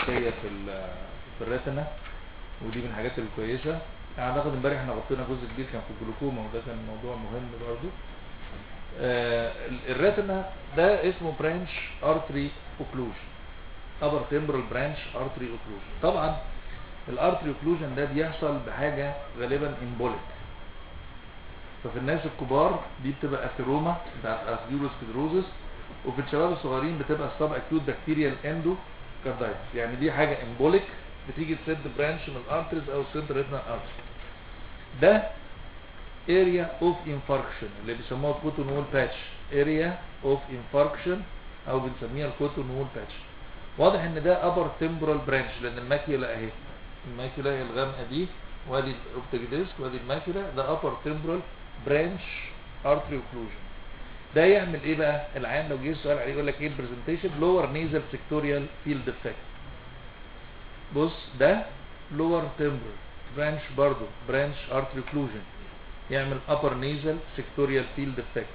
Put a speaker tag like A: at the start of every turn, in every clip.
A: اساسيه في ال- في الريتنا ودي من الحاجات الكويسه اعتقد امبارح احنا غطينا جزء كبير كان في الجلوكوما وده كان موضوع مهم برضه آه، ال- الريتنا ده اسمه برانش ارتري اوكلوجن ابر تمبرال برانش ارتري اوكلوجن طبعا الارتري اوكلوجن ده بيحصل بحاجه غالبا امبوليك ففي الناس الكبار دي بتبقى اثيروما بتاعت اثيروسكليروزس وفي الشباب الصغيرين بتبقى سب اكيوت بكتيريال اندو كاردايتس يعني دي حاجه امبوليك بتيجي تسد برانش من الارتريز او تسد ريتنا ارتري ده area of infarction اللي بيسموها الكوتون وول باتش area of infarction او بنسميها الكوتون وول باتش واضح ان ده upper temporal branch لان الماكيولا اهي الماكيولا هي الغامقه دي وادي الاوبتيك ديسك وادي الماكيولا ده upper temporal branch artery occlusion ده يعمل ايه بقى العيان لو جه السؤال عليه يقول لك ايه البرزنتيشن lower nasal sectorial field defect بص ده lower temporal branch برضو branch artery occlusion يعمل upper nasal sectorial field defect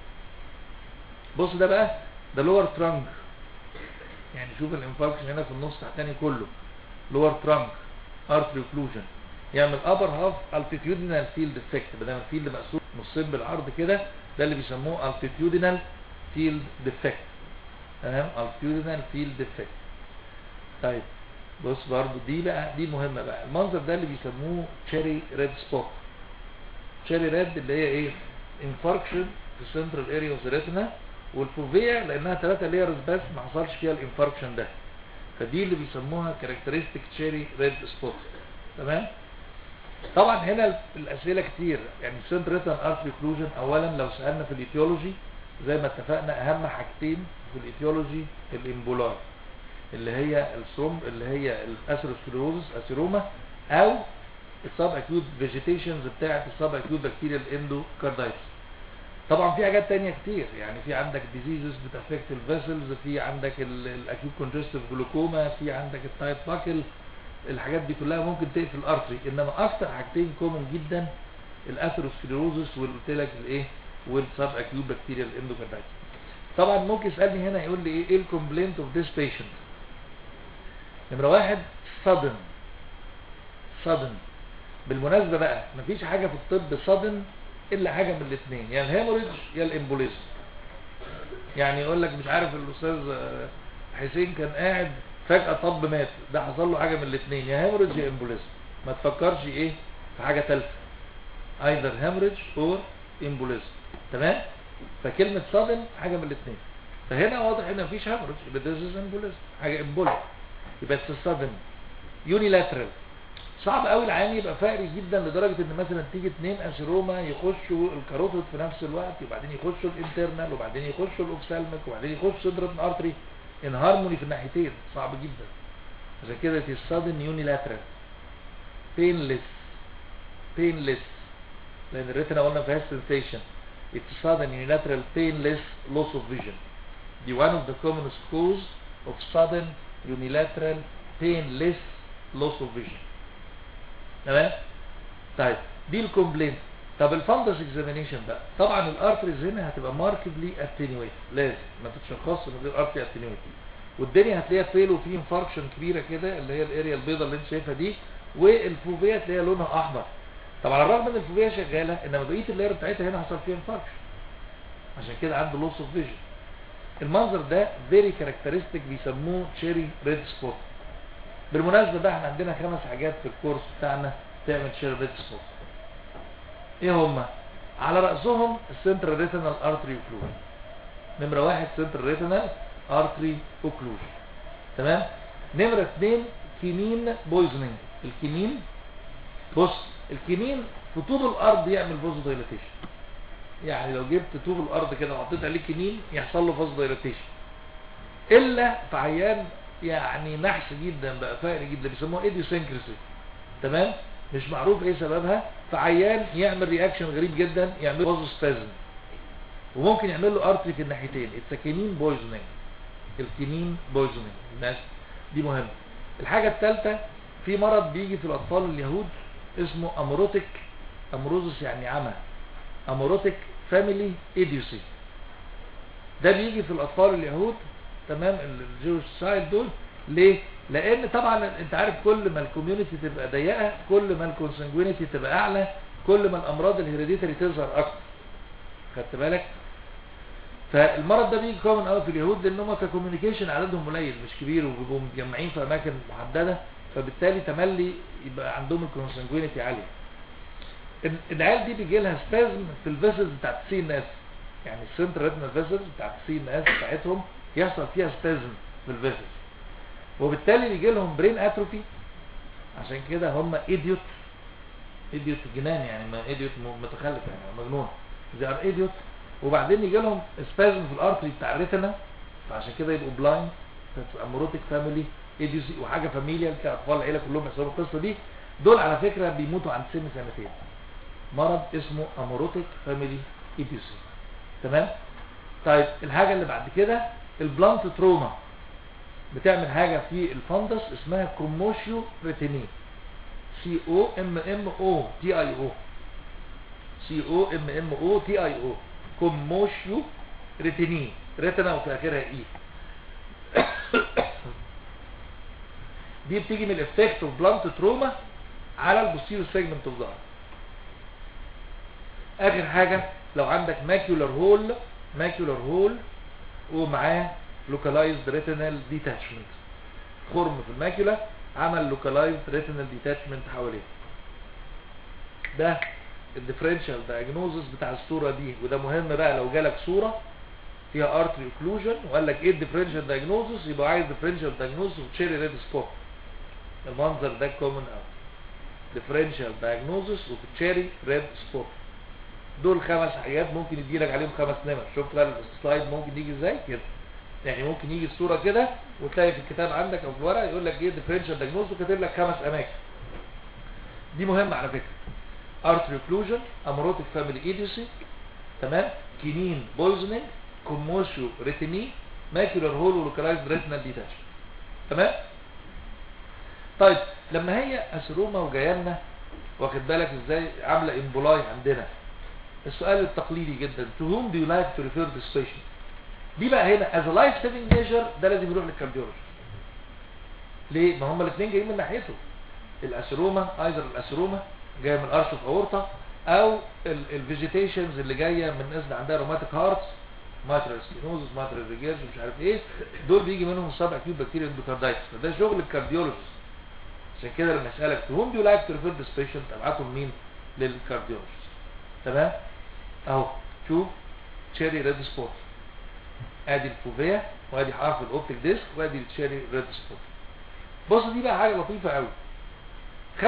A: بص ده بقى ده lower trunk يعني شوف الانفاركشن هنا في النص تحتاني كله lower trunk artery occlusion يعمل upper half altitudinal field defect بدل ما الفيلد مقسوم نصين بالعرض كده ده اللي بيسموه altitudinal field defect تمام altitudinal field defect طيب بص برضو دي بقى دي مهمة بقى المنظر ده اللي بيسموه cherry red spot cherry red اللي هي ايه infarction في central area of the retina والفوفيا لانها ثلاثة layers بس ما حصلش فيها الانفاركشن ده فدي اللي بيسموها characteristic cherry red spot تمام طبعا هنا الاسئله كتير يعني سنت ريتن ارتري اوكلوجن اولا لو سالنا في الايتيولوجي زي ما اتفقنا اهم حاجتين في الايتيولوجي الامبولار اللي هي السوم اللي هي الاثيروسكليروزس اثيروما او السب اكيوت فيجيتيشنز بتاعه السب اكيوت بكتيريال اندوكاردايتس طبعا في حاجات تانية كتير يعني في عندك ديزيزز بتافكت الفيسلز في عندك الاكيوت كونجستيف جلوكوما في عندك التايب باكل الحاجات دي كلها ممكن تقفل الارتري انما اكتر حاجتين كومن جدا الاثيروسكليروزس والقلت لك الايه والسب اكيوت بكتيريال اندوكاردايتس طبعا ممكن يسالني هنا يقول لي ايه ايه الكومبلينت اوف ذيس بيشنت نمره واحد sudden sudden بالمناسبه بقى مفيش حاجه في الطب sudden الا حاجه من الاثنين يا الهيموريدج يا الامبوليزم يعني يقول لك مش عارف الاستاذ آه، حسين كان قاعد فجاه طب مات ده حصل له حاجه من الاثنين يا هيموريدج يا امبوليزم ما تفكرش ايه في حاجه ثالثه either hemorrhage or embolism تمام فكلمه sudden حاجه من الاثنين فهنا واضح ان مفيش hemorrhage يبقى this is embolism حاجه embolic يبقى it's sudden unilateral صعب قوي العيان يبقى فقري جدا لدرجه ان مثلا تيجي اتنين اسيروما يخشوا الكاروتيد في نفس الوقت وبعدين يخشوا الانترنال وبعدين يخشوا الاوكسالميك وبعدين يخشوا صدر ارتري ان هارموني في الناحيتين صعب جدا عشان كده it is sudden unilateral painless painless لان الريتنا قلنا فيها sensation it's sudden unilateral painless loss of vision دي one of the commonest cause of sudden unilateral painless loss of vision تمام طيب دي الكومبلين طب الفندس اكزامينيشن بقى طبعا الارتريز هنا هتبقى ماركتلي اتنيويت لازم ما تتشخصش من غير ارتري اتنيويت والدنيا هتلاقيها فيل وفي انفاركشن كبيره كده اللي هي الاريا البيضاء اللي انت شايفها دي والفوفيا تلاقيها لونها احمر طبعا على الرغم ان الفوفيا شغاله انما بقيه اللاير بتاعتها هنا حصل فيها انفاركشن عشان كده عنده لوس اوف فيجن المنظر ده فيري كاركترستيك بيسموه تشيري ريد سبوت بالمناسبه بقى احنا عندنا خمس حاجات في الكورس بتاعنا تعمل تشيري ريد سبوت ايه هما على راسهم السنترال ريتينال ارتري اوكلوجن نمره واحد سنترال ريتينال ارتري اوكلوجن تمام نمره اثنين كينين بويزنينج الكينين بص الكينين في طول الارض يعمل فوز دايلاتيشن يعني لو جبت طول الارض كده وحطيت عليه كينين يحصل له فوز دايلاتيشن الا في عيان يعني نحس جدا بقى فقري جدا بيسموها ايديوسينكرسي تمام مش معروف ايه سببها فعيان يعمل رياكشن غريب جدا يعمل فوز سبازم وممكن يعمل له ارتري في الناحيتين الكينين بويزنينج الكينين بويزنينج ماشي دي مهمه الحاجه الثالثه في مرض بيجي في الاطفال اليهود اسمه امروتيك امروزس يعني عمى اموروتيك فاميلي ايديوسي ده بيجي في الاطفال اليهود تمام الجوش سايد دول ليه لان طبعا انت عارف كل ما الكوميونتي تبقى ضيقه كل ما الكونسنجوينيتي تبقى اعلى كل ما الامراض الهيريديتري تظهر اكتر خدت بالك فالمرض ده بيجي كومن قوي في اليهود لان هم ككوميونيكيشن عددهم قليل مش كبير وبيبقوا متجمعين في اماكن محدده فبالتالي تملي يبقى عندهم الكونسنجوينيتي عاليه ال- العيال دي بيجي لها سبازم في الفيسلز بتاعت السي ان اس يعني السنتر ريتنال فيسلز بتاعت السي ان اس بتاعتهم يحصل فيها سبازم في الفيسلز وبالتالي بيجي لهم برين اتروفي عشان كده هم ايديوت ايديوت جنان يعني ما ايديوت م- متخلف يعني مجنون زي ار ايديوت وبعدين يجي لهم سبازم في الارتري بتاع الريتنا فعشان كده يبقوا بلايند اموروتيك فاميلي ايديوسي وحاجه فاميليا اطفال العيله كلهم يحصلوا القصه دي دول على فكره بيموتوا عند سن سنتين مرض اسمه اموروتيك فاميلي ايديوسي تمام طيب الحاجه اللي بعد كده البلانت تروما بتعمل حاجه في الفندس اسمها كروموشيو ريتينين سي او ام ام او تي اي او سي او ام ام او تي اي او كوموشيو ريتينين ريتنا وفي اخرها اي دي بتيجي من الافكت اوف بلانت تروما على البوستيريور سيجمنت اوف ظهر اخر حاجه لو عندك ماكيولار هول ماكيولار هول ومعاه لوكالايزد ريتينال ديتاتشمنت خرم في الماكيولا عمل لوكالايزد ريتينال ديتاتشمنت حواليه ده الديفرنشال دايجنوزس بتاع الصوره دي وده مهم بقى لو جالك صوره فيها ارتري اوكلوجن وقال لك ايه الديفرنشال دايجنوزس يبقى عايز ديفرنشال دايجنوزس وتشيري ريد سبوت المنظر ده كومن قوي ديفرنشال دايجنوزس وتشيري ريد سبوت دول خمس حاجات ممكن يدي لك عليهم خمس نمر شفت بقى السلايد ممكن يجي ازاي كده يعني ممكن يجي الصوره كده وتلاقي في الكتاب عندك او في الورق يقول لك ايه ديفرنشال دايجنوز وكاتب لك خمس اماكن دي مهمه على فكره ارتري اوكلوجن امروتيك فاميلي ايديوسي تمام كينين بويزنينج كوموشيو ريتيني ماكيولار هول ولوكالايزد ريتينال ديتاش تمام طيب لما هي اسروما وجايه لنا واخد بالك ازاي عامله امبولاي عندنا السؤال التقليدي جدا to whom do you like to refer this patient دي بقى هنا as a life saving measure ده لازم يروح للكارديولوجي ليه ما هما الاثنين جايين من ناحيته الاسروما ايضا الاسروما جايه من ارش اوف اورتا او الفيجيتيشنز اللي جايه من ناس اللي عندها روماتيك هارتس ماترال سكينوزس ماترال ريجيرج مش عارف ايه دول بيجي منهم سب اكيوت بكتيريا اندوكاردايتس فده شغل الكارديولوجيست عشان كده لما اسالك to whom do you like to refer this patient ابعتهم مين للكارديولوجيست تمام اهو شوف تشيري ريد سبوت ادي الفوفيا وادي حرف الاوبتيك ديسك وادي التشيري ريد سبوت بص دي بقى حاجه لطيفه قوي 25%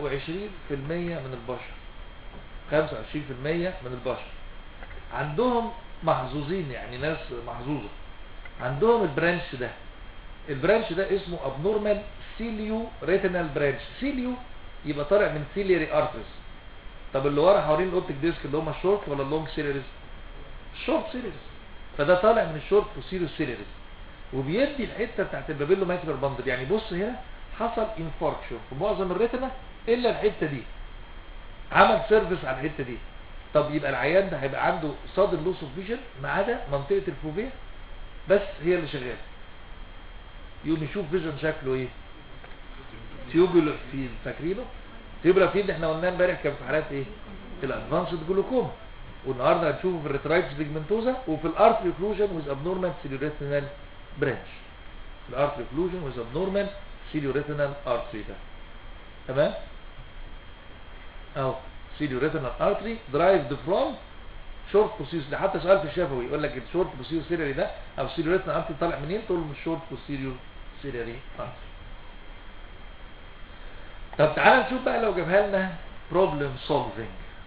A: من البشر 25% من البشر عندهم محظوظين يعني ناس محظوظه عندهم البرانش ده البرانش ده اسمه ابنورمال سيليو ريتينال برانش سيليو يبقى طالع من سيليري ارترز طب اللي ورا حوالين الاوبتيك ديسك اللي هم الشورت ولا اللونج سيليريز الشورت سيليريز فده طالع من الشورت بوسيرو سيليريز وبيدي الحته بتاعت البابيلو ماكيولار باندل يعني بص هنا حصل انفاركشن في معظم الريتنا الا الحته دي عمل سيرفيس على الحته دي طب يبقى العيان ده هيبقى عنده صادم لوس اوف فيجن ما عدا منطقه الفوفيا بس هي اللي شغاله يقوم يشوف فيجن شكله ايه تيوبولار فيل فاكرينه تيوبولار فيل احنا قلنا امبارح كان في حالات ايه الادفانسد جلوكوما والنهارده هنشوفه في الريترايتس بيجمنتوزا وفي الارتري اوكلوجن ويز ابنورمال سيليوريتينال برانش الارتري اوكلوجن ويز ابنورمال سيليوريتينال ارتري ده تمام اهو سيليوريتينال ارتري درايفد فروم شورت بوسيريور حتى سؤال في الشفوي يقول لك الشورت بوسيريور سيلري ده او سيليوريتينال ارتري طالع منين تقول له من الشورت بوسيريور سيلري ارتري طب تعالى نشوف بقى لو جابها لنا بروبلم سولفنج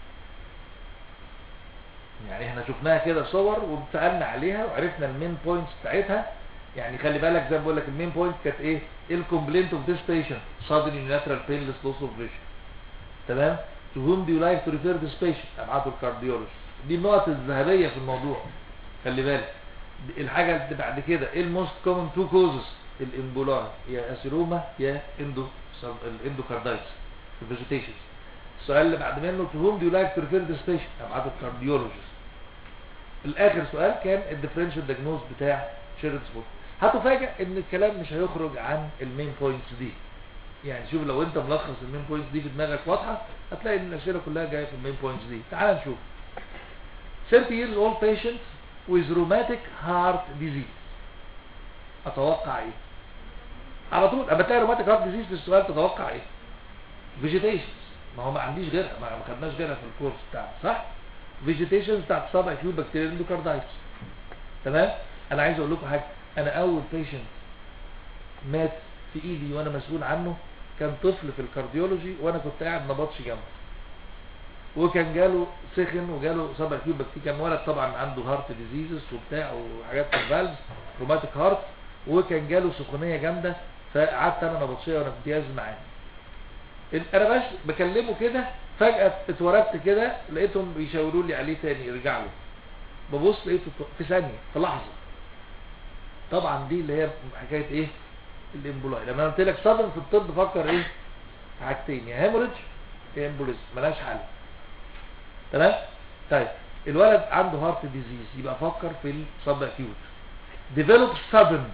A: يعني احنا شفناها كده صور وسالنا عليها وعرفنا المين بوينتس بتاعتها يعني خلي بالك زي ما بقول لك المين بوينت كانت ايه ايه الكومبلينت اوف ذيس بيشنت sudden unilateral painless loss of vision تمام to whom do you like to refer this patient ابعته الكارديولوجي دي النقط الذهبيه في الموضوع خلي بالك الحاجه اللي بعد كده ايه الموست كومن تو كوزز الامبولاي يا اسيروما يا اندو الاندوكاردايتس الفيجيتيشنز السؤال اللي بعد منه to whom do you like to refer this patient ابعته الكارديولوجيست الاخر سؤال كان الديفرنشال دياجنوز بتاع شيرد سبوت هتفاجئ ان الكلام مش هيخرج عن المين بوينتس دي يعني شوف لو انت ملخص المين بوينتس دي في دماغك واضحه هتلاقي ان الاسئله كلها جايه في المين بوينتس دي تعال نشوف 30 years old patient with rheumatic heart disease اتوقع ايه على طول اما تلاقي rheumatic heart disease في السؤال تتوقع ايه vegetations ما هو ما عنديش غيرها ما ما خدناش غيرها في الكورس بتاعنا صح vegetations بتاعت سبع فيو بكتيريا اندوكاردايتس تمام انا عايز اقول لكم حاجه انا اول بيشنت مات في ايدي وانا مسؤول عنه كان طفل في الكارديولوجي وانا كنت قاعد نبطش جنبه وكان جاله سخن وجاله سبع فيو بكتيريا كان ولد طبعا عنده هارت ديزيزز وبتاع وحاجات في الفالفز روماتيك هارت وكان جاله سخونيه جامده فقعدت انا نبطشيه وانا امتياز معاه انا بس بكلمه كده فجأة اتوردت كده لقيتهم بيشاوروا لي عليه تاني يرجع له ببص لقيته في ثانية في لحظة طبعا دي اللي هي حكاية ايه الامبولاي لما أنا قلت لك صدم في الطب فكر ايه حاجتين يا هيموريدج يا امبوليزم ملهاش حل تمام طيب الولد عنده هارت ديزيز يبقى فكر في الصب اكيوت ديفلوب sudden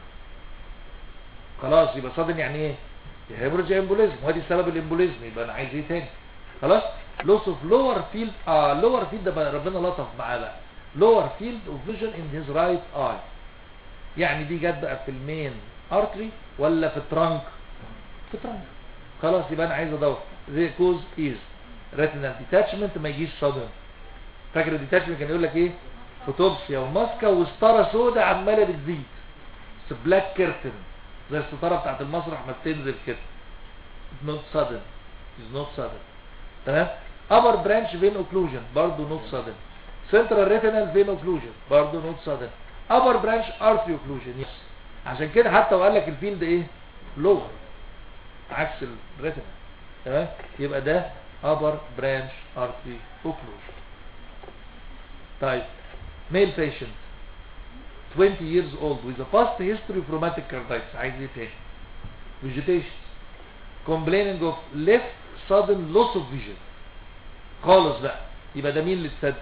A: خلاص يبقى sudden يعني ايه يا هيموريدج يا امبوليزم وادي سبب الامبوليزم يبقى انا عايز ايه تاني خلاص لوس اوف لور فيلد اه لور فيلد ده بقى ربنا لطف معاه بقى لور فيلد اوف فيجن ان هيز رايت اي يعني دي جت بقى في المين ارتري ولا في الترانك في الترانك خلاص يبقى انا عايز ادور the cause is retinal detachment ما يجيش صدم فاكر الديتاتشمنت كان يقول لك ايه فوتوبسيا وماسكه وستاره سوداء عماله بتزيد بلاك كيرتن زي الستاره بتاعت المسرح ما بتنزل كده not sudden is not sudden تمام upper branch vein occlusion برضه not sudden central retinal vein occlusion برضه not sudden upper branch artery occlusion yes. عشان كده حتى وقال لك الفيلد ايه lower عكس الريتنا تمام يبقى ده upper branch artery occlusion طيب male patient 20 years old with a past history of rheumatic carditis عايز ايه تاني vegetation complaining of left sudden loss of vision خالص بقى يبقى ده مين اللي اتسد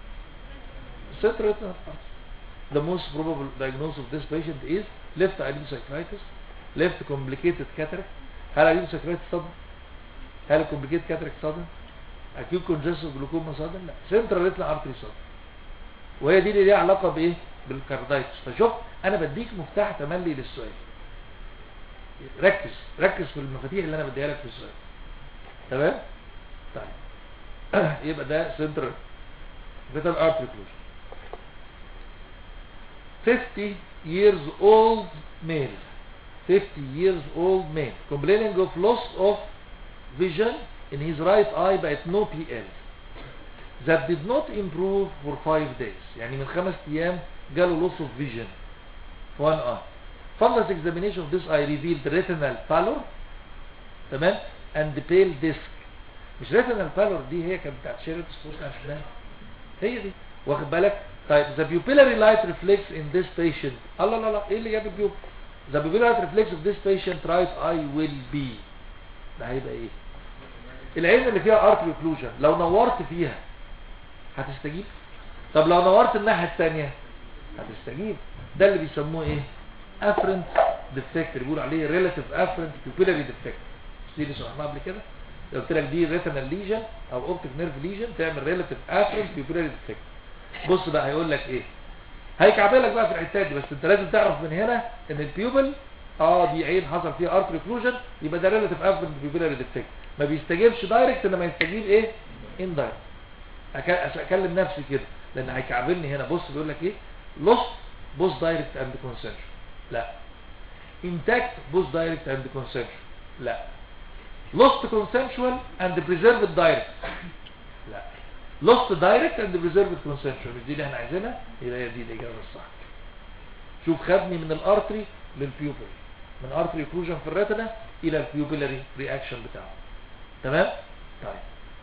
A: central retinal artery the most probable diagnosis of this patient is left iridocyclitis left complicated cataract هل iridocyclitis sudden هل complicated cataract sudden acute congestive glaucoma sudden لا central retinal artery sudden وهي دي اللي ليها علاقة بايه بالكاردايتس فشوف انا بديك مفتاح تملي للسؤال ركز ركز في المفاتيح اللي انا بديها لك في السؤال تمام طيب يبقى ده سنترال فيتال ارتري كلوجن 50 years old male 50 years old male complaining of loss of vision in his right eye بقت no PL that did not improve for 5 days يعني من خمس ايام جاله loss of vision في one eye fundus examination of this eye revealed retinal pallor تمام and pale disc مش retinal pallor دي هي كانت بتاعت شيرت سبورت عشان هي دي واخد بالك طيب the pupillary light reflects in this patient الله لا لا ايه اللي جاب البيوب the pupillary light reflects of this patient right eye will be ده هيبقى ايه العين اللي فيها artery occlusion لو نورت فيها هتستجيب طب لو نورت الناحية الثانية هتستجيب ده اللي بيسموه ايه afferent defect اللي بيقولوا عليه relative afferent pupillary defect دي اللي شرحناها قبل كده لو قلت لك دي retinal lesion او optic nerve lesion تعمل relative afferent pupillary defect بص بقى هيقول لك ايه هيكعبلك بقى في الحته دي بس انت لازم تعرف من هنا ان البيوبل اه دي عين حصل فيها ارتري اوكلوجن يبقى ده ريلاتيف افرنت بيبيلاري ديفكت ما بيستجيبش دايركت انما يستجيب ايه ان دايركت اكلم نفسي كده لان هيكعبلني هنا بص بيقول لك ايه لوست بوست دايركت اند كونسنتريك لا انتاكت بوست دايركت اند كونسنتريك لا لوست كونسنشوال اند بريزيرفد دايركت لا لوست دايركت اند بريزيرفد كونسنشوال مش دي اللي احنا عايزينها يبقى هي دي الاجابه الصح شوف خدني من الارتري للبيوبل من ارتري اوكلوجن في الريتنا الى البيوبيلاري رياكشن بتاعه تمام طيب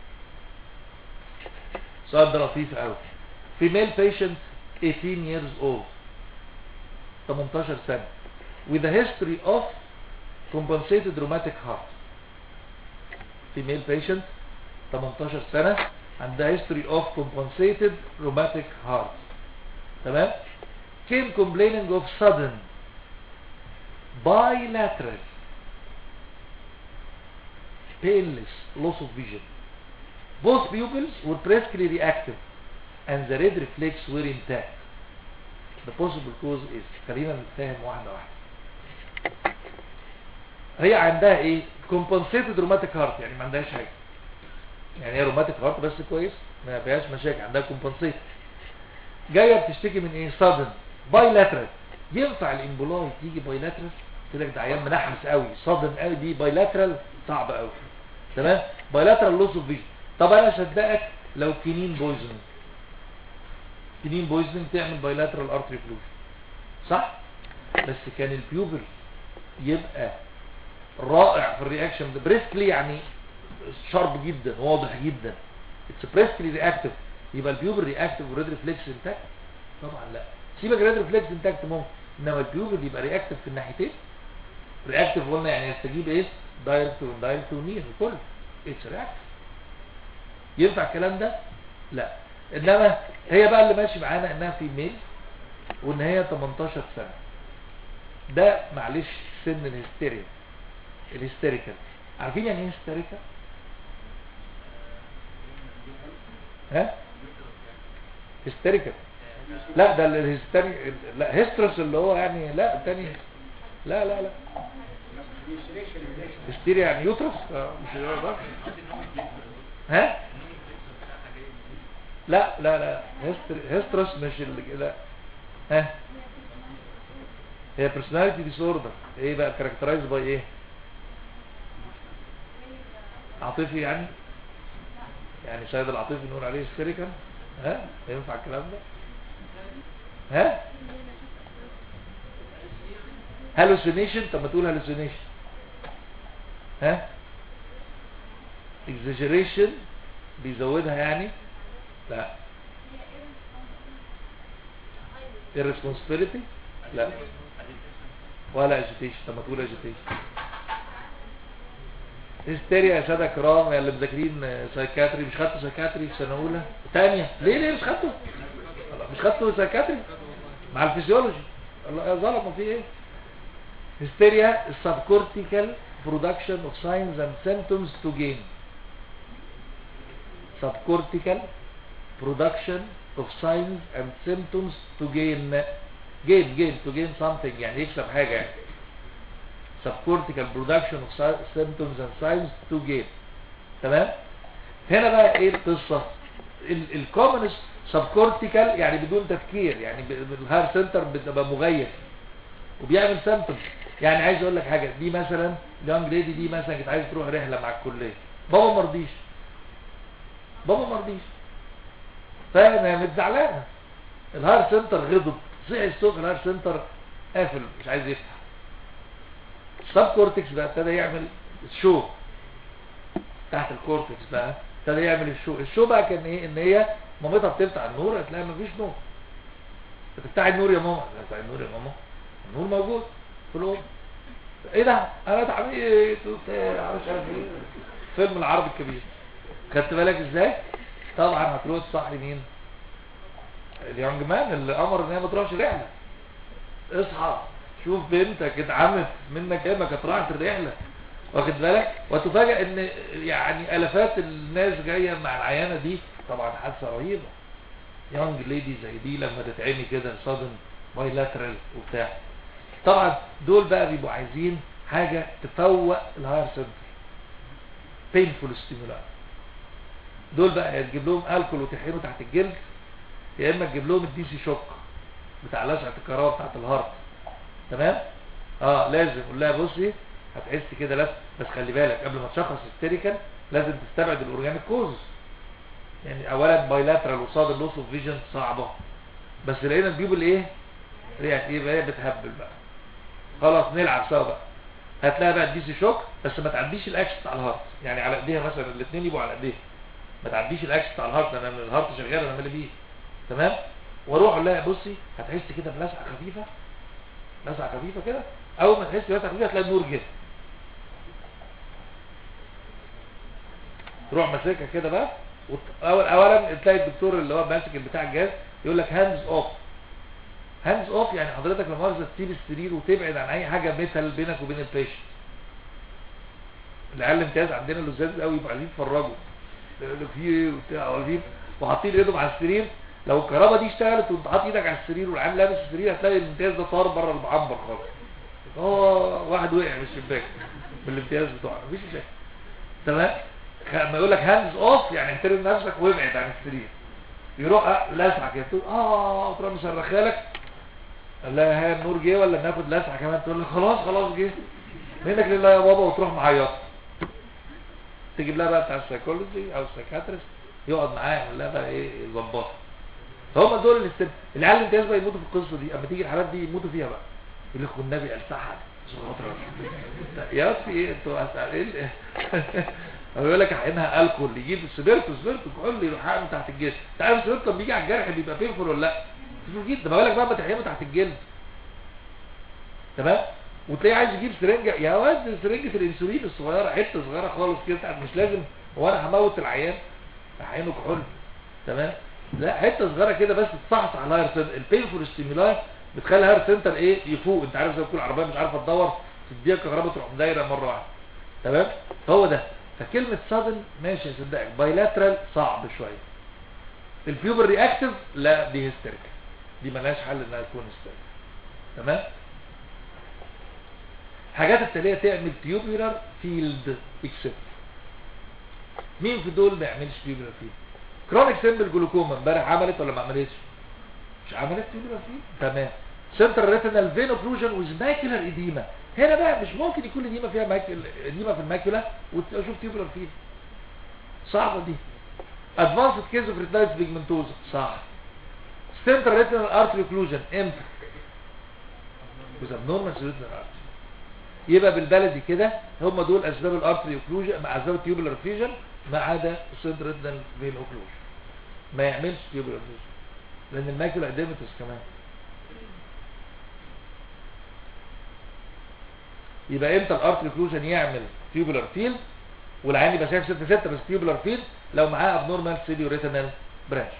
A: السؤال ده لطيف قوي female patient 18 years old 18 سنة with a history of compensated rheumatic heart female patient 18 سنة عندها history of compensated rheumatic heart تمام came complaining of sudden bilateral painless loss of vision both pupils were briskly reactive and the red reflex were intact the possible cause is خلينا نتفاهم واحدة واحدة هي عندها ايه compensated rheumatic heart يعني ما عندهاش حاجة يعني هي rheumatic heart بس كويس ما فيهاش مشاكل عندها compensated جاية بتشتكي من ايه sudden bilateral ينفع الامبولاي تيجي بايلاترال قلت لك ده عيان منحمس قوي صادم قوي دي بايلاترال صعب قوي تمام بايلاترال لوس اوف فيجن طب انا اصدقك لو كنين بويزن كنين بويزن تعمل بايلاترال ارتري فلوجن صح بس كان البيوبل يبقى رائع في الرياكشن ده بريسكلي يعني شارب جدا واضح جدا اتس بريسكلي رياكتيف يبقى البيوبل رياكتيف والريد ريفلكس انتاكت طبعا لا سيبك الريد ريفلكس انتاكت ممكن انما البيوبل يبقى رياكتيف في الناحيتين رياكتيف قلنا يعني يستجيب ايه دايركت ودايركت ونير وكل اتس رياكتيف ينفع الكلام ده لا انما هي بقى اللي ماشي معانا انها في ميل وان هي 18 سنه ده معلش سن الهستيريا الهستيريكال عارفين يعني ايه هستيريكال ها هستيريكال لا ده الهستيري لا هيسترس اللي هو يعني لا الثاني لا لا لا هستيريا يعني يوترس آه، مش ده ها لا لا لا هستر- هسترس مش ال- لا ها هي personality disorder ايه بقى characterized by ايه عاطفي يعني يعني سيد العاطفي نقول عليه هستيريكال ها ينفع الكلام ده ها hallucination طب ما تقول hallucination ها exaggeration بيزودها يعني لا irresponsibility لا ولا agitation طب ما تقول agitation هستيريا يا ساده كرام يا اللي مذاكرين سايكاتري مش خدتوا سايكاتري في سنه اولى ثانيه ليه ليه مش خدتوا مش خدتوا سايكاتري مع الفسيولوجي الله يا ظلموا في ايه هستيريا السبكورتيكال production of signs and symptoms to gain subcortical production of signs and symptoms to gain gain gain to gain something يعني يكسب حاجة يعني subcortical production of si- symptoms and signs to gain تمام هنا بقى ايه القصة الكومنس subcortical يعني بدون تفكير يعني ب- الهاير سنتر بتبقى مغيب وبيعمل سيمبتومز يعني عايز اقول لك حاجه دي مثلا يونج ليدي دي مثلا كانت عايزه تروح رحله مع الكليه بابا ما رضيش بابا ما رضيش فانا متزعلانه الهاير سنتر غضب صحي الصبح الهاير سنتر قافل مش عايز يفتح السب كورتكس بقى ابتدى يعمل شو تحت الكورتكس بقى ابتدى يعمل الشو الشو بقى كان ايه ان هي مامتها بتفتح النور هتلاقي مفيش نور بتفتحي النور يا ماما بتفتحي النور يا ماما النور موجود في الأوضة ايه ده انا تعبيت وبتاع مش عارف ايه فيلم العربي الكبير خدت بالك ازاي طبعا هتروح تصحي مين اليونج مان اللي امر ان هي ما تروحش رحله اصحى شوف بنتك اتعمت منك ايه ما كانت راحت الرحله واخد بالك وتفاجئ ان يعني الافات الناس جايه مع العيانه دي طبعا حادثه رهيبه يونج ليدي زي دي لما تتعمي كده صدم بايلاترال وبتاع طبعا دول بقى بيبقوا عايزين حاجة تفوق الهاير سنتر painful stimulant دول بقى يا تجيب لهم الكول وتحقنه تحت الجلد يا اما تجيب لهم الدي سي شوك بتاع لسعة الكهرباء بتاعت الهارت تمام اه لازم قول لها بصي هتحس كده لازم بس خلي بالك قبل ما تشخص هيستيريكال لازم تستبعد الاورجانيك كوز يعني اولا بايلاترال وصاد اللوس اوف فيجن صعبه بس لقينا البيوبل ايه رياكت يبقى هي بتهبل بقى خلاص نلعب سوا بقى هتلاقي بقى الديسي شوك بس ما تعديش الاكس بتاع الهارت يعني على ايديها مثلا الاثنين يبقوا على ايديها ما تعديش الاكس بتاع الهارت انا الهارت شغال انا مالي بيه تمام واروح اقول لها بصي هتحس كده بلسعه خفيفه لسعه خفيفه كده اول ما تحس بلسعه خفيفه هتلاقي النور جه تروح ماسكها كده بقى وت- أول اولا تلاقي الدكتور اللي هو ماسك بتاع الجهاز يقول لك هاندز اوف هاندز اوف يعني حضرتك لما مؤاخذه تسيب السرير وتبعد عن اي حاجه ميتال بينك وبين البيشنت العيال الامتياز عندنا لزاز قوي يبقوا عايزين يتفرجوا يقول لك في ايه وبتاع واقفين وحاطين ايدهم على السرير لو الكهرباء دي اشتغلت وانت حاطط ايدك على السرير والعيال لابس السرير هتلاقي الامتياز ده طار بره المعبر خالص اه واحد وقع من الشباك من الامتياز بتوعه مفيش مشاكل تمام خ- ما يقول لك هاندز اوف يعني احترم نفسك وابعد عن السرير يروح لاسعه كده تقول اه تروح مصرخالك لا ها النور جه ولا ناخد لسعه كمان تقول له خلاص خلاص جه منك لله يا بابا وتروح معيط تجيب لها بقى بتاع السايكولوجي او السايكاتريست يقعد معاها يقول لها بقى ايه يظبطها هم دول اللي است... العيال اللي امتياز بقى يموتوا في القصه دي اما تيجي الحالات دي يموتوا فيها بقى يقول لك والنبي السحر يا اختي ايه انتوا هتع- ايه ال- هو يقول لك حقنها الكول يجيب سبيرتو سبيرتو كحول يروح حقنه تحت الجلد انت عارف السبيرتو لما بيجي على الجرح بيبقى بينفل ولا لا بينفل جدا ما بالك بقى ما تحقنه تحت الجلد تمام وتلاقيه عايز يجيب سرنجه يا واد سرنجه الانسولين الصغيره حته صغيره خالص كده بتاعت مش لازم هو انا هموت العيان احقنه كحول تمام لا حته صغيره كده بس تصحصح على الهاير سنتر البينفول ستيمولاي بتخلي الهاير سنتر ايه يفوق انت عارف زي ما تكون العربيه مش عارفه تدور تديها كهرباء تروح دايره مره واحده تمام هو ده فكلمه سادن ماشي صدقك بايلاترال صعب شويه الفيوبر رياكتيف لا دي هيستيريك دي ملهاش حل انها تكون هيستيريك تمام حاجات التالية تعمل تيوبولار فيلد اكسبت مين في دول ما يعملش تيوبولار فيلد كرونيك سيمبل جلوكوما امبارح عملت ولا ما عملتش مش عملت تيوبولار فيلد تمام سنتر ريتينال فين اوكلوجن ويز ماكيولار اديما هنا بقى مش ممكن يكون اديما فيها ماكيول اديما في الماكيولا واشوف تيوبولار فيلد صعبه دي ادفانسد كيس اوف ريتينايتس بيجمنتوزا صح سنتر ريتينال ارتري اوكلوجن امتى وذ ابنورمال سيريتنال ارتري يبقى بالبلدي كده هم دول اسباب الارتري اوكلوجن مع اسباب التيوبولار فيجن ما عدا السنتر ريتنال فين اوكلوجن ما يعملش تيوبولار فيجن لان الماكيولا اديمتس كمان يبقى امتى الارتري اوكلوجن يعمل تيوبولار فيلد والعين يبقى شايف 6 6 بس تيوبولار فيلد لو معاه ابنورمال سيليو ريتنال برانش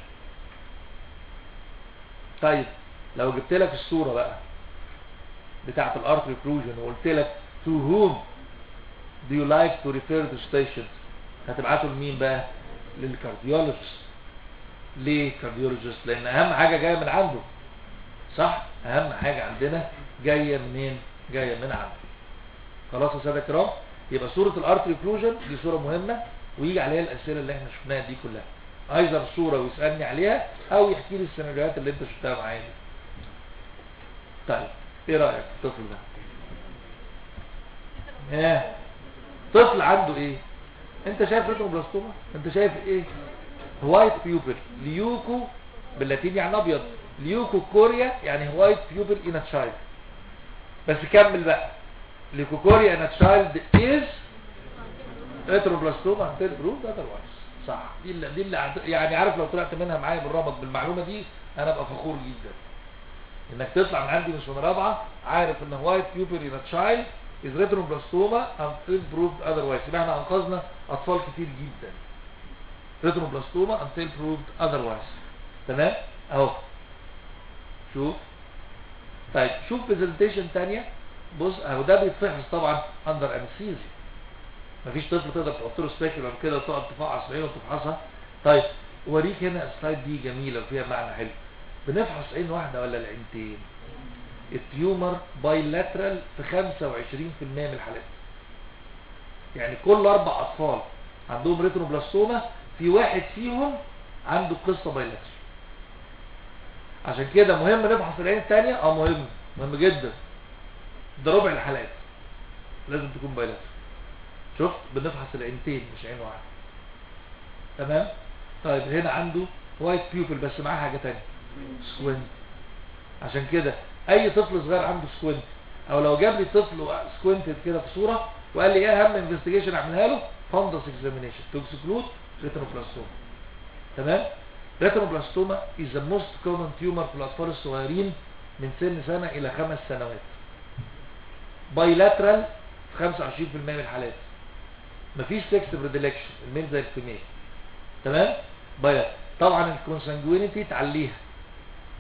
A: طيب لو جبت لك الصوره بقى بتاعت الارتري اوكلوجن وقلت لك to whom do you like to refer to patients هتبعته لمين بقى للكارديولوجيست ليه كارديولوجيست لان اهم حاجه جايه من عنده صح اهم حاجه عندنا جايه منين جايه من عنده خلاص يا ساده الكرام يبقى صوره الارتري اوكلوجن دي صوره مهمه ويجي عليها الاسئله اللي احنا شفناها دي كلها ايضا صوره ويسالني عليها او يحكي لي السيناريوهات اللي انت شفتها معايا دي طيب ايه رايك في الطفل ده ها طفل عنده ايه انت شايف ريتروبلاستوما انت شايف ايه وايت بيوبل ليوكو باللاتيني يعني ابيض ليوكو كوريا يعني وايت بيوبل ان تشايلد بس كمل بقى ليوكوكوريا ان تشايلد از ريتروبلاستوما انتل بروف اذروايز صح دي اللي دي اللي عد- يعني عارف لو طلعت منها معايا بالربط بالمعلومه دي انا ابقى فخور جدا انك تطلع من عندي من سنه رابعه عارف ان وايت بيوبل ان تشايلد از ريتروبلاستوما until proved otherwise يبقى احنا انقذنا اطفال كتير جدا ريتروبلاستوما until proved otherwise تمام اهو شوف طيب شوف برزنتيشن تانية بص اهو ده بيتفحص طبعا اندر انستيزيا مفيش طفل تقدر تحط له سبيكولم كده وتقعد تفحص عينه وتفحصها طيب وريك هنا السلايد دي جميله وفيها معنى حلو بنفحص عين واحده ولا العينتين التيومر بايلاترال في 25% من الحالات يعني كل اربع اطفال عندهم ريتروبلاستوما في واحد فيهم عنده قصه بايلاترال عشان كده مهم نفحص العين الثانيه اه مهم مهم جدا ده ربع الحالات لازم تكون بايلاترال شفت بنفحص العينتين مش عين واحده تمام طيب هنا عنده وايت بيوبل بس معاه حاجه ثانيه سكوينت عشان كده اي طفل صغير عنده سكوينت او لو جاب لي طفل سكوينتد كده في صوره وقال لي ايه اهم انفستيجيشن اعملها له فندس اكزامينيشن تو اكسكلود ريتينوبلاستوما تمام ريتينوبلاستوما از ذا موست كومن تيومر في الاطفال الصغيرين من سن سنه الى خمس سنوات بايلاترال في 25% من الحالات مفيش سكس بريديلكشن الميل زي الفيميل تمام بايلاترال طبعا الكونسانجوينيتي تعليها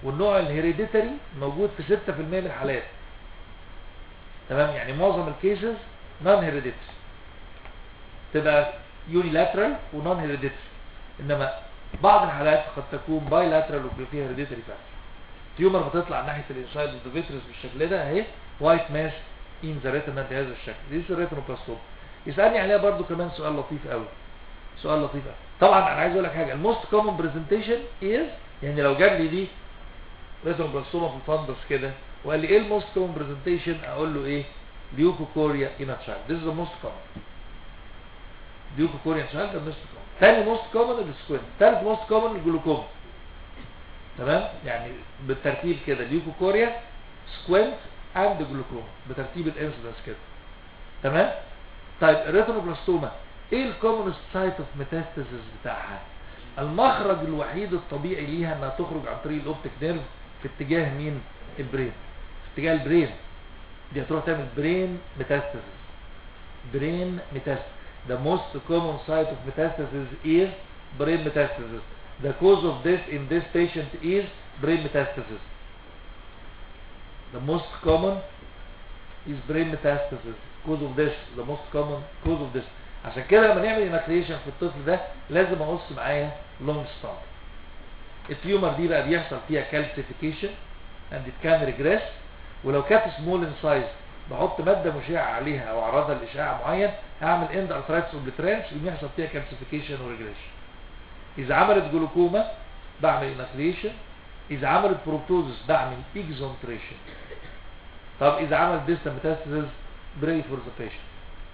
A: والنوع الهيريديتري موجود في 6% من الحالات تمام يعني معظم الكيسز نون هيريديتري تبقى يونيلاترال ونون هيريديتري انما بعض الحالات قد تكون بايلاترال وفيها هيريديتري فاكتور تيومر بتطلع ناحيه الانسايد اوف بالشكل ده اهي وايت ماس ان ذا ريتنا بهذا الشكل دي الريتنوبلاستوم يسالني عليها برضو كمان سؤال لطيف قوي سؤال لطيف قوي طبعا انا عايز اقول لك حاجه الموست كومن برزنتيشن از يعني لو جاب لي دي ريتنوبلاستوما في الفندس كده وقال لي ايه الموست كومن برزنتيشن اقول له ايه ليوكوكوريا ان تشايلد ذيس از ذا موست كومن ليوكوكوريا تشايلد ده موست كومن ثاني موست كومن السكوين ثالث موست كومن الجلوكوما تمام يعني بالترتيب كده ليوكوكوريا سكوينت اند جلوكوما بترتيب الانسيدنس كده تمام طيب الريتنوبلاستوما ايه الكومن سايت اوف ميتاستاسيس بتاعها المخرج الوحيد الطبيعي ليها انها تخرج عن طريق الاوبتيك نيرف في اتجاه مين البرين في اتجاه البرين دي هتروح تعمل برين ميتاستاسيس برين ميتاستاسيس the most common site of metastasis is brain metastasis the cause of death in this patient is brain metastasis the most common is brain metastasis cause of this the most common cause of this عشان كده لما نعمل enucleation في الطفل ده لازم اقص معايا long stump التيومر دي بقى بيحصل فيها calcification and it can regress ولو كانت small in size بحط مادة مشعة عليها او اعرضها لاشعاع معين هعمل end arthritis obliterans يحصل فيها calcification وريجريشن اذا عملت جلوكوما بعمل enucleation اذا عملت بروبتوزس بعمل exoneration طب اذا عملت distant metastasis pray for the patient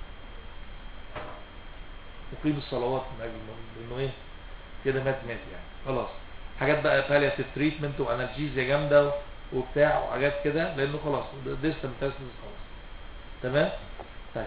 A: وقيم الصلوات من اجل انه ايه كده مات مات يعني خلاص حاجات بقى بالياتيف تريتمنت وانالجيزيا جامده وبتاع وحاجات كده لانه خلاص ديستم تاسس خلاص تمام طيب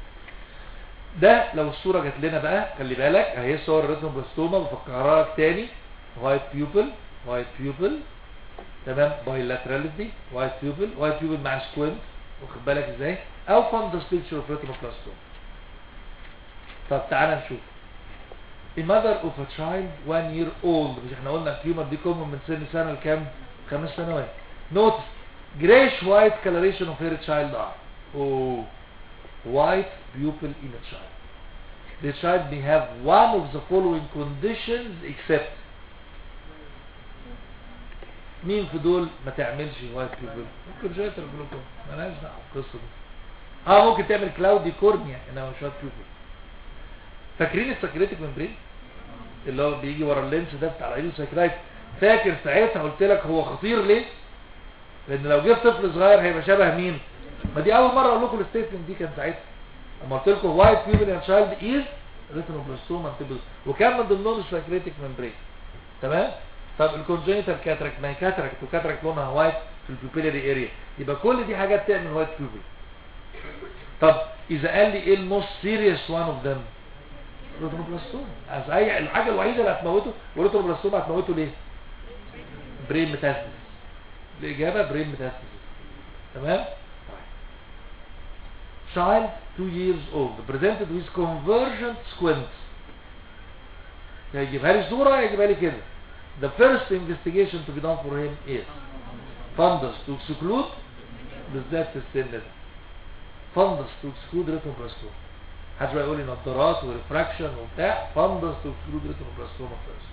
A: ده لو الصوره جت لنا بقى خلي بالك اهي صور الريتنوبلاستوما بفكرها لك تاني وايت بيوبل وايت بيوبل تمام بايلاتراليتي وايت بيوبل وايت بيوبل مع سكوينت واخد بالك ازاي او فندس بيكتشر اوف ريتنوبلاستوما طب تعالى نشوف A mother of a child one year old مش احنا قلنا التيومر دي كومن من سن سنة لكام خمس سنوات notice grayish white coloration of her child eye oh white pupil in a child the child may have one of the following conditions except مين في دول ما تعملش وايت بيوبل ممكن شويه الجلوكوما مالهاش دعوه بالقصه دي اه ممكن تعمل كلاودي كورنيا انما مش وايت بيوبل فاكرين السكريتك ممبرين اللي هو بيجي ورا اللينس ده بتاع العيون سايكلايت فاكر ساعتها قلت لك هو خطير ليه لان لو جبت طفل صغير هيبقى شبه مين ما دي اول مره اقول لكم الستيتمنت دي كان ساعتها لما قلت لكم وايت بيبل ان تشايلد از ريتينوبلاستوما وكان من ضمنهم السايكليتك ممبرين تمام طب الكونجنيتال كاتراكت ما هي كاتراكت وكاتراكت لونها وايت في البيبيلاري اريا يبقى كل دي حاجات تعمل وايت بيبل طب اذا قال لي ايه الموست سيريس وان اوف ذم روتروبلاستوما اي الحاجه الوحيده اللي هتموته والروتروبلاستوما هتموته ليه برين ميتاستاسيس الاجابه برين ميتاستاسيس تمام child 2 years old presented with convergent squint يجيبها لي صوره يجيبها لي كده the first investigation to be done for him is fundus to exclude بالذات في السن ده fundus to exclude retinoblastoma حد بقى يقول لي نظارات وريفراكشن وبتاع فندس تو اكسكلود ريتينوبلاستوما فيرست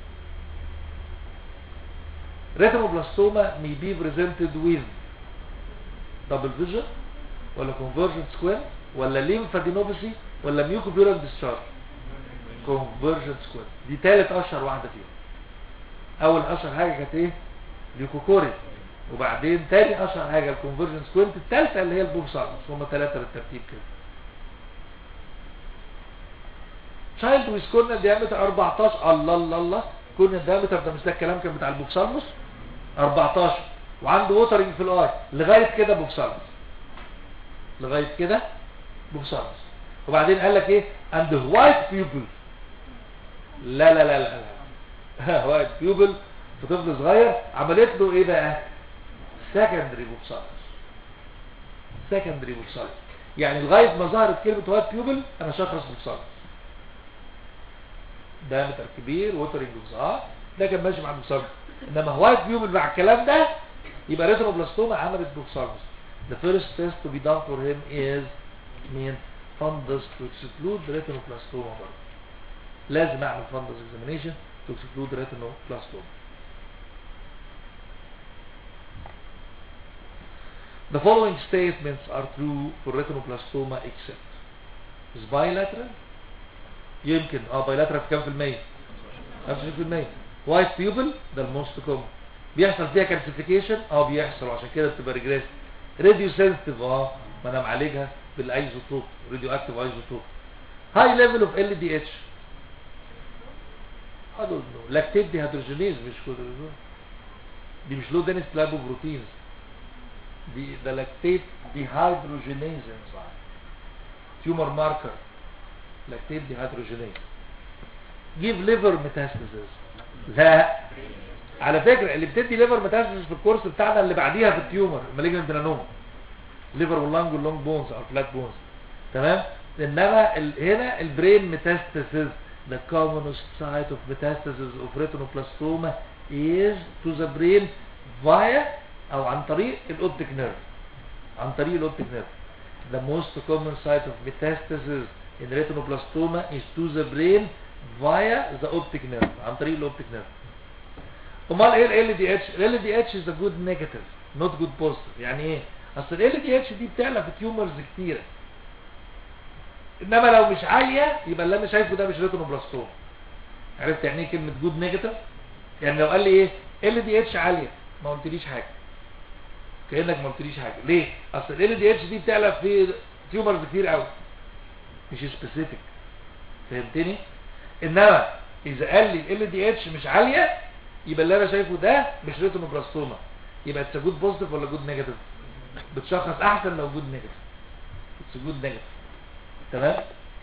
A: ريتينوبلاستوما may be presented with double vision ولا convergent square ولا lymphadenopathy ولا mucopurulent discharge convergent square دي تالت اشهر واحده فيهم اول اشهر حاجه كانت ايه ليوكوكوري وبعدين تاني اشهر حاجه الكونفرجنت سكوينت الثالثه اللي هي البوبسارس هم ثلاثه بالترتيب كده تشايلد ويز كورنر ديامتر 14 الله الله الله كورنر ديامتر ده مش ده الكلام كان بتاع البوكسالموس 14 وعنده ووترنج في الاي لغايه كده بوكسالموس لغايه كده بوكسالموس وبعدين قال لك ايه اند وايت بيوبل لا لا لا لا لا وايت بيوبل في طفل صغير عملت له ايه بقى سكندري بوكسالموس سكندري بوكسالموس يعني لغايه ما ظهرت كلمه وايت بيوبل انا شخص بوكسالموس دايمتر كبير ووترنج اه ده كان ماشي مع المصاب انما وايت بيوبل مع الكلام ده يبقى ريتروبلاستوما عملت بروكسالموس the first test to be done for him is مين fundus to exclude retinoblastoma برضه لازم اعمل fundus examination to exclude retinoblastoma The following statements are true for retinoblastoma except is bilateral يمكن اه bilateral في كام في المية 25% وايت بيوبل ده الموست كومن بيحصل فيها كالسيفيكيشن اه بيحصل عشان كده بتبقى ريجريس راديو سنسيتيف اه ما انا معالجها بالايزوتوب راديو اكتيف ايزوتوب هاي ليفل اوف ال دي اتش هدول لاكتيت دي هيدروجينيز مش كورتيزون دي مش لو دينس بلابو بروتينز دي ده لاكتيت دي هيدروجينيز انزيم تيومر ماركر لاكتيت دي هيدروجينيز جيب ليفر ميتاستاسيس لا على فكرة اللي بتدي ليفر ميتاستاسيس في الكورس بتاعنا اللي بعديها في التيومر مالجنت ميلانوما ليفر واللانج واللونج بونز او فلات بونز تمام انما ال... هنا البرين ميتاستاسيس the commonest site of metastasis of retinoblastoma is to the brain via او عن طريق الاوبتيك نيرف عن طريق الاوبتيك نيرف the most common site of metastasis in retinoblastoma is to the brain via the optic nerve عن طريق الاوبتيك نيرف امال ايه ال دي اتش ال دي اتش is a good negative not good positive يعني ايه اصل ال دي اتش دي بتعلى في تيومرز كتيره انما لو مش عاليه يبقى اللي انا شايفه ده مش ريتينوبلاستوم عرفت يعني ايه كلمه جود نيجاتيف يعني لو قال لي ايه ال دي اتش عاليه ما قلتليش حاجه كانك ما قلتليش حاجه ليه اصل ال دي اتش دي بتعلى في تيومرز كتير قوي مش سبيسيفيك فهمتني انما اذا قال لي ال دي اتش مش عاليه يبقى اللي انا شايفه ده مش ريتينوبلاستوما يبقى اتس جود بوزيتيف ولا جود نيجاتيف بتشخص احسن لو جود نيجاتيف اتس جود نيجاتيف تمام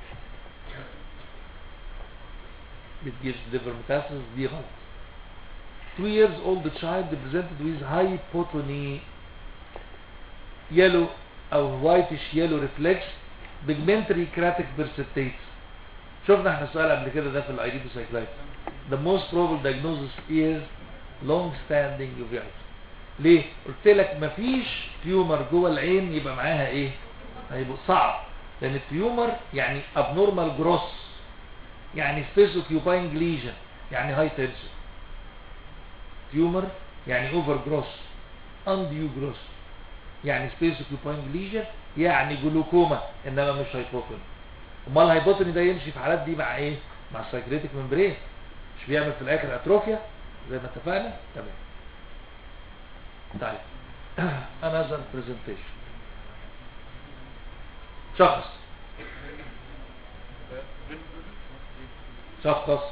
A: بتجيب liver metastasis دي غلط 2 years old child presented with hypotony yellow او whitish yellow reflex pigmentary cratic persistence شفنا احنا السؤال قبل كده ده في الايديبوسايكلايت the most probable diagnosis is long standing uveitis ليه قلت لك مفيش تيومر جوه العين يبقى معاها ايه هيبقى صعب لان التيومر يعني abnormal growth يعني space occupying lesion يعني high tension تيومر يعني over growth undue growth يعني space occupying lesion يعني جلوكوما انما مش هايبوتوني امال الهايبوتوني ده يمشي في حالات دي مع ايه مع السايكريتيك ممبرين مش بيعمل في الاخر اتروفيا زي ما اتفقنا تمام طيب another presentation شخص شخص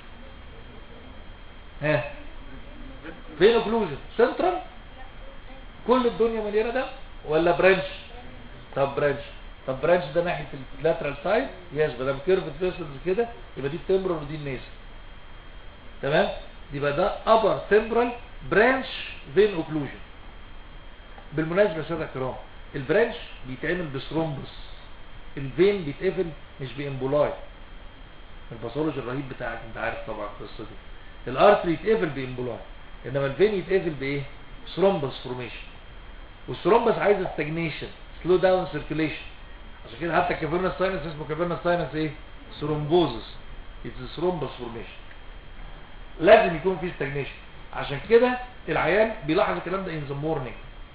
A: ها فين اوكلوجن سنترال كل الدنيا مليانه ده ولا برانش طب برانش طب برانش ده ناحيه اللاترال سايد يس بدل كيرف فيسلز كده يبقى دي التمبرال ودي النيس تمام يبقى ده ابر تمبرال برانش فين اوكلوجن بالمناسبه يا ساده الكرام البرانش بيتعمل بثرومبس الفين بيتقفل مش بامبولاي الباثولوجي الرهيب بتاعك انت عارف طبعا القصه دي الارتري يتقفل بامبولاي انما الفين يتقفل بايه ثرومبس فورميشن والثرومبس عايز ستاجنيشن سلو داون سيركيليشن عشان كده حتى كافيرنا ساينس اسمه كافيرنا ساينس ايه ثرومبوزس اتس ثرومبس فورميشن لازم يكون في ستاجنيشن عشان كده العيان بيلاحظ الكلام ده ان ذا مورنينج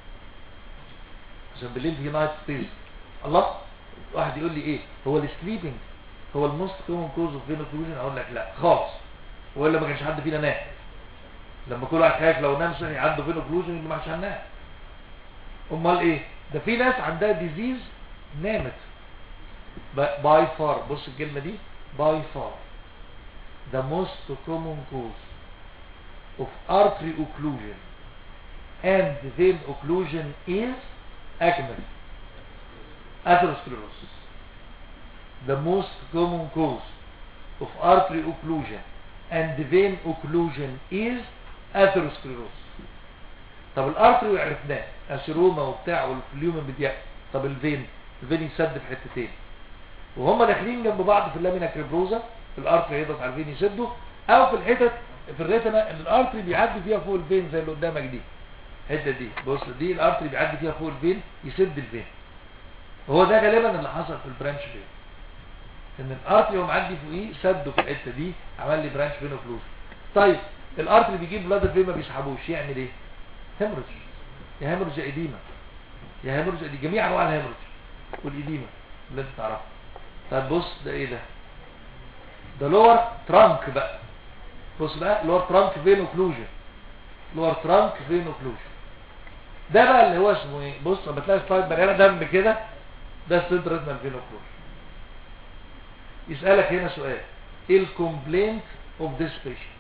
A: عشان بالليل في نايت ستيز الله واحد يقول لي ايه هو السليبنج هو الموست كومن كوز اوف فين اوكلوجن اقول لك لا خالص والا ما كانش حد فينا نام لما كل واحد خايف لو نام صحي عنده فين اوكلوجن يبقى ما عادش هننام امال ايه ده في ناس عندها ديزيز نامت باي فار بص الكلمه دي باي فار the most common cause of artery occlusion and vein occlusion is أكمل atherosclerosis the most common cause of artery occlusion and vein occlusion is atherosclerosis طب الارتري عرفناه اثيروما وبتاع والفليوم بيضيق طب الفين الفين يسد في حتتين وهم داخلين جنب بعض في اللامينا كريبروزا الارتري يضغط على الفين يسده او في الحتت في الريتنا ان الارتري بيعدي فيها فوق الفين زي اللي قدامك دي الحته دي بص دي الارتري بيعدي فيها فوق الفين يسد الفين هو ده غالبا اللي حصل في البرانش فين ان الارتري هو معدي فوقيه سده في الحته دي عمل لي برانش فين اوكلوجن طيب الارتري بيجيب بلاد الفين ما بيسحبوش يعمل ايه هيموريج يا هيموريج يا اديمه يا هيموريج دي جميع انواع الهيموريج والاديمه اللي انت تعرفها طيب بص ده ايه ده ده لور ترانك بقى بص بقى لور ترانك فين اوكلوجن لور ترانك فين اوكلوجن ده بقى اللي هو اسمه ايه بص لما تلاقي سلايد مليانه دم كده ده السنترال فين اوكلوجن يسالك هنا سؤال ايه الكومبلينت اوف ذيس بيشنت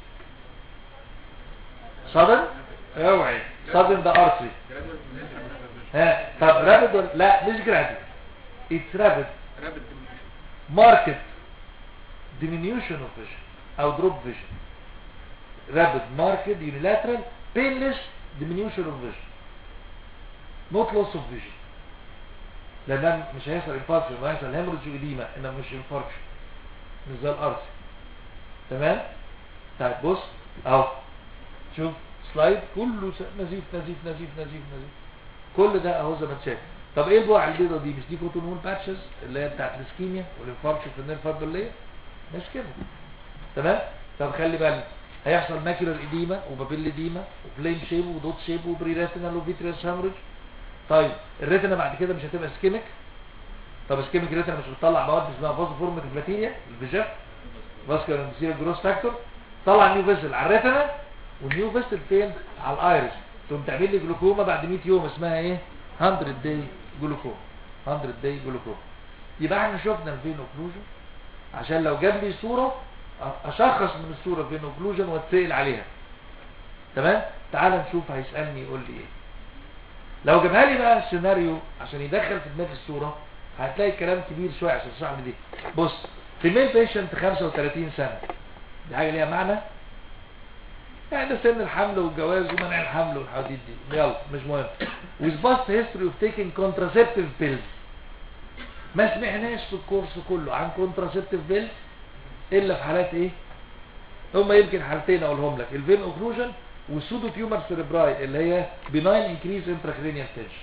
A: صدن اوعي صدن ده ارتري ها طب رابد ولا لا مش جرادي اتس رابد market diminution of vision او drop vision rapid market unilateral painless diminution of vision not loss of vision لان مش هيحصل انفاركشن وهيحصل هيموريدج وديما انما مش انفاركشن مش زي الارض تمام طيب بص اهو شوف سلايد كله س- نزيف نزيف نزيف نزيف نزيف كل ده اهو زي ما انت شايف طب ايه البقع البيضه دي مش دي فوتون باتشز اللي هي بتاعت الاسكيميا والانفاركشن في النيرف الدوليه مش كده تمام طب خلي بالك هيحصل ماكيولار اديما وبابيل اديما وفليم شيب ودوت شيب وبري ريتينال وفيتريس هامرج طيب الريتنا بعد كده مش هتبقى اسكيميك طب اسكيميك ريتنا مش بتطلع مواد اسمها فازوفورميتيف بلاتينيا الفيجاف فاسكولار اندسيرال جروس فاكتور طلع نيو فيسل على الريتنا والنيو فيسل فين على الايرس تقوم تعمل لي جلوكوما بعد 100 يوم اسمها ايه 100 داي جلوكوما 100 داي جلوكوما يبقى احنا شفنا الفين اوكلوجن عشان لو جاب لي صوره اشخص من الصوره فين اوكلوجن واتسال عليها تمام تعال نشوف هيسالني يقول لي ايه لو جابها لي بقى السيناريو عشان يدخل في دماغي الصوره هتلاقي الكلام كبير شويه عشان تشرح لي دي بص في ميل بيشنت 35 سنه دي حاجه ليها معنى يعني ده سن الحمل والجواز ومنع الحمل والحواديت دي يلا مش مهم with past history of taking contraceptive pills ما سمعناش في الكورس كله عن contraceptive pills الا في حالات ايه هما يمكن حالتين اقولهم لك الفين اوكلوجن والسودو تيومر سيريبراي اللي هي بناين انكريز انتراكرينيال تنشن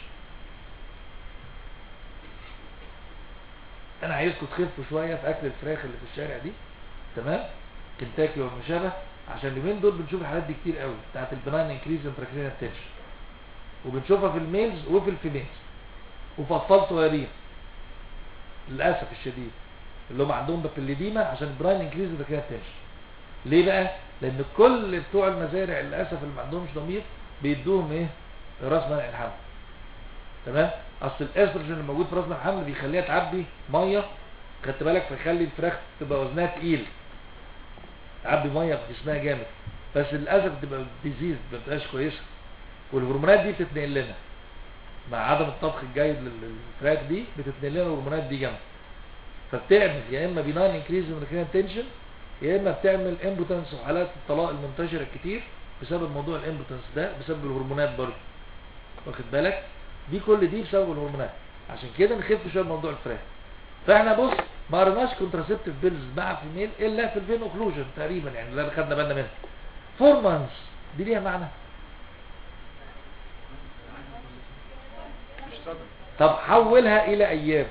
A: انا عايزكم تخفوا شويه في اكل الفراخ اللي في الشارع دي تمام كنتاكي وما شابه عشان اليومين دول بنشوف الحالات دي كتير قوي بتاعت البناين انكريز انتراكرينيال تنشن وبنشوفها في الميلز وفي الفيميلز وفي اطفال صغيرين للاسف الشديد اللي هم عندهم بابيليديما عشان البراين انكريز انتراكرينيال تنشن ليه بقى لان كل بتوع المزارع للاسف اللي ما عندهمش ضمير بيدوهم ايه راس منع الحمل تمام اصل الاستروجين اللي موجود في راس منع الحمل بيخليها تعبي ميه خدت بالك فيخلي الفراخ تبقى وزنها تقيل تعبي ميه في جسمها جامد بس للاسف بتبقى ديزيز ما بتبقاش كويسه والهرمونات دي بتتنقل لنا مع عدم الطبخ الجيد للفراخ دي بتتنقل لنا الهرمونات دي جامد فبتعمل يا اما بيناين انكريز من تنشن يا اما بتعمل امبوتنس وحالات الطلاق المنتشره الكتير بسبب موضوع الامبوتنس ده بسبب الهرمونات برضه واخد بالك دي كل دي بسبب الهرمونات عشان كده نخف شويه موضوع الفراخ فاحنا بص ما قرناش كونتراسيبتيف بيلز مع فيميل الا في الفين اوكلوجن تقريبا يعني اللي خدنا بالنا منها فور مانثس دي ليها معنى
B: مش صدر
A: طب حولها الى ايام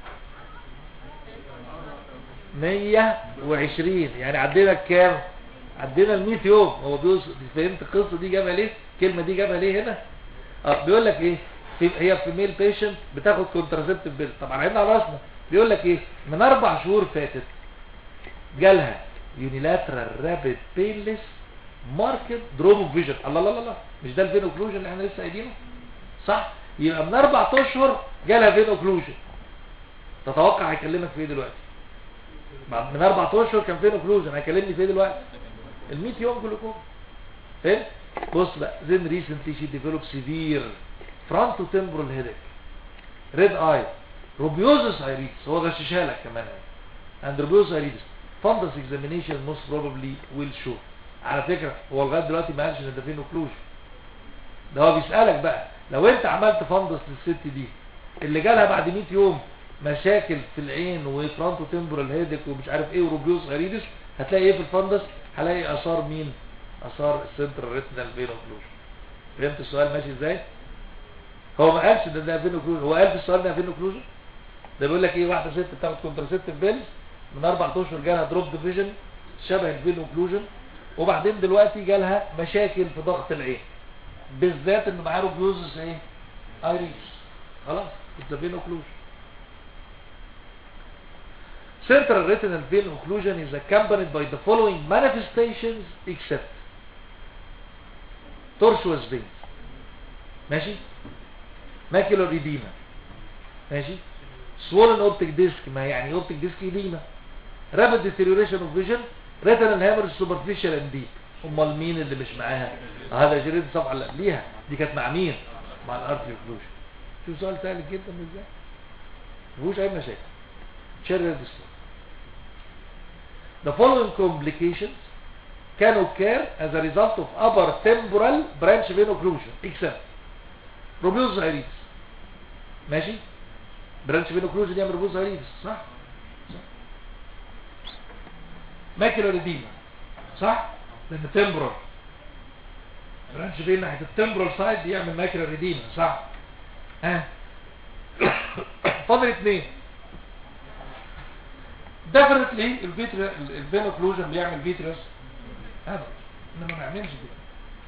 A: 120 يعني عدينا الكام عدينا ال 100 يوم هو بيوصل فهمت القصه دي جابها ليه الكلمه دي جابها ليه هنا اه بيقول لك ايه في هي في ميل بيشنت بتاخد كونتراسيبتيف بيل طبعا عيننا على راسنا بيقول لك ايه من اربع شهور فاتت جالها يونيلاترال رابيد بينلس ماركت دروب اوف فيجن الله الله الله مش ده الفين اوكلوجن اللي احنا لسه قايلينه صح يبقى من اربع اشهر جالها فين اوكلوجن تتوقع هيكلمك في ايه دلوقتي بعد من اربع اشهر كان فين اوكلوجن هيكلمني في ايه دلوقتي ال 100 يوم كلكم فين بص بقى then recently she developed severe frontotemporal headache red eye rubeosis iris هو غششها لك كمان يعني and rubeosis iris fundus examination most probably will show على فكرة هو لغاية دلوقتي ما قالش ان ده فين اوكلوجن ده هو بيسألك بقى لو انت عملت فندس للست دي اللي جالها بعد 100 يوم مشاكل في العين وفرونتو تمبرال هيدك ومش عارف ايه وروبيوس غريدس هتلاقي ايه في الفندس هلاقي اثار مين اثار السنترال ريتنال فين اوكلوجن فهمت السؤال ماشي ازاي هو ما قالش ده ده فين اوكلوجن هو قال في السؤال ده فين اوكلوجن ده بيقول لك ايه واحده ست بتاخد كونتراسيبتيف بيلز من اربع اشهر جالها دروب ديفيجن شبه الفين اوكلوجن وبعدين دلوقتي جالها مشاكل في ضغط العين بالذات ان معاه روبيوزس ايه ايريس خلاص it's a vein occlusion central retinal vein occlusion is accompanied by the following manifestations except tortuous veins ماشي macular edema ماشي swollen optic disc ما يعني optic disc edema rapid deterioration of vision retinal hemorrhage superficial and deep امال مين اللي مش معاها هذا جريد الصفحه اللي قبليها دي كانت مع مين مع الارتري اوكلوجن شوف سؤال سهل جدا ازاي مفيهوش اي مشاكل شرر ديستور The following complications can occur as a result of upper temporal branch vein occlusion except روبيوز هايريتس ماشي برانش فين اوكلوجن يعمل روبيوز هايريتس صح صح ماكيولار اديما صح لان تمبرال برانش فين ناحيه التمبرال سايد يعمل ماكيولار اديما صح ها فاضل اثنين ديفنتلي الفيتر الفين اوكلوجن بيعمل فيترس هذا انما ما يعملش كده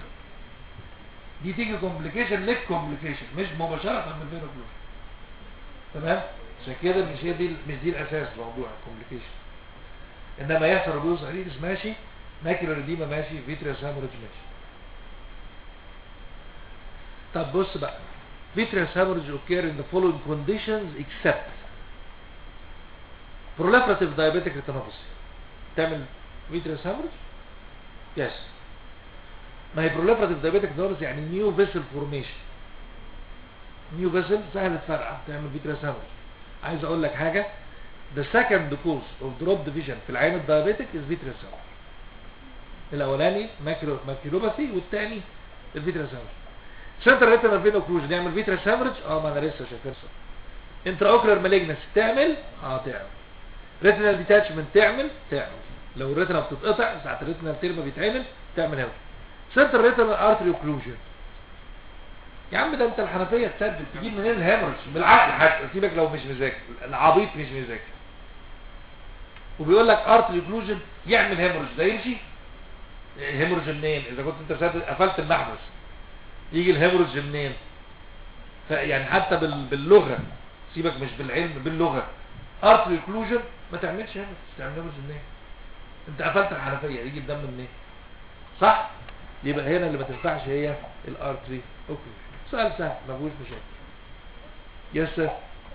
A: دي تيجي كومبليكيشن ليك كومبليكيشن مش مباشره من الفين اوكلوجن تمام عشان كده مش هي دي مش دي الاساس في موضوع الكومبليكيشن انما يحصل ربوز هريدس ماشي ماكيولار اديما ماشي فيتريس هاموريج ماشي طب بص بقى vitreous hemorrhage occur in the following conditions except proliferative diabetic retinopathy تعمل vitreous hemorrhage yes ما هي proliferative diabetic retinopathy يعني new vessel formation new vessel سهل تفرقع تعمل vitreous hemorrhage عايز اقول لك حاجة the second cause of drop division في العين الدايابيتك is vitreous hemorrhage الاولاني ماكيلوباثي والثاني الفيتريس hemorrhage سنتر ريتنال فين اوكلوجن يعمل فيتريس هامرج اه ما انا لسه شايفها انترا اوكلر مالجنس تعمل اه تعمل ريتنال ديتاتشمنت تعمل تعمل لو الريتنا بتتقطع ساعه الريتنال تيرما بيتعمل تعمل هامرج سنتر ريتنال ارتري اوكلوجن يا عم ده انت الحنفيه تسدد تجيب منين الهامرج بالعقل حتى سيبك لو مش مذاكر العبيط مش مذاكر وبيقول لك ارتري اوكلوجن يعمل هامرج ده يمشي هامرج منين اذا كنت انت سادد قفلت المحبس يجي الهيموريدج منين فيعني حتى بال- باللغه سيبك مش بالعلم باللغه ارتري اوكلوجن ما تعملش هيموريدج تعمل هيموريدج منين انت قفلت الحنفيه يجي الدم منين صح يبقى هنا اللي ما تنفعش هي الارتري اوكلوجن سؤال سهل ما فيهوش مشاكل يس سير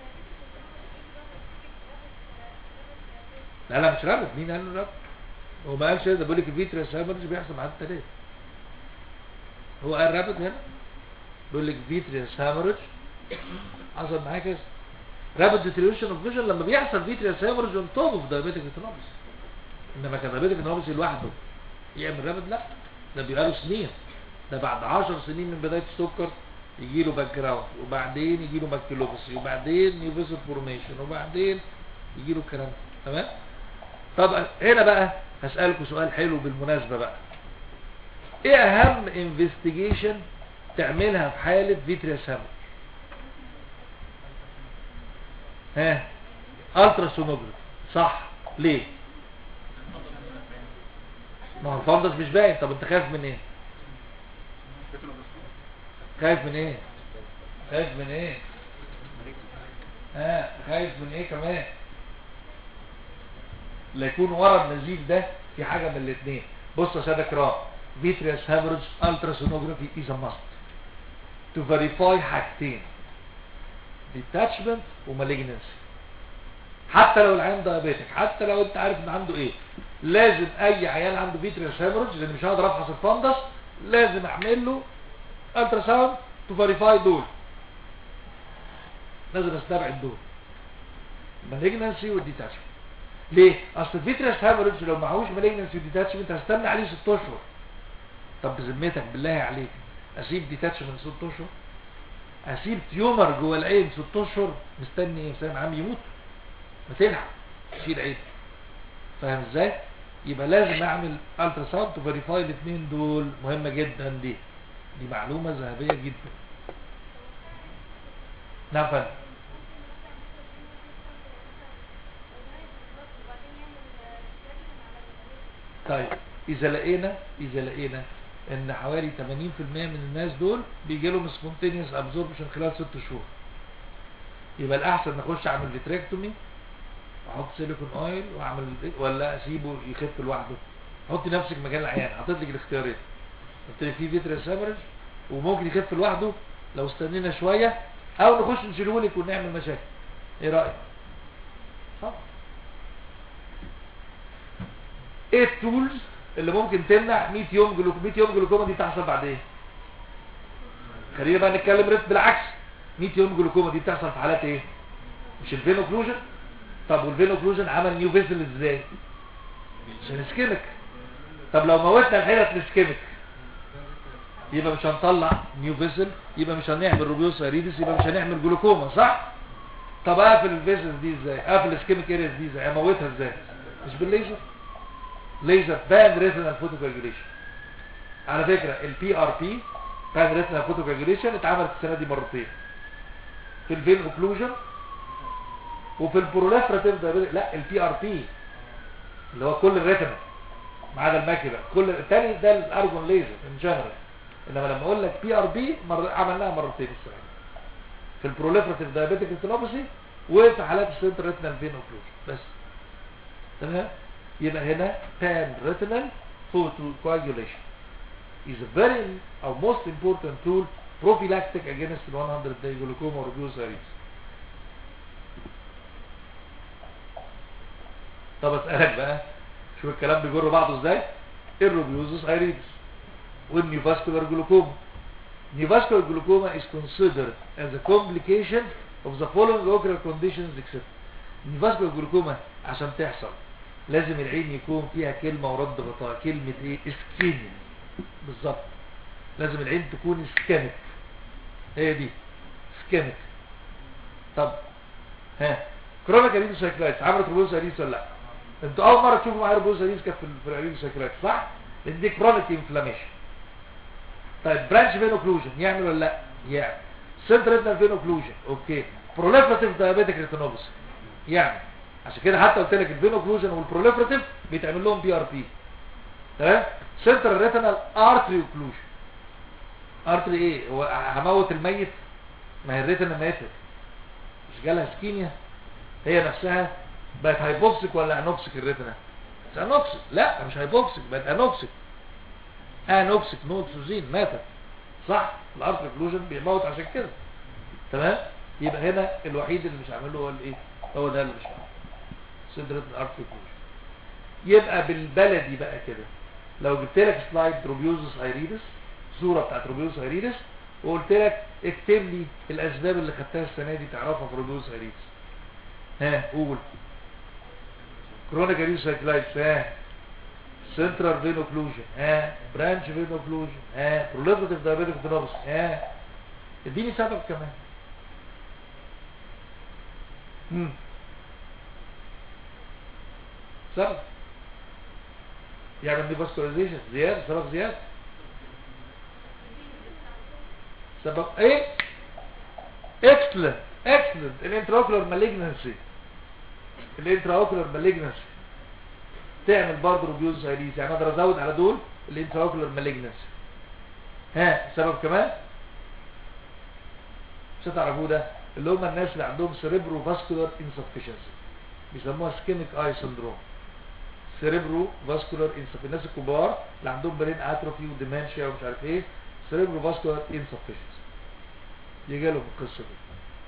A: لا لا مش رابط مين قال له رابط هو ما قالش ده بيقول لك الفيتريس هيموريدج بيحصل مع التلاتة هو قال رابط هنا بيقول لك فيتريس هامورج حصل معاه كده رابط ديتريوشن اوف فيجن لما بيحصل فيتريس هامورج اون توب اوف دايابيتيك ريتينوباثي انما كان دايابيتيك ريتينوباثي لوحده يعمل رابط لا ده بيبقى له سنين ده بعد 10 سنين من بدايه السكر يجي له باك جراوند وبعدين يجي له ماكيلوباثي وبعدين نيوفيسل فورميشن وبعدين يجي له الكلام ده تمام طب هنا بقى هسألكم سؤال حلو بالمناسبة بقى ايه اهم انفستيجيشن تعملها في حالة فيتريس هامر ها الترا سونوجرافي صح ليه ما هو الفندس مش باين طب انت خايف من ايه خايف من ايه خايف من ايه ها خايف من ايه كمان لا يكون ورا النزيف ده في حاجة من الاثنين بص يا سادة كرام vitreous hemorrhage ultrasonography is a must to verify حاجتين detachment ومالجنسي حتى لو العيان دايابيتك حتى لو انت عارف ان عنده ايه لازم اي عيان عنده vitreous hemorrhage لان مش هقدر افحص الفندس لازم اعمل له ultrasound to verify دول لازم استبعد دول malignancy والديتاشمنت ليه اصل الفيتريس هاموريدج لو معهوش مالجنسي وديتاتشمنت هستنى عليه 6 اشهر طب بذمتك بالله عليك اسيب ديتاتشمنت 6 اشهر اسيب تيومر جوه العين 6 اشهر مستني ايه مستني عم يموت ما تلحق شيل عين فاهم ازاي يبقى لازم اعمل الترا ساوند تو فيريفاي الاثنين دول مهمه جدا دي دي معلومه ذهبيه جدا نعم فندم طيب اذا لقينا اذا لقينا ان حوالي 80% من الناس دول بيجي لهم سبونتينيوس ابزوربشن خلال 6 شهور يبقى الاحسن نخش اعمل فيتريكتومي احط سيليكون اويل واعمل ولا اسيبه يخف لوحده حطي نفسك مكان العيان حطيت لك الاختيارين قلت لك في فيتريس هامرج وممكن يخف لوحده لو استنينا شويه او نخش نشيله لك ونعمل مشاكل ايه رايك صح ايه التولز اللي ممكن تمنع 100 يوم جلوكوما 100 يوم جلوكوما دي بتحصل بعد ايه خلينا بقى نتكلم ريت بالعكس 100 يوم جلوكوما دي بتحصل في حالات ايه مش الفين اوكلوجن طب والفين اوكلوجن عمل نيو فيسل ازاي عشان اسكيمك طب لو موتنا الحيرة الاسكيمك يبقى مش هنطلع نيو فيسل يبقى مش هنعمل روبيوس اريدس يبقى مش هنعمل جلوكوما صح طب اقفل الفيسل دي ازاي اقفل الاسكيمك اريز دي ازاي اموتها ازاي مش بالليزر ليزر بان ريتنال فوتوكاجوليشن على فكرة البي ار بي بان ريتنال فوتوكاجوليشن اتعملت السنة دي مرتين في الفين اوكلوجن وفي البروليفراتيف دايابيتك لا البي ار بي اللي هو كل الريتنا ما عدا الماكيولا كل الثاني ده الارجون ليزر ان جنرال انما لما اقول لك بي ار بي مر... عملناها مرتين السنه دي. في البروليفراتيف دايابيتك ريتينوباثي وفي حالات السنتر ريتنال فين اوكلوجن بس تمام يبقى هنا pan retinal photocoagulation is a very or most important tool prophylactic against 100 day glaucoma or Bruce iris طب اسألك بقى شوف الكلام بيجر بعضه ازاي الروبيوزس ايريدس والنيوفاسكولار جلوكوما نيوفاسكولار جلوكوما is considered as a complication of the following ocular conditions except النيوفاسكولار جلوكوما عشان تحصل لازم العين يكون فيها كلمة ورد غطاء كلمة ايه اسكيميا بالظبط لازم العين تكون اسكامك هي دي اسكامك طب ها كرونيك اريدو سايكلايتس عملت روبوز اريدس ولا لا انتوا اول مره تشوفوا معايا روبوز اريدس كانت في في الاريدو سايكلايتس صح لان دي كرونيك انفلاميشن طيب برانش فين اوكلوجن يعمل ولا لا يعمل سنترال فين اوكلوجن اوكي بروليفراتيف دايابيتيك ريتينوباثي يعمل عشان كده حتى قلت لك الفين اوكلوجن والبروليفراتيف بيتعمل لهم بي ار بي تمام سنترال ريتينال ارتري اوكلوجن ارتري ايه هو هموت الميت ما هي الريتنا ماتت مش جالها سكيميا هي نفسها بقت هايبوكسيك ولا انوكسيك الريتنا مش انوكسيك لا مش هايبوكسيك بقت انوكسيك انوكسيك نو اكسجين ماتت صح الارتري اوكلوجن بيموت عشان كده تمام يبقى هنا الوحيد اللي مش عامله هو الايه هو ده اللي مش عامله سندرة الارتري اوكلوجن يبقى بالبلدي بقى كده لو جبت لك سلايد روبيوزس ايريدس صورة بتاعت روبيوزس ايريدس وقلت لك اكتب لي الاسباب اللي خدتها السنة دي تعرفها في روبيوزس ايريدس ها قول كرونيك اريدس سايكلايتس ها سنترال فين اوكلوجن ها برانش فين اوكلوجن ها بروليفراتيف دايابيتيك ريتينوباثي ها اديني سبب كمان امم سبب يعمل ديفاسكولاريزيشن زيادة سبب زيادة سبب ايه اكسلنت اكسلنت الانتراوكولار مالجنسي الانتراوكولار مالجنسي تعمل برضه روبيوز هايليز يعني اقدر ازود على دول الانتراوكولار مالجنسي ها سبب كمان مش هتعرفوه ده اللي هم الناس اللي عندهم سيريبرو فاسكولار انسفشنسي بيسموها سكيميك اي سندروم سيريبرو فاسكولار انسفشنسي الناس الكبار اللي عندهم برين اتروفي وديمنشيا ومش عارف ايه سيريبرو فاسكولار انسفشنسي يجي لهم القصه دي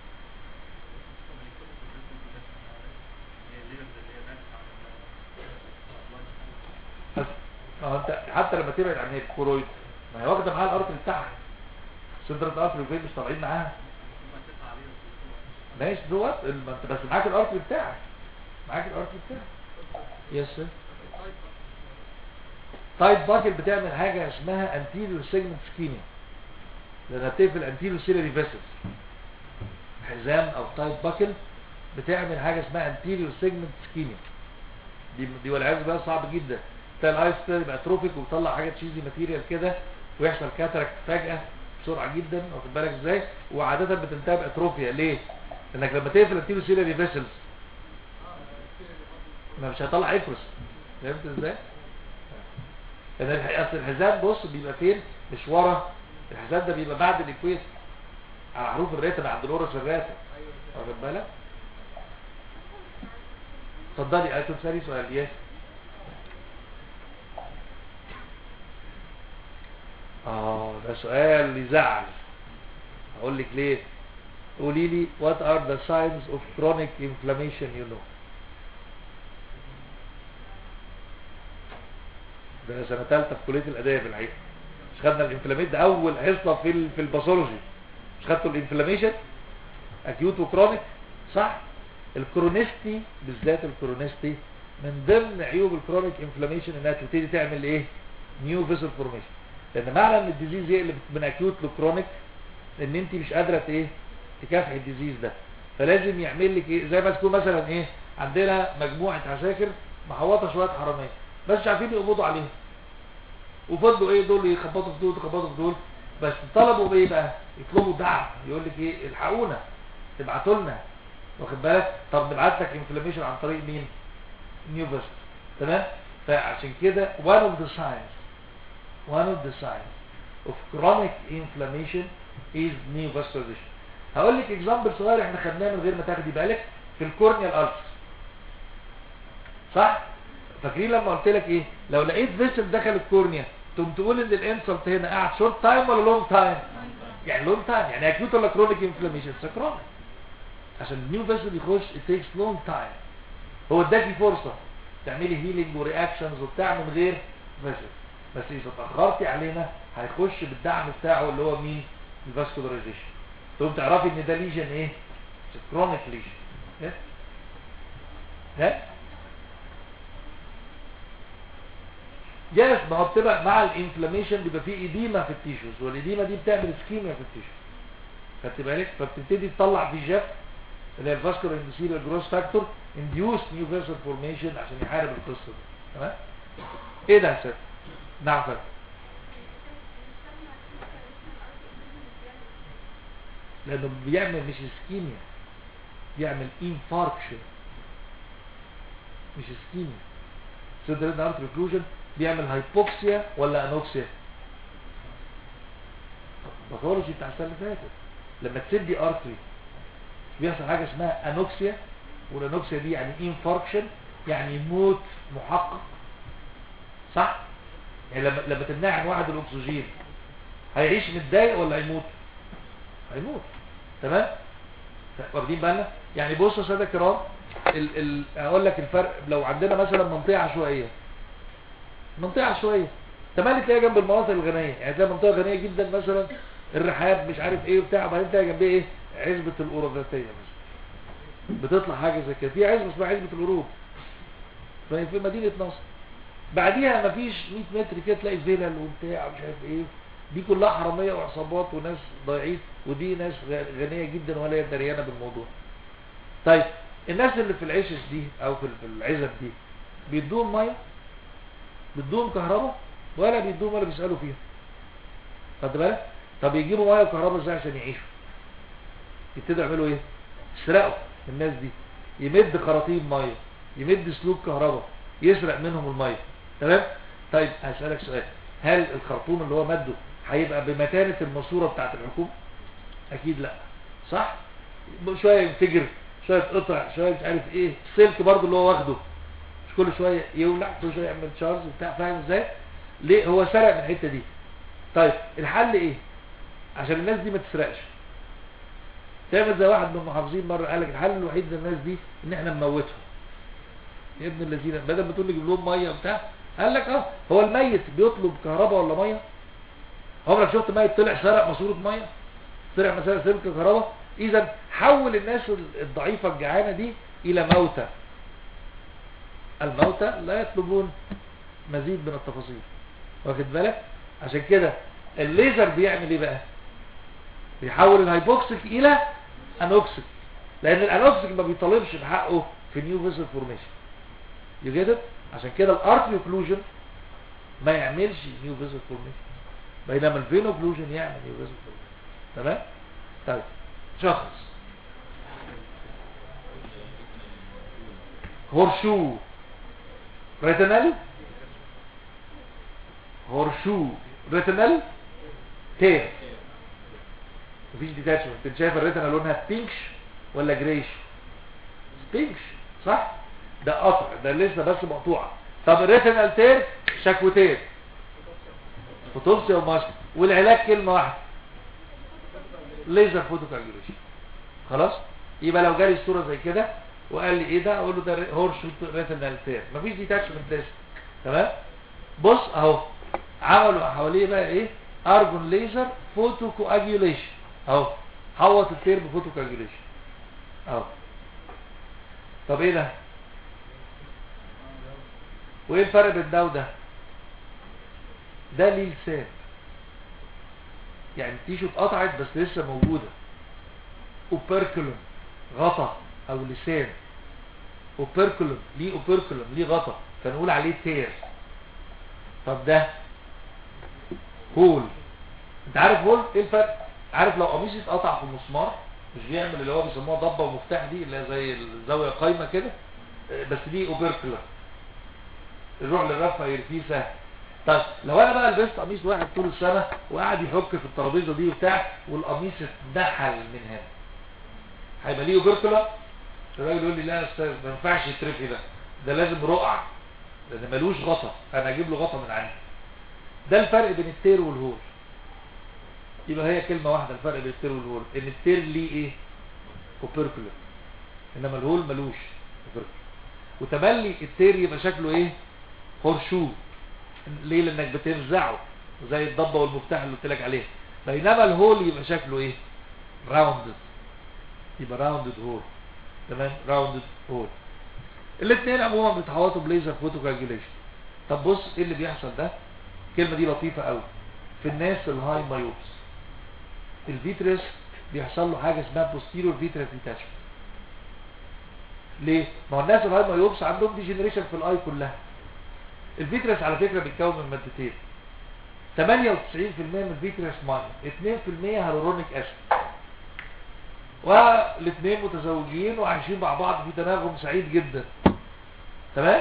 A: ما هو انت حتى لما تبعد عن الكورويد ما هي واخده معاها الارض بتاعها سندرة الارض والبيت مش طالعين معاها ماشي دوت الم- انت بس معاك الارض بتاعك معاك الارض بتاعك يس سير تايت باكل بتعمل حاجه اسمها anterior segment skinning لانها بتقفل anterior ciliary vessels حزام او تايت باكل بتعمل حاجه اسمها anterior segment skinning دي دي والعياذ بالله صعب جدا تلاقي الايس كده يبقى اتروفيك ويطلع حاجه تشيزي ماتيريال كده ويحصل كاتراكت فجاه بسرعه جدا واخد بالك ازاي وعاده بتنتهي باتروفيا ليه انك لما تقفل التيلو سيلري فيسلز ما مش هيطلع افرس فهمت ازاي لان الح- اصل الحزام بص بيبقى فين مش ورا الحزام ده بيبقى بعد الاكويت على حروف الريتنا عند الاورس الراتب واخد بالك اتفضلي انا كنت سالي سؤال ياس اه ده سؤال يزعل اقول لك ليه قولي لي what are the signs of chronic inflammation you know ده سنة ثالثة في كلية الأداب الحقيقة مش خدنا الانفلاميت ده أول حصة في ال في الباثولوجي مش خدتوا الانفلاميشن أكيوت وكرونيك صح الكرونيستي بالذات الكرونيستي من ضمن عيوب الكرونيك انفلاميشن انها تبتدي تعمل ايه نيو فيسل فورميشن لان معنى ان الديزيز يقلب من اكيوت لكرونيك ان انت مش قادره ايه تكافحي الديزيز ده فلازم يعمل لك ايه زي ما تكون مثلا ايه عندنا مجموعه عساكر محوطه شويه حراميه بس مش عارفين يقبضوا عليهم وفضلوا ايه دول يخبطوا في دول يخبطوا في دول بس طلبوا ايه بقى يطلبوا دعم يقول لك ايه الحقونا ابعتوا لنا واخد بالك طب نبعت لك انفلاميشن عن طريق مين نيو فيرس تمام فعشان كده one of the signs one of the signs of chronic inflammation is neovascularization هقول لك اكزامبل صغير احنا خدناه من غير ما تاخدي بالك في الكورنيال ألسر صح فاكرين لما قلت لك ايه لو لقيت فيسل دخل الكورنيا تقوم تقول ان الانسلت هنا قاعد شورت تايم ولا لونج تايم يعني لونج تايم يعني اكيوت ولا كرونيك انفلاميشن كرونيك عشان النيو فيسل يخش it takes long time هو اداكي فرصة تعملي هيلينج ورياكشنز وبتاع من غير فيسل بس اذا اتاخرتي علينا هيخش بالدعم بتاعه اللي هو مين الفاسكولاريزيشن تقوم تعرفي ان ده ليجن ايه كرونيك ليجن ها يس ما هو بتبقى مع الانفلاميشن بيبقى فيه ايديما في التيشوز والايديما دي بتعمل اسكيميا في التيشوز خدت بالك فبتبتدي تطلع في جاف اللي هي الفاسكولار اندوثيليال جروس فاكتور انديوس نيو فيسل فورميشن عشان يحارب القصه دي تمام ايه ده يا سيد نعم فندم لانه بيعمل مش اسكيميا بيعمل انفاركشن مش اسكيميا سيدرين ارت ريكلوجن بيعمل هايبوكسيا ولا انوكسيا باثولوجي بتاع السنه اللي فاتت لما تسدي ارتري بيحصل حاجه اسمها انوكسيا والانوكسيا دي يعني انفاركشن يعني موت محقق صح يعني لما لما تمنع عن واحد الاكسجين هيعيش متضايق ولا هيموت هيموت تمام واخدين بالنا يعني بصوا يا ساده الكرام ال ال اقول لك الفرق لو عندنا مثلا منطقه عشوائيه منطقه عشوائيه تمام تلاقيها جنب المناطق الغنيه يعني تلاقي منطقه غنيه جدا مثلا الرحاب مش عارف ايه وبتاع وبعدين تلاقي جنبها ايه عزبه القروداتيه مثلا بتطلع حاجه زي كده في عزبه اسمها عزبه القرود فهي في مدينه نصر بعديها مفيش 100 متر كده تلاقي فيلل وبتاع ومش عارف ايه دي كلها حراميه وعصابات وناس ضايعين ودي ناس غنيه جدا ولا هي دريانه بالموضوع طيب الناس اللي في العشش دي او في في العزب دي بيدوهم ميه بيدوهم كهرباء ولا بيدوهم ولا بيسالوا فيها خد بالك طب يجيبوا ميه وكهرباء ازاي عشان يعيشوا يبتدوا يعملوا ايه يسرقوا الناس دي يمد خراطيم ميه يمد سلوك كهرباء يسرق منهم الميه تمام طيب هسألك سؤال هل الخرطوم اللي هو مده هيبقى بمتانة الماسوره بتاعت الحكومة اكيد لا صح شوية ينفجر شوية قطع شوية مش عارف ايه السلك برضو اللي هو واخده مش كل شوية يولع كل شوية يعمل تشارج وبتاع فاهم ازاي ليه هو سرق من الحتة دي طيب الحل ايه عشان الناس دي ما تسرقش تعمل زي واحد من المحافظين مرة قال لك الحل الوحيد للناس دي ان احنا نموتهم يا ابن الذين بدل ما تقول لي جيب لهم ميه وبتاع قال لك اه هو الميت بيطلب كهرباء ولا ميه عمرك شفت ميت طلع سرق ماسوره ميه طلع مثلا سلك كهرباء اذا حول الناس الضعيفه الجعانه دي الى موتى الموتى لا يطلبون مزيد من التفاصيل واخد بالك عشان كده الليزر بيعمل ايه بقى بيحول الهايبوكسيك الى انوكسيك لان الانوكسيك ما بيطالبش بحقه في نيو فيسل فورميشن يو جيت ات عشان كده الارتري اوكلوجن ما يعملش نيو فيزل فورميشن بينما الفين اوكلوجن يعمل نيو فيزل فورميشن تمام طيب شخص هورشو ريتينال هورشو ريتينال تير مفيش ديتاتشمنت انت شايف الريتنا لونها بينكش ولا جريش بينكش صح ده قطع ده لسه بس مقطوعه طب الريتنال تير شكوتين فوتوبسي وماسك والعلاج كلمه واحده ليزر فوتوكاجوليشن خلاص يبقى لو جالي الصوره زي كده وقال لي ايه ده اقول له ده هورش ريتنال تير مفيش ديتاتشمنت تيست تمام بص اهو عملوا حواليه بقى ايه ارجون ليزر فوتو كواجيوليشن اهو حوط التير بفوتو كواجيوليشن اهو طب ايه ده وايه الفرق بين ده وده ده ليه لسان يعني التيشو اتقطعت بس لسه موجوده اوبركولوم غطا او لسان اوبركولوم ليه اوبركولوم ليه غطا فنقول عليه تير طب ده هول انت عارف هول ايه الفرق عارف لو قميص اتقطع في مسمار مش بيعمل اللي هو بيسموها ضبه ومفتاح دي اللي هي زي الزاويه قايمه كده بس دي اوبركولوم الروح للرفع يرفيه سهل طيب لو انا بقى لبست قميص واحد طول السنه وقاعد يحك في الترابيزه دي وبتاع والقميص اتنحل من هنا هيبقى ليه اوبركولا الراجل يقول لي لا يا استاذ ما ينفعش يترفي ده ده لازم رقعه لان ملوش غطا انا اجيب له غطا من عندي ده الفرق بين التير والهول يبقى هي كلمه واحده الفرق بين التير والهول ان التير ليه ايه اوبركولا انما الهول ملوش اوبركولا وتملي التير يبقى شكله ايه هورشو ليه لانك بتنزعه زي الضبه والمفتاح اللي قلت لك عليه بينما الهول يبقى شكله ايه راوندد يبقى راوندد هول تمام راوندد هول الاثنين عموما بيتحوطوا بليزر فوتو كالكوليشن طب بص ايه اللي بيحصل ده الكلمه دي لطيفه قوي في الناس الهاي مايوبس الفيترس بيحصل له حاجه اسمها بوستيريور فيترس ديتاشمنت ليه ما هو الناس الهاي مايوبس عندهم ديجنريشن في الاي كلها الفيترس على فكرة بيتكون من مادتين 98% من الفيترس ميه 2% هالورونيك اسيد والاثنين متزوجين وعايشين مع بعض في تناغم سعيد جدا تمام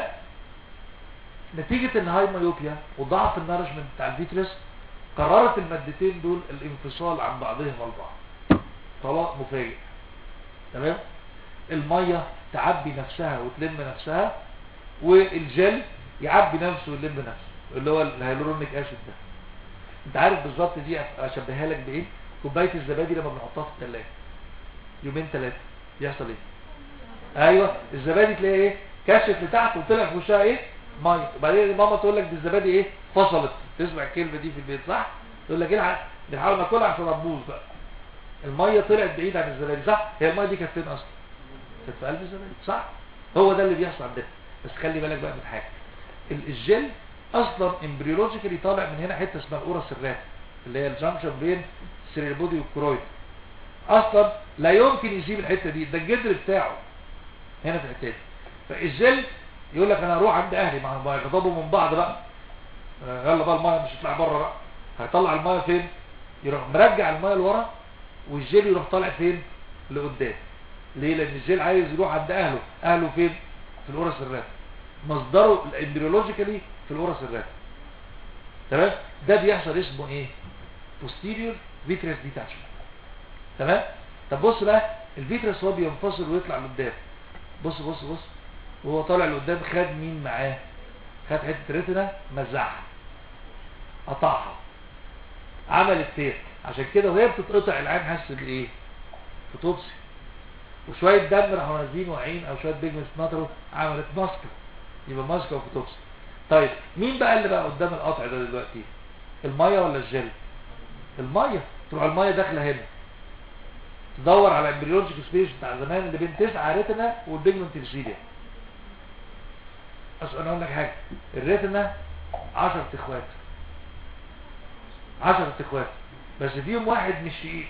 A: نتيجة الهاي مايوبيا وضعف النارجمنت بتاع الفيترس قررت المادتين دول الانفصال عن بعضهم البعض طلاق مفاجئ تمام المية تعبي نفسها وتلم نفسها والجل يعبي نفسه ويلم نفسه اللي هو الهيلورونيك اسيد ده انت عارف بالظبط دي اشبهها لك بايه كوبايه الزبادي لما بنحطها في الثلاجه يومين ثلاثه يحصل ايه ايوه الزبادي تلاقي ايه كشف لتحت وطلع في وشها ايه ميه وبعدين ماما تقول لك دي الزبادي ايه فصلت تسمع الكلمه دي في البيت صح تقول لك ايه بنحاول ناكلها عشان تبوظ بقى الميه طلعت بعيد عن الزبادي صح هي الميه دي كانت فين اصلا كانت في قلب الزبادي صح هو ده اللي بيحصل عندنا بس خلي بالك بقى من حاجه الجل اصلا امبريولوجيكالي طالع من هنا حته اسمها الاورا سرات اللي هي الجنكشن بين السيريال بودي والكرويد اصلا لا يمكن يسيب الحته دي ده الجدر بتاعه هنا في الحته دي فالجل يقول لك انا هروح عند اهلي مع ما يغضبوا من بعض بقى يلا بقى المايه مش هتطلع بره بقى هيطلع المايه فين يروح مرجع المايه لورا والجل يروح طالع فين لقدام ليه لان الجل عايز يروح عند اهله اهله فين في الاورا سرات مصدره الامبريولوجيكالي في الورث الراتب تمام ده بيحصل اسمه ايه posterior vitreous detachment تمام طب بص بقى الفيترس هو بينفصل ويطلع لقدام بص بص بص وهو طالع لقدام خد مين معاه خد حته ريتنا مزعها قطعها عمل التير عشان كده وهي بتتقطع العين حس بايه فوتوبسي وشويه دم راحوا نازلين واقعين او شويه بيجمنت نطروا عملت ماسكه يبقى ماسكه وفوتوبسي طيب مين بقى اللي بقى قدام القطع ده دلوقتي الميه ولا الجل الميه تروح الميه داخله هنا تدور على الامبريولوجيك سبيس بتاع زمان اللي بين تسعة ريتنا والبيجمنت السيليا اصل انا اقول لك حاجه الريتنا 10 اخوات 10 اخوات بس فيهم واحد مش شقيق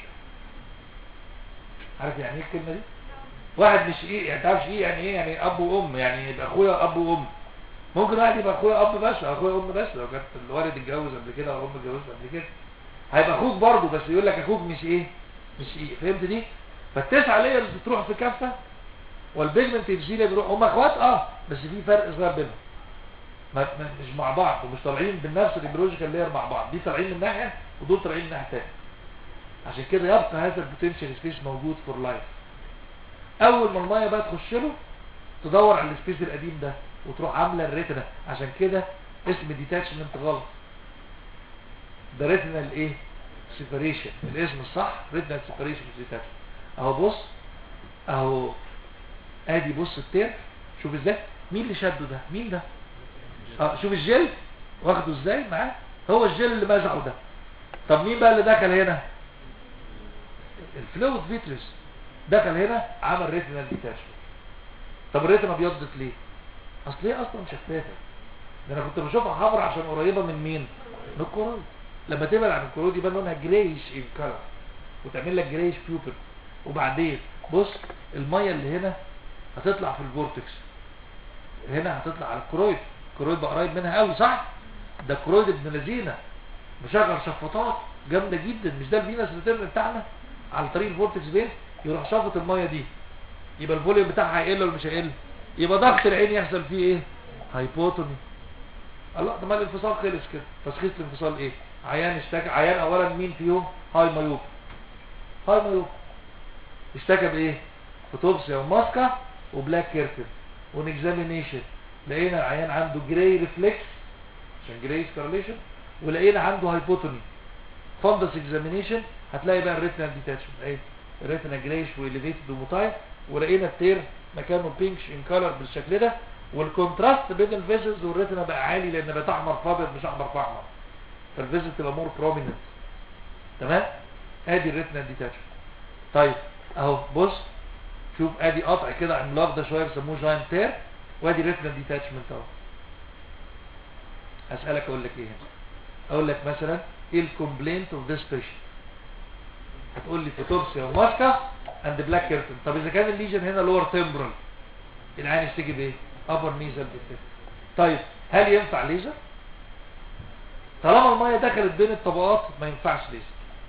A: عارف يعني ايه الكلمه دي واحد مش شقيق يعني تعرف شقيق يعني ايه يعني اب وام يعني يبقى اخويا اب وام ممكن واحد يبقى اخويا اب بس او اخويا ام بس لو كانت الوالد اتجوز قبل كده او الام اتجوزت قبل كده هيبقى اخوك برضه بس يقول لك اخوك مش ايه مش ايه فهمت دي فالتسعه لايرز بتروح في كفه والبيجمنت ابسيليا بيروح هم اخوات اه بس في فرق صغير بينهم ما ما- مش مع بعض ومش طالعين بنفس الامبريولوجيكال لاير مع بعض دي طالعين من ناحيه ودول طالعين من ناحيه ثانيه عشان كده يبقى هذا البوتنشال سبيس موجود فور لايف اول ما الميه بقى تخش له تدور على السبيس القديم ده وتروح عامله الريتنا عشان كده اسم ديتاتشمنت غلط ده ريتنال ايه سيبريشن الاسم الصح ريتنال سيبريشن ديتاتشمنت اهو بص اهو ادي بص التير شوف ازاي مين اللي شده ده مين ده اه شوف الجل واخده ازاي معاه هو الجل اللي مزعه ده طب مين بقى اللي دخل هنا الفلويد فيتريس دخل هنا عمل ريتنال ديتاشمنت طب الريتنا ابيضت ليه اصل هي اصلا شفافه ده انا كنت بشوفها حمرا عشان قريبه من مين من الكورود لما تبعد عن الكورود يبقى لونها جريش ان كلر وتعمل لك جريش بيوبل وبعدين بص الميه اللي هنا هتطلع في الفورتكس هنا هتطلع على الكرويد الكرويد بقى قريب منها قوي صح ده الكرويد ابن لذينه مشغل شفاطات جامده جدا مش ده الفينس ريتيرن بتاعنا على طريق الفورتكس فين يروح شافط الميه دي يبقى الفوليوم بتاعها هيقل ولا مش هيقل يبقى ضغط العين يحصل فيه ايه هايبوتوني الله ده ما الانفصال خلص كده تشخيص الانفصال ايه عيان اشتكى عيان اولا مين فيهم هاي مايوب هاي مايوب اشتكى بايه فوتوبسيا وماسكا وبلاك كيرتن ونكزامينيشن لقينا العيان عنده جراي ريفلكس عشان جراي سكارليشن ولقينا عنده هايبوتوني فندس اكزامينيشن هتلاقي بقى الريتنا ديتاتشمنت ايه الريتنا جريش واليفيتد وموتايل ولقينا التير مكانه بينكش ان كلر بالشكل ده والكونتراست بين الفيزلز والريتنا بقى عالي لان بقت احمر في ابيض مش احمر في احمر فالفيزل تبقى مور بروميننت تمام ادي الريتنا ديتاتشمنت طيب اهو بص شوف ادي قطع كده عملاق ده شويه بيسموه جاينت تير وادي ريتنا ديتاتشمنت اهو اسالك اقول لك ايه هنا اقول لك مثلا ايه الكومبلينت اوف ذس بيشنت هتقول لي فوتوبسيا وماسكا اند بلاك كيرتن طب اذا كان الليجن هنا لور تمبرال العين يشتكي بايه ابر ميزل ديفكت طيب هل ينفع ليزر طالما الميه دخلت بين الطبقات ما ينفعش ليزر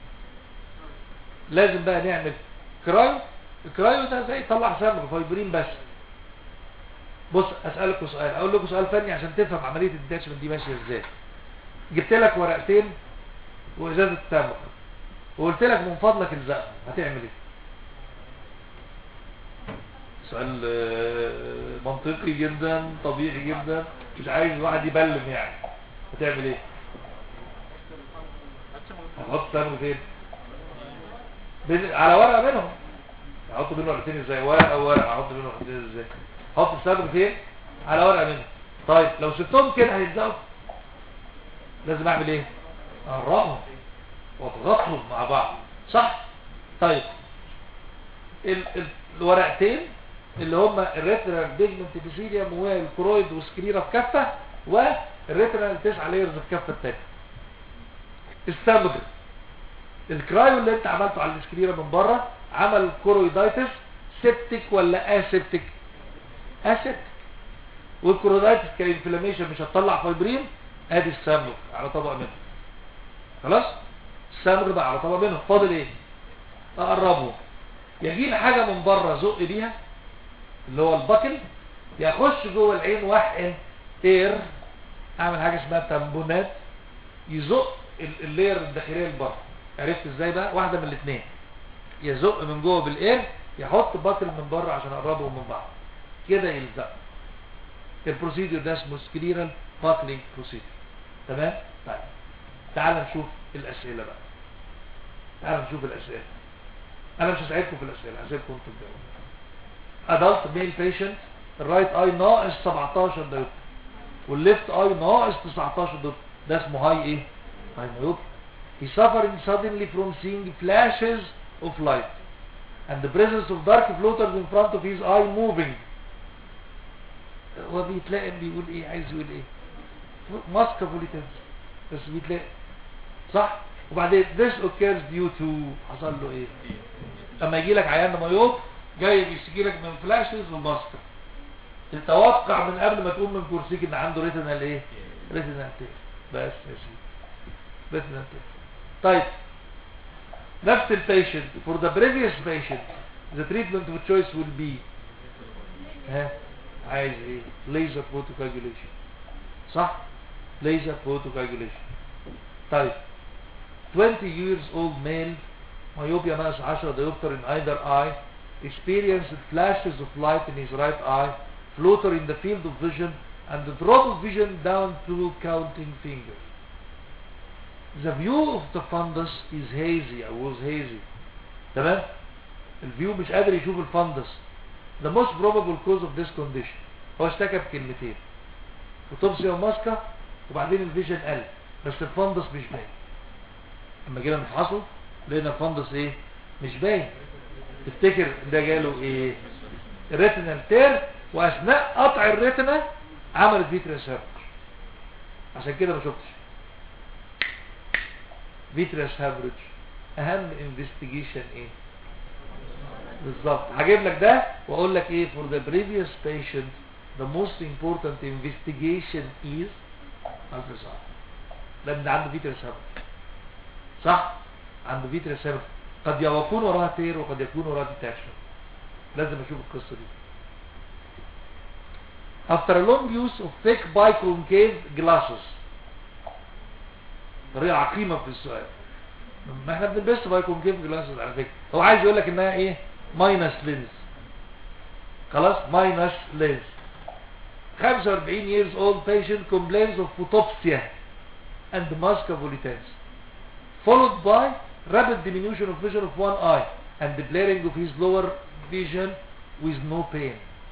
A: لازم بقى نعمل كرايو الكرايو ده زي طلع صمغ فايبرين بس بص اسالكوا سؤال اقول لكم سؤال فني عشان تفهم عمليه الديتاتشمنت دي ماشيه ازاي جبت لك ورقتين وازازه صمغ وقلت لك من فضلك الزقهم هتعمل ايه سؤال آه، منطقي جدا طبيعي جدا مش عايز واحد يبلم يعني هتعمل ايه هتحط صمغ فين بين- على ورقه منهم احط بين ورقتين ازاي ورقه ورقه احط بين ورقتين ازاي احط الصدر فين على ورقه منهم طيب لو سبتهم كده هيلزقوا لازم اعمل ايه اقربهم واضغطهم مع بعض صح طيب ال ال الورقتين اللي هم الريترال بيجمنت ابيثيليوم والكرويد وسكليرا في كفه والريترال تسعه لايرز في الكفه الثانيه الصبغ الكرايو اللي انت عملته على السكليرا من بره عمل كورويدايتس سيبتك ولا اسيبتك اسيبتك والكورويدايتس كانفلاميشن مش هتطلع فايبرين ادي الصبغ على طبق منه خلاص الصبغ بقى على طبق منه فاضل ايه اقربه يجي لي حاجه من بره زق بيها اللي هو الباكل يخش جوه العين واحقن اير اعمل حاجه اسمها تامبونات يزق ال- اللير الداخليه لبره عرفت ازاي بقى واحده من الاثنين يزق من جوه بالاير يحط باكل من بره عشان اقربهم من بعض كده يلزق البروسيدور ده اسمه سكليرال باكلينج بروسيدور تمام طيب تعال نشوف الاسئله بقى تعال نشوف الاسئله انا مش هساعدكم في الاسئله هسيبكم انتوا تجاوبوا adult male patient الرايت اي ناقص 17 دايوت والليفت اي ناقص 19 دايوت ده اسمه هاي ايه هاي مايوب he suffering suddenly from seeing flashes of light and the presence of dark floaters in front of his eye moving هو بيتلائم بيقول ايه عايز يقول ايه ماسكا فوليتنس بس بيتلائم صح وبعدين this occurs due to حصل له ايه اما يجي لك عيان مايوب جاي بيشتكي لك من فلاشز وماسكا تتوقع من قبل ما تقوم من كرسيك ان عنده ريتنال ايه ريتنال تير بس يا سيدي ريتنال تير طيب نفس البيشنت for the previous patient the treatment of choice will be ها عايز ايه laser photocoagulation صح laser photocoagulation طيب 20 years old male myopia ناقص 10 diopter in either eye experienced flashes of light in his right eye floater in the field of vision and the drop of vision down to counting fingers the view of the fundus is hazy or was hazy تمام الفيو مش قادر يشوف الفندس the most probable cause of this condition هو اشتكى بكلمتين فوتوبسيا وماسكا وبعدين الفيجن قل بس الفندس مش باين اما جينا نفحصه لقينا الفندس ايه مش باين تفتكر ده جاله ايه ريتينال تير واثناء قطع الريتنا عملت فيتريس هابرج عشان كده ما شفتش فيتريس هابرج اهم انفستيجيشن ايه بالظبط هجيب لك ده واقول لك ايه for the previous patient the most important investigation is ultrasound لان ده عنده فيتريس هابرج صح عنده فيتريس هابرج قد يكون وراها تير وقد يكون وراها ديتاشمنت لازم اشوف القصه دي after a long use of thick biconcave glasses طريقه عقيمه في السؤال ما احنا بنلبس بايكونكيف جلاسز على فكره هو عايز يقول لك انها ايه ماينس لينز خلاص ماينس لينز 45 years old patient complains of photopsia and musca volitans followed by rapid diminution of vision of one eye and the blurring of his lower vision with no pain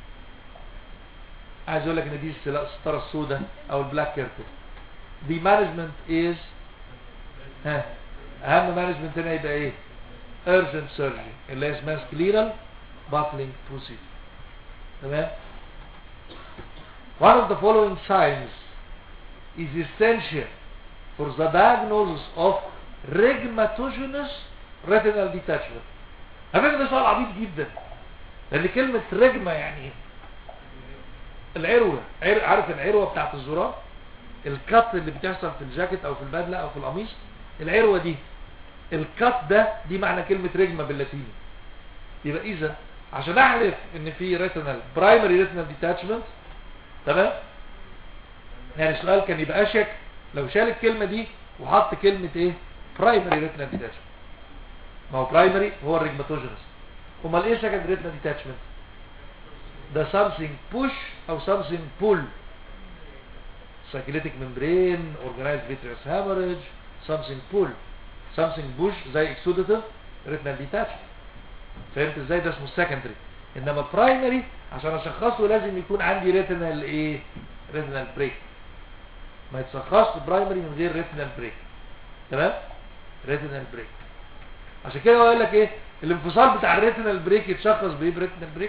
A: عايز اقول لك ان دي الستاره السوداء او البلاك كيرتل the management is ها اهم مانجمنت هنا يبقى ايه urgent surgery اللي هي اسمها scleral buckling procedure تمام one of the following signs is essential for the diagnosis of rhegmatogenous retinal detachment على فكره ده سؤال عبيط جدا لان كلمه رجمه يعني ايه العروه عر... عارف العروه بتاعت الزرار الكت اللي بتحصل في الجاكيت او في البدله او في القميص العروه دي الكت ده دي معنى كلمه رجمه باللاتيني يبقى اذا عشان احلف ان في ريتينال برايمري ريتينال ديتاتشمنت تمام يعني السؤال كان يبقى اشك لو شال الكلمه دي وحط كلمه ايه برايمري ريتينال ديتاتشمنت ما هو برايمري هو الريجماتوجينس امال ايه سكند ريتينال ديتاتشمنت ده something push او something pull cyclitic membrane organized vitreous hemorrhage something pull something push زي exudative retinal detachment فهمت ازاي ده اسمه secondary انما primary عشان اشخصه لازم يكون عندي retinal ايه retinal break ما يتشخصش primary من غير retinal break تمام retinal break عشان كده هو يقول لك ايه الانفصال بتاع الريتينال بريك يتشخص بايه بريتينال بريك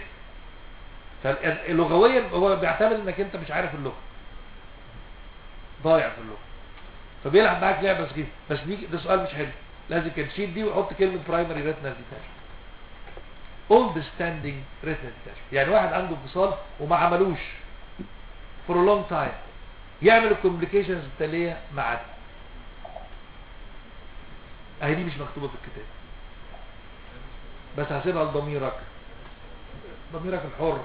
A: فلغويا هو بيعتمد انك انت مش عارف اللغه ضايع في اللغه فبيلعب معاك لعبه كده بس دي ده سؤال مش حلو لازم كان تشيل دي وحط كلمه برايمري ريتنال ديتاشمنت اولد ستاندينج ريتنال ديتاشمنت يعني واحد عنده انفصال وما عملوش فور لونج تايم يعمل الكومبليكيشنز التاليه مع ده اهي دي مش مكتوبه في الكتاب بس هسيبها لضميرك ضميرك الحر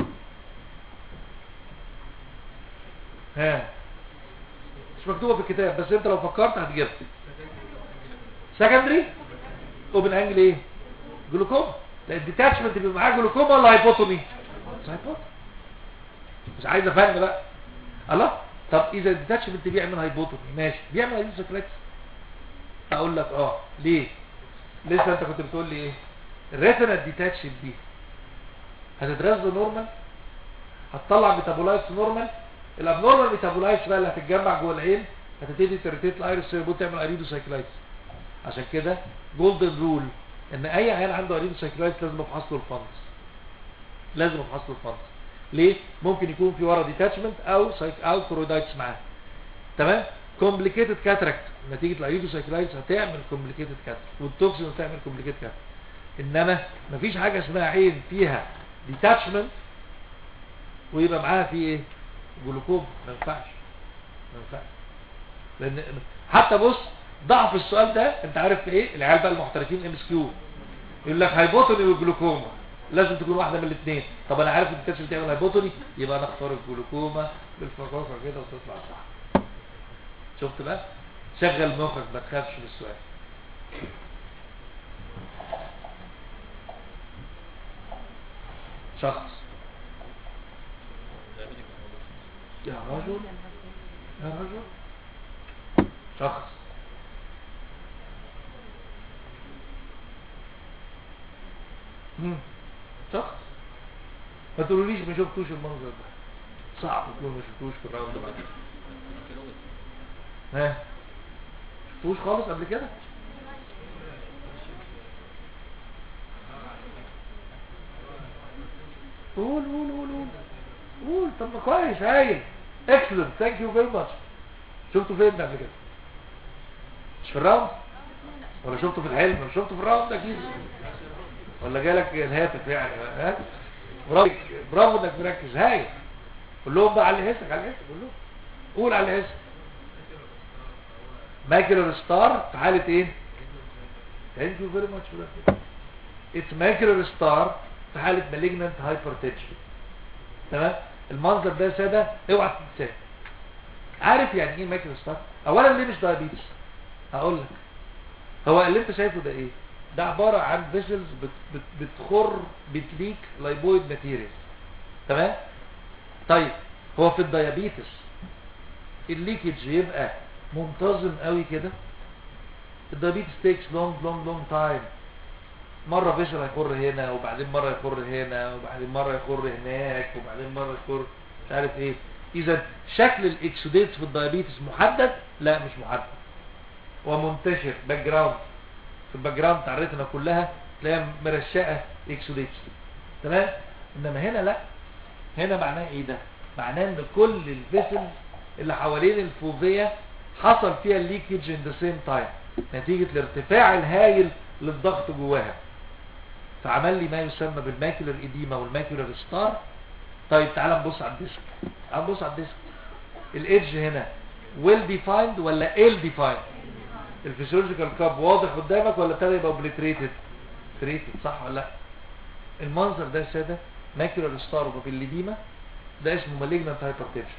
A: ها مش مكتوبه في الكتاب بس انت لو فكرت هتجيبها سكندري اوبن انجل ايه جلوكوما لا الديتاتشمنت بيبقى معاه جلوكوما ولا هايبوتومي هايبوتومي مش عايز افهم بقى الله طب اذا الديتاتشمنت بيعمل هايبوتومي ماشي بيعمل هايبوتومي اقول لك اه ليه لسه انت كنت بتقول لي ايه الريتنا ديتاتشد دي هتترز نورمال هتطلع ميتابولايتس نورمال الابنورمال ميتابولايتس بقى اللي هتتجمع جوه العين هتبتدي تريتيت الايرس سيربوت تعمل اريدوسايكلايتس عشان كده جولدن رول ان اي عيان عنده اريدوسايكلايتس لازم افحص له الفانس لازم افحص له الفانس ليه ممكن يكون في ورا ديتاتشمنت او سايك او كورودايتس معاه تمام كومبليكيتد كاتراكت نتيجه الايدوسايكلايتس هتعمل كومبليكيتد كاتراكت والتوكسين هتعمل كومبليكيتد كاتراكت انما مفيش حاجه اسمها عين فيها ديتاتشمنت ويبقى معاها في ايه جلوكوم ما ينفعش ما ينفعش لان حتى بص ضعف السؤال ده انت عارف في ايه العيال بقى المحترفين ام اس كيو يقول لك هايبوتوني والجلوكوما لازم تكون واحده من الاثنين طب انا عارف ان الكاتش بتعمل هايبوتوني يبقى انا اختار الجلوكوما بالفقاقه كده وتطلع صح شفت بقى شغل مخك ما تخافش من السؤال شخص يا رجل يا رجل شخص مم. شخص ما تقولوليش ما شفتوش المنظر ده صعب تكون ما شفتوش في الراوند بعد ها شفتوش خالص قبل كده قول قول قول قول قول طب ما كويس هايل اكسلنت ثانك يو فيري ماتش شفته فين ده قبل كده مش في الراوند ولا شفته في الحلم ولا شفته في الراوند اكيد ولا جالك الهاتف يعني ها برافو برافو انك مركز هايل قول لهم بقى على حسك على حسك قول لهم قول على حسك ماكيولار ستار في حاله ايه ثانك يو فيري ماتش اتس ماكيولار ستار في حاله مالجنانت هايبرتنشن تمام المنظر ده يا ساده اوعى تنساه عارف يعني ايه ماكيولار ستار اولا ليه مش دايابيتس هقول لك هو اللي انت شايفه ده ايه ده عبارة عن فيسلز بت بت بتخر بتليك لايبويد ماتيريال تمام طيب هو في الديابيتس الليكج يبقى منتظم قوي كده الديابيتس تيكس لونج لونج لونج تايم مرة فيسل هيخر هنا وبعدين مرة يخر هنا وبعدين مرة يخر هناك وبعدين مرة يخر مش عارف ايه اذا شكل الاكسوديتس في الديابيتس محدد لا مش محدد ومنتشر باك جراوند في الباك جراوند بتاع الريتنا كلها تلاقيها مرشقه اكسوديتس تمام انما هنا لا هنا معناه ايه ده معناه ان كل الفيسلز اللي حوالين الفوفيا حصل فيها الليكج ان ذا سيم تايم نتيجه الارتفاع الهائل للضغط جواها فعمل لي ما يسمى بالماكيولر ايديما والماكيولر ستار طيب تعال نبص على الديسك تعال نبص على الديسك الايدج هنا ويل ديفايند ولا ال ديفايند الفيسيولوجيكال كاب واضح قدامك ولا ابتدى يبقى اوبليتريتد تريتد صح ولا لا المنظر ده يا ساده ماكيولار ستار وبابيليديما ده اسمه مالجنانت هايبرتنشن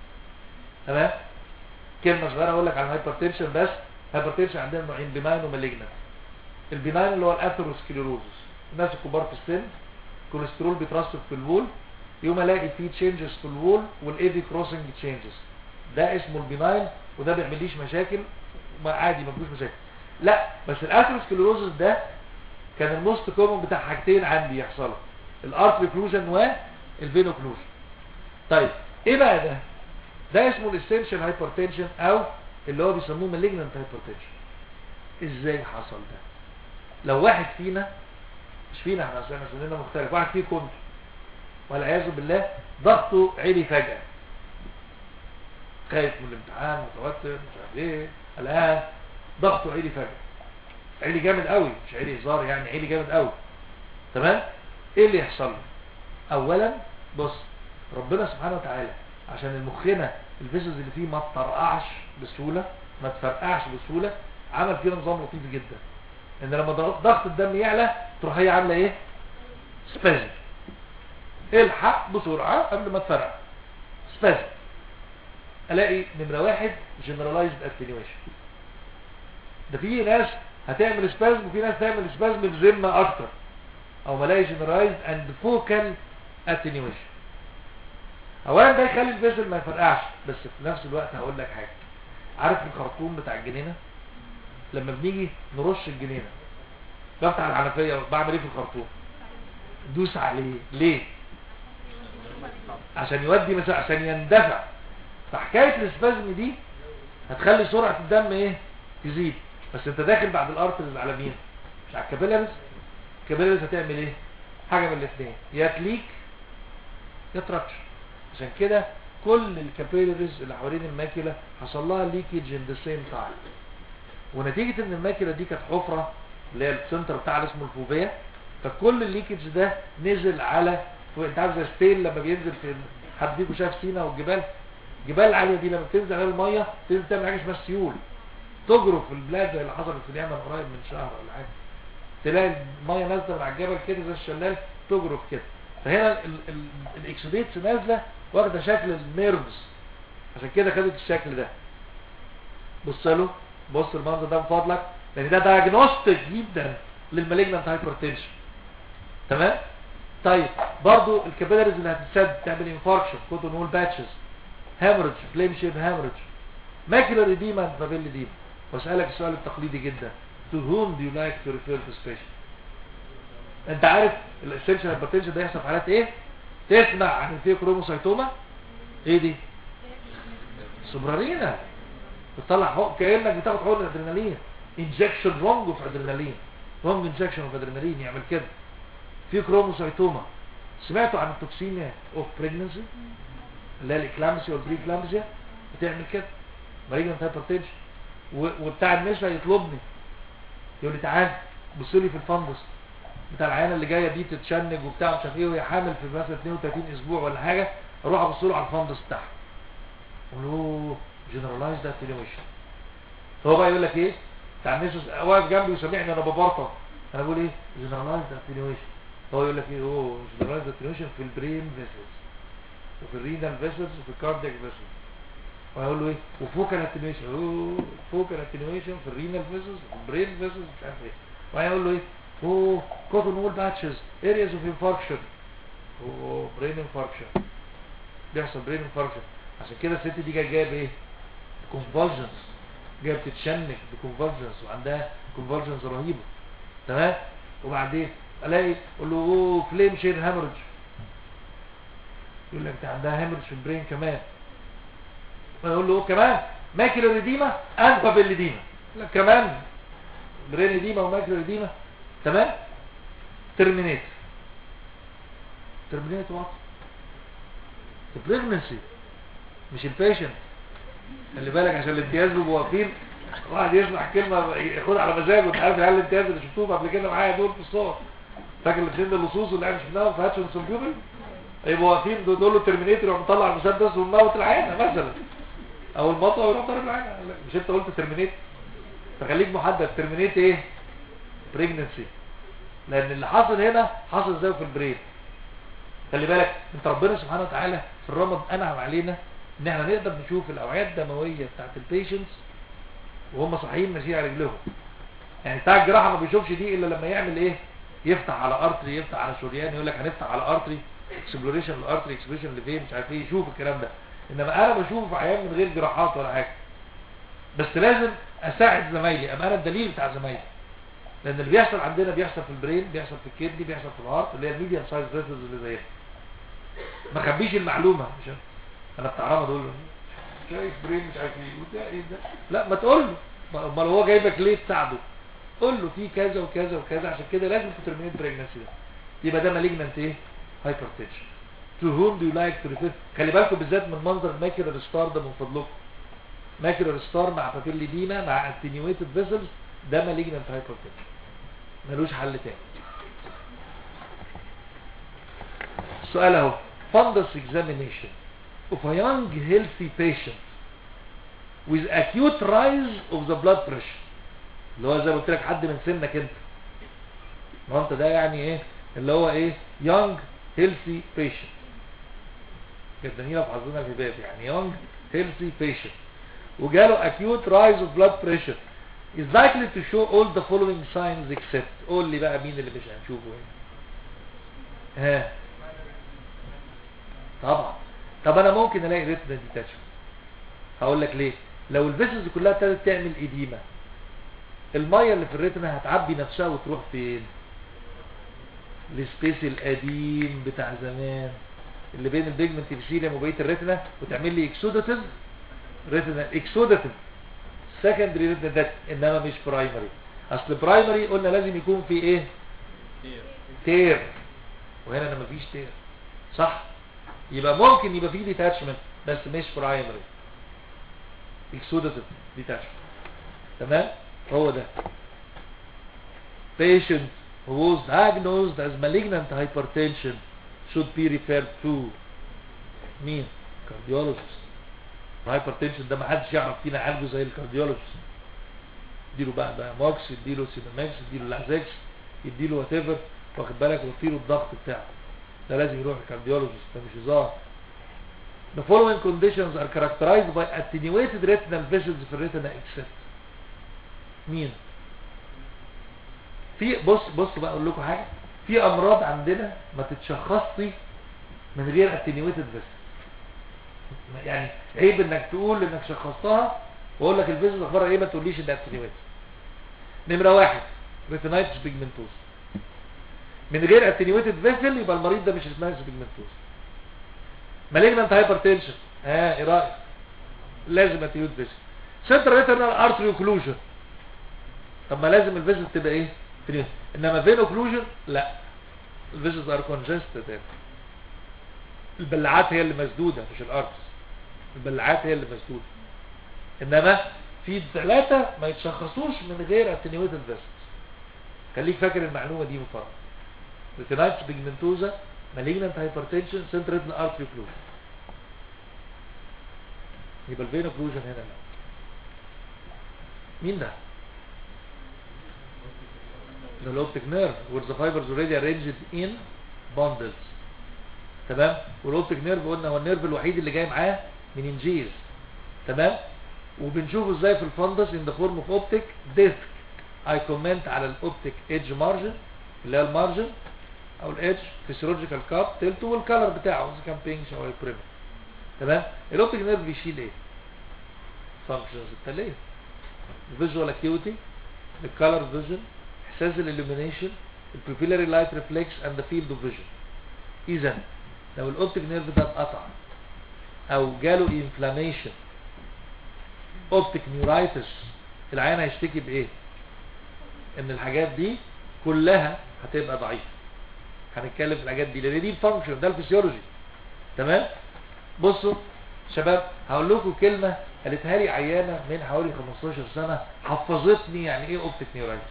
A: تمام كلمه صغيره اقول لك عن الهايبرتنشن بس هايبرتنشن عندنا نوعين بيناين ومالجنانت البيناين اللي هو الاثيروسكليروزس الناس الكبار في السن كوليسترول بيترسب في الوول يوم الاقي فيه تشينجز في الوول والايدي كروسنج تشينجز ده اسمه البيناين وده بيعمليش مشاكل ما عادي ما فيهوش مشاكل لا بس الاثيروسكليروزس ده كان الموست كومن بتاع حاجتين عندي يحصلوا الارتري كلوجن والفين اوكلوجن طيب ايه بقى ده ده اسمه الاسينشال هايبرتنشن او اللي هو بيسموه مالجنانت هايبرتنشن ازاي حصل ده لو واحد فينا مش فينا احنا عشان سننا مختلف واحد فيه كنت والعياذ بالله ضغطه عالي فجأة خايف من الامتحان متوتر مش عارف ايه الان ضغطه عالي فجأة عالي جامد قوي مش عالي هزار يعني عالي جامد قوي تمام ايه اللي يحصل له اولا بص ربنا سبحانه وتعالى عشان المخنا الفيزز اللي فيه ما تطرقعش بسهولة ما تفرقعش بسهولة عمل فيه نظام لطيف جدا ان لما ضغط الدم يعلى تروح هي عامله ايه سبازم الحق بسرعة قبل ما تفرقع سبازم الاقي نمرة واحد جنرالايزد اتنيويشن ده في ناس هتعمل سبازم وفي ناس تعمل سبازم بذمة اكتر او ملاقي جنرالايزد اند فوكال اتنيويشن اولا ده يخلي الفيزل ما يفرقعش بس في نفس الوقت هقول لك حاجة عارف الخرطوم بتاع الجنينة لما بنيجي نرش الجنينة بفتح الحنفية بعمل ايه في الخرطوم دوس عليه ليه عشان يودي مثلا عشان يندفع فحكاية الاسبازم دي هتخلي سرعة الدم ايه تزيد بس انت داخل بعد الارترز على مين مش على الكابيلاريز الكابيلاريز هتعمل ايه حاجة من الاثنين يا تليك يا تراتش عشان كده كل الكابيلاريز اللي حوالين الماكيولة حصل لها ليكيج ان ذا سيم تايم ونتيجة ان الماكيولة دي كانت حفرة اللي هي السنتر بتاع اسمه الفوفيا فكل الليكيج ده نزل على انت عارف زي ستيل لما بينزل في حد فيكم شاف سينا والجبال الجبال العاليه دي لما بتنزل على الميه تنزل تعمل حاجه اسمها سيول تجرف في البلاد زي اللي حصلت في اليمن قريب من شهر ولا حاجه تلاقي الميه نازله من على الجبل كده زي الشلال تجرف كده فهنا الاكسوديتس نازله واخده شكل النيرفز عشان كده خدت الشكل ده بص له بص المنظر ده من فضلك لان ده دايجنوستيك جدا للمالجنانت هايبرتنشن تمام طيب برضو الكابيلاريز اللي هتتسد تعمل انفاركشن كوتون وول باتشز هامرج فليم شيب هامرج ماكيولار اديما بابيل اديما واسالك السؤال التقليدي جدا to whom do you like to refer this patient انت عارف الاسنشال هايبرتنشن ده يحصل في حالات ايه تسمع عن في كروموسايتوما ايه دي سوبرارينا بتطلع حق كانك بتاخد حقن ادرينالين انجكشن رونج اوف ادرينالين رونج انجكشن اوف ادرينالين يعمل كده في كروموسايتوما سمعتوا عن التوكسيميا اوف بريجنسي اللي هي الاكلامسيا والبريكلامسيا بتعمل كده مالجنت هايبرتنشن وبتاع النساء يطلبني يقول لي تعال بص لي في الفندس بتاع العيانه اللي جايه دي تتشنج وبتاع مش عارف ايه وهي حامل في مثلا 32 اسبوع ولا حاجه اروح ابص له على الفندس بتاعها اقول له جنرالايز ده اتنيويشن هو بقى يقول لك ايه بتاع النساء واقف جنبي وسامعني انا ببرطم انا بقول ايه جنرالايز ده اتنيويشن هو يقول لك ايه اوه جنرالايز اتنيويشن في البرين فيسلز وفي الرينال فيسلز وفي الكاردياك فيسلز وهيقول له ايه وفوكال اتنيويشن اوه فوكال اتنيويشن في الرينال فيسلز وفي البرين فيسلز مش عارف ايه وهيقول له ايه اوه كوتون وول باتشز ارياز اوف انفاركشن اوه برين انفاركشن بيحصل برين انفاركشن عشان كده الست دي جايه جايه بايه كونفولجنز جايه بتتشنج بكونفولجنز وعندها كونفولجنز رهيبه تمام وبعدين الاقي اقول له اوه فليم شيد هامرج يقول لك ده عندها هامرج في البرين كمان اقول له كمان ماكيلر اديما انفابيل اديما لا كمان برين اديما وماكيلر اديما تمام ترمينيت ترمينيت وات البريجنسي مش البيشنت خلي بالك عشان الامتياز بيبقوا واقفين واحد يسمع كلمه ياخدها على مزاجه انت عارف العيال الامتياز اللي شفتوهم قبل كده معايا دول في الصور فاكر اللي بسند اللصوص واللي مش شفناهم في هاتشنسون بيوبل يبقوا واقفين دول له ترمينيتور يروح مطلع المسدس وموت العينه مثلا او المطوه ويروح ضارب العينه مش انت قلت ترمينيت فخليك محدد ترمينيت ايه بريجنسي لان اللي حاصل هنا حاصل زي في البرين خلي بالك انت ربنا سبحانه وتعالى في الرمض انعم علينا ان احنا نقدر نشوف الاوعيه الدمويه بتاعت البيشنتس وهم صاحيين ماشيين على رجلهم يعني بتاع الجراحه ما بيشوفش دي الا لما يعمل ايه يفتح على ارتري يفتح على شريان يقول لك هنفتح على ارتري اكسبلوريشن الارتري اكسبلوريشن لفين مش عارف ايه يشوف الكلام ده انما انا بشوفه في عيان من غير جراحات ولا حاجه بس لازم اساعد زمايلي ابقى انا الدليل بتاع زمايلي لان اللي بيحصل عندنا بيحصل في البرين بيحصل في الكدني بيحصل في الهارت اللي هي الميديم سايز فيسلز اللي زيها ما خبيش المعلومه مش انا بتاع رمض اقول له شايف برين مش عارف ايه وده ايه ده لا ما تقول له امال هو جايبك ليه تساعده قول له في كذا وكذا وكذا عشان كده لازم تترمينيت بريجنسي ده يبقى ده مالجنانت ايه هايبرتنشن to whom do you like to refer خلي بالكم بالذات من منظر الماكيولار ستار ده من فضلكم ماكيولار ستار مع بابيلي دينا مع اتنيويتد فيسلز ده مالجنانت هايبرتنشن ملوش حل تاني السؤال اهو fundus examination of a young healthy patient with acute rise of the blood pressure اللي هو زي ما قلت لك حد من سنك انت ما انت ده يعني ايه اللي هو ايه young healthy patient جدا هنا في حظنا الهباب يعني young healthy patient وجاله acute rise of blood pressure is likely to show all the following signs except قول لي بقى مين اللي مش هنشوفه هنا ها طبعا طب انا ممكن الاقي ريتنا ديتاتشمنت هقول لك ليه لو الفيسلز كلها ابتدت تعمل اديمه الميه اللي في الريتنا هتعبي نفسها وتروح فين السبيس القديم بتاع زمان اللي بين البيجمنت ابيثيليوم وبقيه الريتنا وتعمل لي اكسوداتيف ريتنا اكسوداتيف سكندري ريتنا ده انما مش برايمري اصل برايمري قلنا لازم يكون في ايه تير وهنا انا مفيش تير صح يبقى ممكن يبقى فيه ديتاتشمنت بس مش برايمري اكسوداتيف ديتاتشمنت تمام هو ده patient who was diagnosed as malignant hypertension should be referred to مين cardiologist الهايبرتنشن ده ما حدش يعرف فينا يعالجه زي الكارديولوجيست يديله بقى ده ماكس يديله سيناماكس يديله لازكس يديله وات ايفر واخد بالك ويطيله الضغط بتاعه ده لازم يروح الكارديولوجيست ده مش هزار The following conditions are characterized by attenuated retinal visions في الريتنا except مين في بص بص بقى اقول لكم حاجه في امراض عندنا ما تتشخصش من غير attenuated vision يعني عيب انك تقول انك شخصتها واقول لك الفيزيوس اخبارها ايه ما تقوليش انها attenuated نمره واحد ريتينايتس بيجمنتوز من غير اتنيويتد فيسل يبقى المريض ده مش اسمها بيجمنتوز مالجنانت هايبرتنشن ها ايه رايك لازم اتنيويتد فيسل سنترال ريتينال ارتري اوكلوجن طب ما لازم الفيسل تبقى ايه تنين. انما فين اوكلوجن لا الفيسلز ار كونجستد البلعات هي اللي مسدوده مش الارتس البلعات هي اللي مسدوده انما في ثلاثه ما يتشخصوش من غير اتنيويتد فيسل خليك فاكر المعلومه دي بفرق retinitis pigmentosa malignant hypertension central retinal artery occlusion يبقى الفين occlusion هنا لا مين ده ده الاوبتيك نيرف where the fibers already arranged in bundles تمام والاوبتيك نيرف قلنا هو النيرف الوحيد اللي جاي معاه من انجيز تمام وبنشوفه ازاي في الفندس in the form of optic disc I comment على الاوبتيك ايدج مارجن اللي هي المارجن او الايدج فيسيولوجيكال كاب تلته والكالر بتاعه اذا كان بينكش او البريم تمام الاوبتيك نيرف بيشيل ايه فانكشنز التاليه الفيجوال اكيوتي الكالر فيجن احساس الالومينيشن البيبيلاري لايت ريفلكس اند ذا فيلد اوف فيجن اذا لو الاوبتيك نيرف ده اتقطع او جاله انفلاميشن اوبتيك نيورايتس العيان هيشتكي بايه ان الحاجات دي كلها هتبقى ضعيفه هنتكلم في الحاجات دي لان دي الفانكشن ده الفسيولوجي تمام بصوا شباب هقول لكم كلمه قالتها لي عيانه من حوالي 15 سنه حفظتني يعني ايه اوبتيك نيورايتس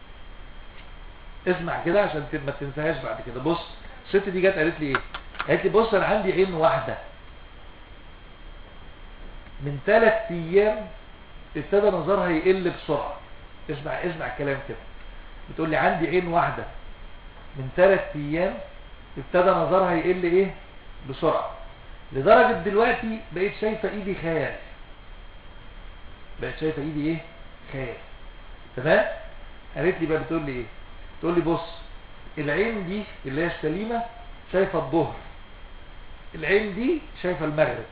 A: اسمع كده عشان ما تنساهاش بعد كده بص الست دي جت قالت لي ايه قالت لي بص انا عندي عين واحده من ثلاث ايام ابتدى نظرها يقل بسرعه اسمع اسمع الكلام كده بتقول لي عندي عين واحده من ثلاث ايام ابتدى نظرها يقل ايه بسرعه لدرجه دلوقتي بقيت شايفه ايدي خيال بقيت شايفه ايدي ايه خيال تمام قالت لي بقى بتقول لي ايه تقول لي بص العين دي اللي هي السليمه شايفه الظهر العين دي شايفه المغرب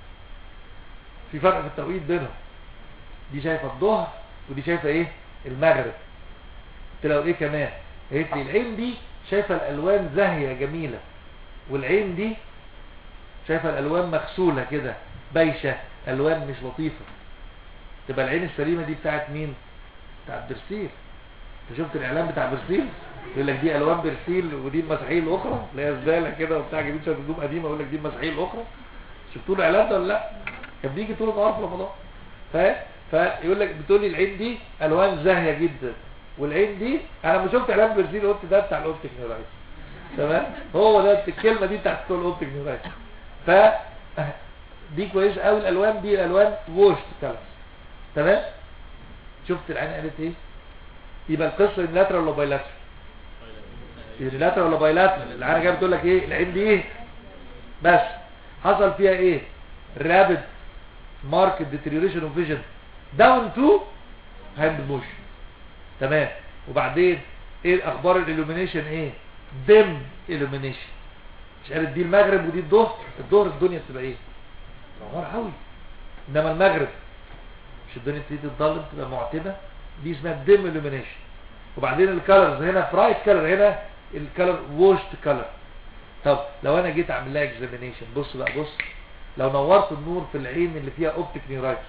A: في فرق في التوقيت بينهم دي شايفه الظهر ودي شايفه ايه المغرب قلت لها ايه كمان قالت لي العين دي شايفه الالوان زاهيه جميله والعين دي شايفه الالوان مغسوله كده بايشه الوان مش لطيفه تبقى العين السليمه دي بتاعت مين بتاعت برسيل انت شفت الاعلان بتاع برسيل يقول لك دي الوان برسيل ودي المساحيل الاخرى اللي هي زباله كده وبتاع جايبين شويه هدوم قديمه يقول لك دي المساحيل الاخرى شفتوا الاعلان ده ولا لا كان بيجي طول النهار في رمضان ف فيقول لك بتقول لي العين دي الوان زاهيه جدا والعين دي انا ما شفت اعلان برسيل قلت ده بتاع الاوبتيك نيورايتس تمام هو ده الكلمه دي بتاعت بتوع الاوبتيك نيورايتس ف دي كويس قوي الالوان دي الالوان ووش كلر تمام شفت العين قالت ايه يبقى القصه لاترال ولا بايلاترال لاترال ولا بايلاترال العين جايه بتقول لك ايه العين دي ايه بس حصل فيها ايه رابد ماركت ديتيريوريشن اوف فيجن داون تو هاند موشن تمام وبعدين ايه اخبار الالومينيشن ايه دم الومينيشن مش قالت دي المغرب ودي الظهر الظهر الدنيا بتبقى ايه نهار قوي انما المغرب مش الدنيا تبتدي تضلم تبقى معتمه دي اسمها دم الومينيشن وبعدين الكالرز هنا برايت كالر هنا الكالر ووشت كالر طب لو انا جيت اعمل لها اكزامينيشن بص بقى بص لو نورت النور في العين اللي فيها اوبتيك نيورايتس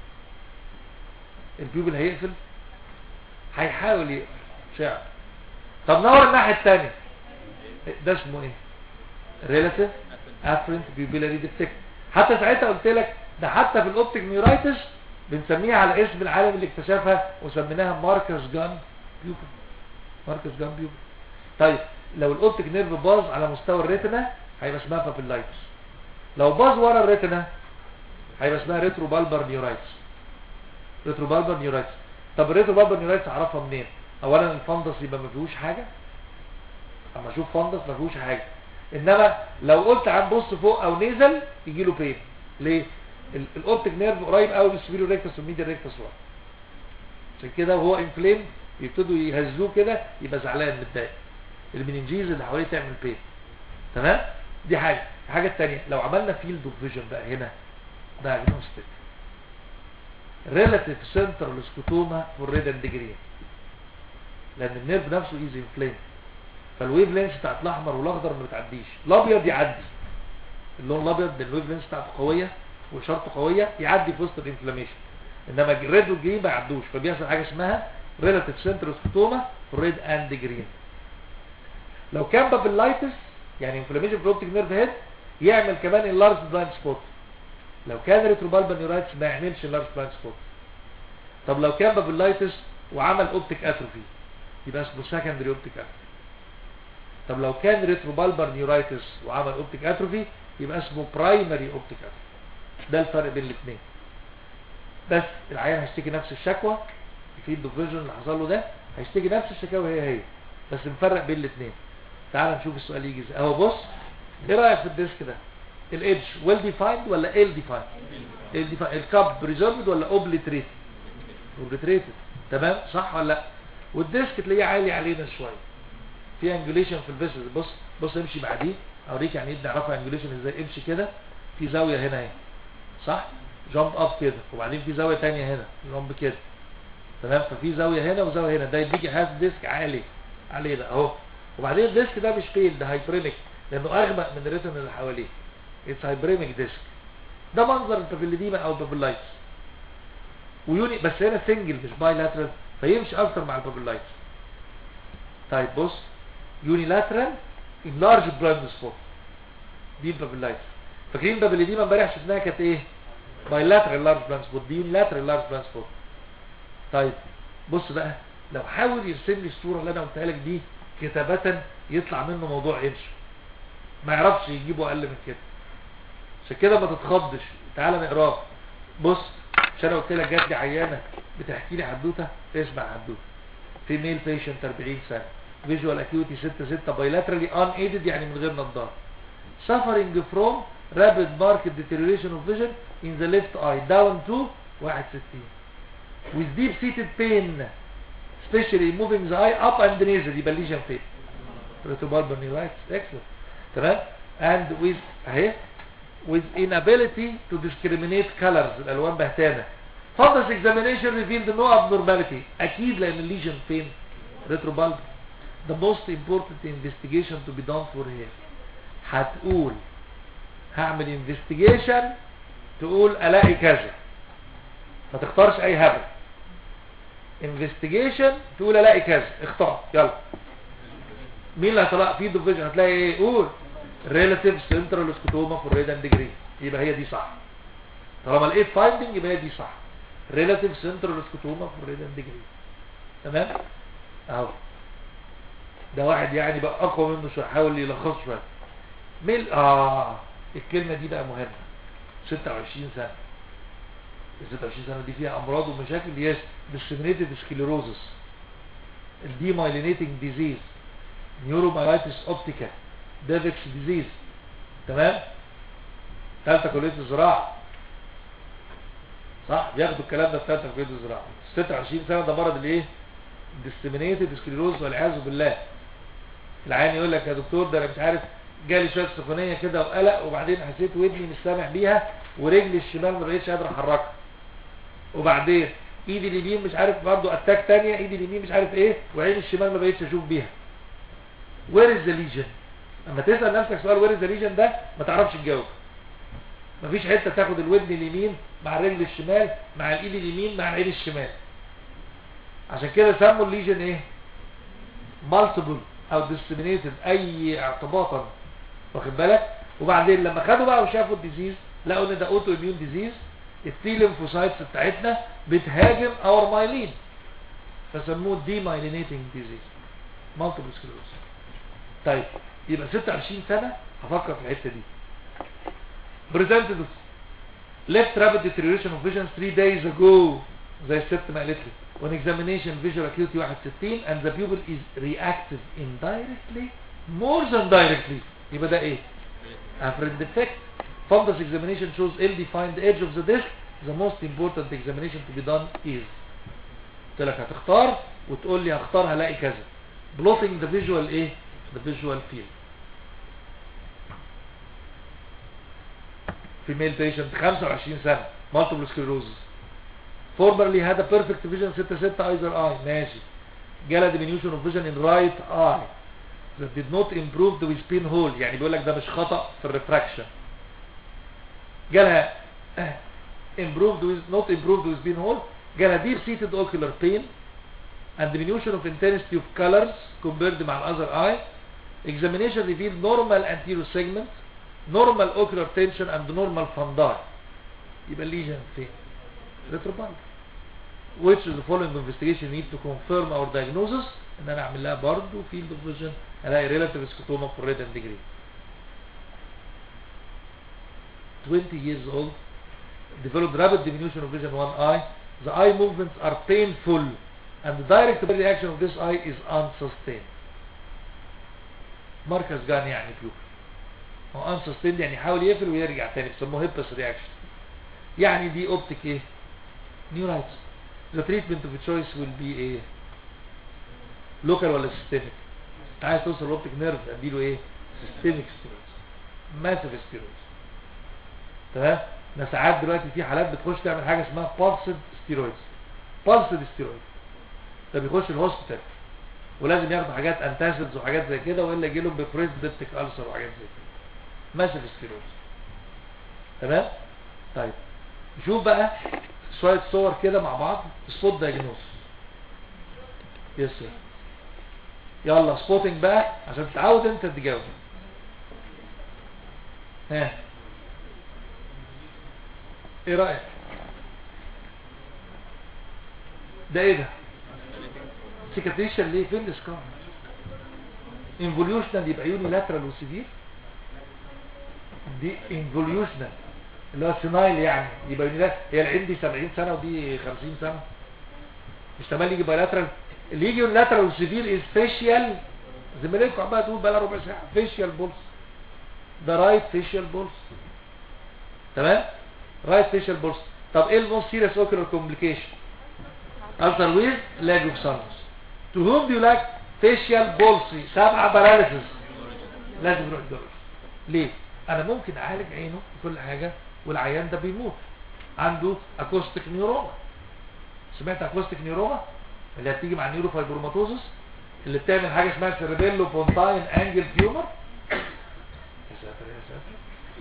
A: البيوبل هيقفل هيحاول يقفل شعر طب نور الناحيه الثانيه ده اسمه ايه ريلاتيف افرنت بيوبيلاري ديفكت حتى ساعتها قلت لك ده حتى في الاوبتيك نيورايتس بنسميها على اسم العالم اللي اكتشفها وسميناها ماركرز جان بيوبل ماركرز جان بيوبل طيب لو الاوبتيك نيرف باظ على مستوى الريتنا هيبقى اسمها بابيلايتس لو باظ ورا الريتنا هيبقى اسمها ريترو بالبر نيورايتس ريترو بالبر نيورايتس طب الريترو بالبر نيورايتس اعرفها منين اولا الفندس يبقى ما فيهوش حاجه اما اشوف فندس ما فيهوش حاجه انما لو قلت عن بص فوق او نزل يجي له بين ليه ال- الاوبتيك نيرف قريب قوي من السبيرو ريكتس والميديا ريكتس ورا عشان كده وهو انفليم يبتدوا يهزوه كده يبقى زعلان متضايق المننجيز اللي حواليه تعمل بين تمام دي حاجه الحاجه الثانيه لو عملنا فيلد اوف فيجن بقى هنا diagnostic relative central سكوتوما for red and green لان النيرف نفسه از انفليم فالويف لينس بتاعت الاحمر والاخضر ما بتعديش الابيض يعدي اللون الابيض ده الويف لينس بتاعته قويه واشارته قويه يعدي في وسط الانفلاميشن انما الريد والجرين ما يعدوش فبيحصل حاجه اسمها relative central سكوتوما for red and green لو كان بابيلايتس يعني انفلاميشن في الاوبتيك نيرف هيد يعمل كمان اللارج بلايند سبوت لو كان ريتروبالبا نيورايتس ما يعملش اللارج بلايند سبوت طب لو كان بابيلايتس وعمل اوبتيك اتروفي يبقى اسمه سكندري اوبتيك اتروفي طب لو كان ريتروبالبر نيورايتس وعمل اوبتيك اتروفي يبقى اسمه برايمري اوبتيك اتروفي ده الفرق بين الاثنين بس العيان هيشتكي نفس الشكوى في الديفيجن اللي حصل له ده هيشتكي نفس الشكاوى هي هي بس نفرق بين الاثنين تعال نشوف السؤال يجي ازاي اهو بص ايه رايك في الديسك ده الايدج ويل ديفايند ولا ال ديفايند ال ديفايند الكاب ريزيرفد ولا اوبليتريتد اوبليتريتد تمام صح ولا لا والديسك تلاقيه عالي علينا شويه في انجوليشن في الفيسز بص بص امشي مع دي اوريك يعني ايه نعرفها انجوليشن ازاي امشي كده في زاويه هنا اهي صح جامب اب كده وبعدين في زاويه ثانيه هنا جامب كده تمام ففي زاويه هنا وزاويه هنا ده يديك هاف ديسك عالي عليه ده اهو وبعدين الديسك ده مش فيل ده هايبريميك لانه اغمق من الريتم اللي حواليه اتس هايبريميك ديسك ده منظر البابيليديما او البابيلايتس ويوني بس هنا سنجل مش باي لاترال فيمشي اكتر مع البابيلايتس طيب بص يوني لاترال ان لارج بلايند سبوت دي البابيلايتس فاكرين البابيليديما امبارح شفناها كانت ايه باي لاترال لارج بلايند سبوت دي لاترال لارج بلايند سبوت طيب بص بقى لو حاول يرسم لي الصوره اللي انا قلتها لك دي كتابة يطلع منه موضوع قرش ما يعرفش يجيبه اقل من كده عشان كده ما تتخضش تعالى نقراه بص مش انا قلت لك جات لي عيانه بتحكي لي حدوته اسمع حدوته في ميل بيشنت 40 سنه فيجوال اكيوتي 6 6 بايلاترالي ان ايدد يعني من غير نظاره suffering from rapid marked deterioration of vision in the left eye down to 61 with deep seated pain especially moving the eye up and nasal يبقى lesion فين retrobulbar neuritis excellent تمام and with اهي with inability to discriminate colors الالوان بهتانه fundus examination revealed no abnormality اكيد لان الليجن فين retrobulbar the most important investigation to be done for here هتقول هعمل investigation تقول الاقي كذا ما تختارش اي هبل investigation تقول الاقي كذا اختار يلا مين اللي هتلاقي فيه ديفيجن هتلاقي ايه قول relative central scotoma for red and green يبقى هي دي صح طالما لقيت finding يبقى هي دي صح relative central scotoma for red and green تمام اهو ده واحد يعني بقى اقوى منه شويه حاول يلخص شويه ميل اه الكلمه دي بقى مهمه 26 سنه ال 26 سنه دي فيها امراض ومشاكل اللي هي disseminated sclerosis الديمايلينيتنج ديزيز نيورومايلايتس اوبتيكا ديفكس ديزيز تمام ثالثه كليه الزراعه صح بياخدوا الكلام ده في ثالثه كليه الزراعه 26 سنه ده مرض الايه disseminated sclerosis والعياذ بالله العيان يقول لك يا دكتور ده انا مش عارف جالي شويه سخونيه كده وقلق وبعدين حسيت ودني مش سامع بيها ورجلي الشمال ما بقتش قادر احركها وبعدين ايدي اليمين مش عارف برضه اتاك تانية ايدي اليمين مش عارف ايه وعين الشمال ما بقتش اشوف بيها وير از ذا ليجن اما تسال نفسك سؤال وير از ذا ليجن ده ما تعرفش تجاوب مفيش حته تاخد الودن اليمين مع الرجل الشمال مع الايد اليمين مع العين الشمال عشان كده سموا الليجن ايه مالتيبل او ديسيمينيتد اي ارتباطا واخد بالك وبعدين لما خدوا بقى وشافوا الديزيز لقوا ان ده اوتو اميون ديزيز التي ليمفوسايتس بتاعتنا بتهاجم اور مايلين فسموه دي مايلينيتنج ديزيز مالتيبل سكليروسيس طيب يبقى 26 سنة هفكر في الحتة دي presented left rapid deterioration of vision 3 days ago زي الست ما قالت لي on examination visual acuity 61 and the pupil is reactive indirectly more than directly يبقى ده ايه afferent defect fundus examination shows ill-defined edge of the disc the most important examination to be done is قلت لك هتختار وتقول لي هختار هلاقي كذا blotting the visual ايه the visual field female patient 25 سنة multiple sclerosis formerly had a perfect vision 6 6 either eye ماشي جالها diminution of vision in right eye that did not improve with pin hole يعني بيقول لك ده مش خطأ في الريفراكشن جالها improved with not improved with pin hole جالها deep seated ocular pain and diminution of intensity of colors compared مع other eye examination revealed normal anterior segment normal ocular tension and normal fundi يبقى الليجن فين retrobulbar which is the following investigation need to confirm our diagnosis ان انا اعمل لها برضه field of vision الاقي relative scotoma for red and green 20 years old developed rapid diminution of vision in one eye the eye movements are painful and the direct reaction of this eye is unsustained مركز جان يعني بيوبل هو unsustained يعني يحاول يقفل ويرجع تاني بيسموه هيبس رياكشن يعني دي اوبتيك ايه نيورايتس the treatment of choice will be ايه local ولا systemic عايز توصل الاوبتيك نيرف اديله ايه systemic steroids massive steroids تمام احنا ساعات دلوقتي في حالات بتخش تعمل حاجه اسمها pulsed steroids pulsed steroids ده بيخش الهوسبيتال ولازم ياخدوا حاجات انتاسيدز وحاجات زي كده والا يجي لهم بفريز ديبتيك ألسر وحاجات زي كده ماسيف سكليروز تمام طيب نشوف بقى شويه صور كده مع بعض سبوت دايجنوز يس سير يلا سبوتنج بقى عشان تتعود انت تجاوب ها ايه رايك ده ايه ده سيكاتريشن ليه فين السكار انفوليوشنال يبقى يوني لاترال وسيفير دي انفوليوشنال اللي هو سينايل يعني يبقى يوني لاترال هي اللي عندي 70 سنه ودي 50 سنه مش تمام يجي بايلاترال اللي يجي يوني لاترال وسيفير از فيشيال زميلتكم عماله تقول بقى لها ربع ساعه فيشيال بولس ده رايت فيشيال بولس تمام رايت فيشيال بولس طب ايه الموست سيريس اوكيولار كومبليكيشن ulcer with leg of sinus to whom do you like facial palsy سبعة paralysis لازم نروح الدكتور ليه انا ممكن اعالج عينه وكل حاجة والعيان ده بيموت عنده اكوستيك نيوروما سمعت اكوستيك نيوروما اللي هتيجي مع النيورو فايبروماتوزس اللي بتعمل حاجة اسمها سيربيلو بونتاين انجل تيومر يا ساتر يا ساتر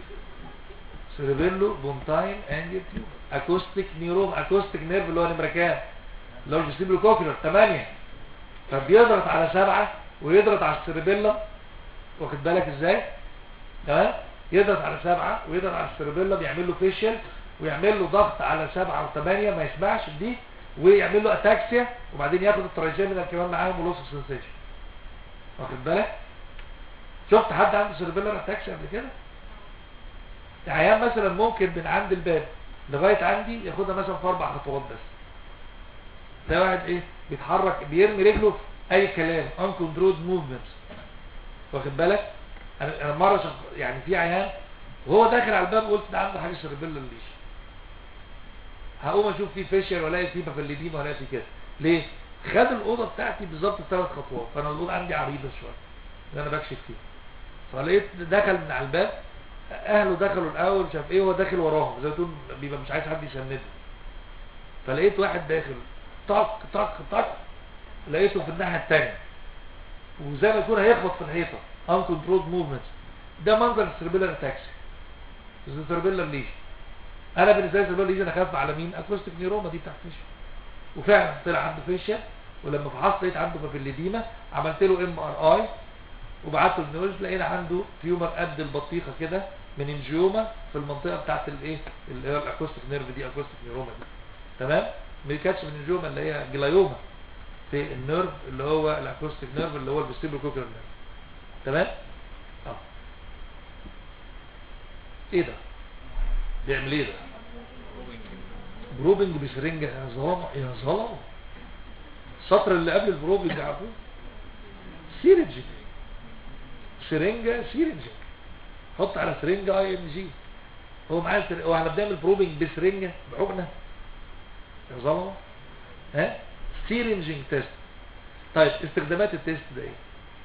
A: سيربيلو بونتاين انجل تيومر اكوستيك نيوروما اكوستيك نيرف اللي هو نمرة كام اللي هو الجسيبلو كوكيولر 8 فبيضغط على سبعة ويضغط على السيربيلا واخد بالك ازاي تمام يضغط على سبعة ويضغط على السيربيلا بيعمل له فيشل ويعمل له ضغط على سبعة وثمانية ما يسمعش دي ويعمل له اتاكسيا وبعدين ياخد التراجيمينال كمان معاهم ولوس سنسيشن واخد بالك شفت حد عنده سيربيلر اتاكسيا قبل كده عيان مثلا ممكن من عند الباب لغاية عندي ياخدها مثلا في اربع خطوات بس ده واحد ايه بيتحرك بيرمي رجله في اي كلام uncontrolled movements واخد بالك انا أنا مره شخ... يعني في عيان وهو داخل على الباب قلت ده عنده حاجه سيربيلا ليش هقوم اشوف فيه فيشر ولا فيه بفلدين ولا فيه كده ليه خد الاوضه بتاعتي بالظبط ثلاث خطوات فانا الاوضه عندي عريضه شويه اللي انا بكشف فيه فلقيت دخل من على الباب اهله دخلوا الاول شاف ايه هو داخل وراهم زي ما تقول بيبقى مش عايز حد يسنده فلقيت واحد داخل طق طق طق لقيته في الناحيه الثانيه وزي ما يكون هيخبط في الحيطه uncontrolled movements ده منظر السيربيلر اتاكس السيربيلر ليش انا بالنسبه لي السيربيلر ليش انا خاف على مين اكوستيك نيروما دي بتاعت فيشيا وفعلا طلع عنده فيشيا ولما فحصت لقيت عنده بابيليديما عملت له ام ار اي وبعته للنيورج لقينا عنده تيومر قد البطيخه كده من انجيوما في المنطقه بتاعت الايه اللي هي الاكوستيك نيرف دي اكوستيك نيروما دي تمام ما كانتش من الجوما اللي هي جلايوما في النيرف اللي هو الاكوستيك نيرف اللي هو الفيستيبل كوكر نيرف تمام اه ايه ده بيعمل ايه ده بروبنج بسرنجة يا ظلام يا ظلام السطر اللي قبل البروبنج عارفه سيرنجي سرنجة سيرنجي حط على سرنجة اي ام جي هو معاه سر... هو احنا بنعمل بروبنج بسرنجة بحقنة يا ظلام ها سيرنجينج تيست طيب استخدامات التيست ده ايه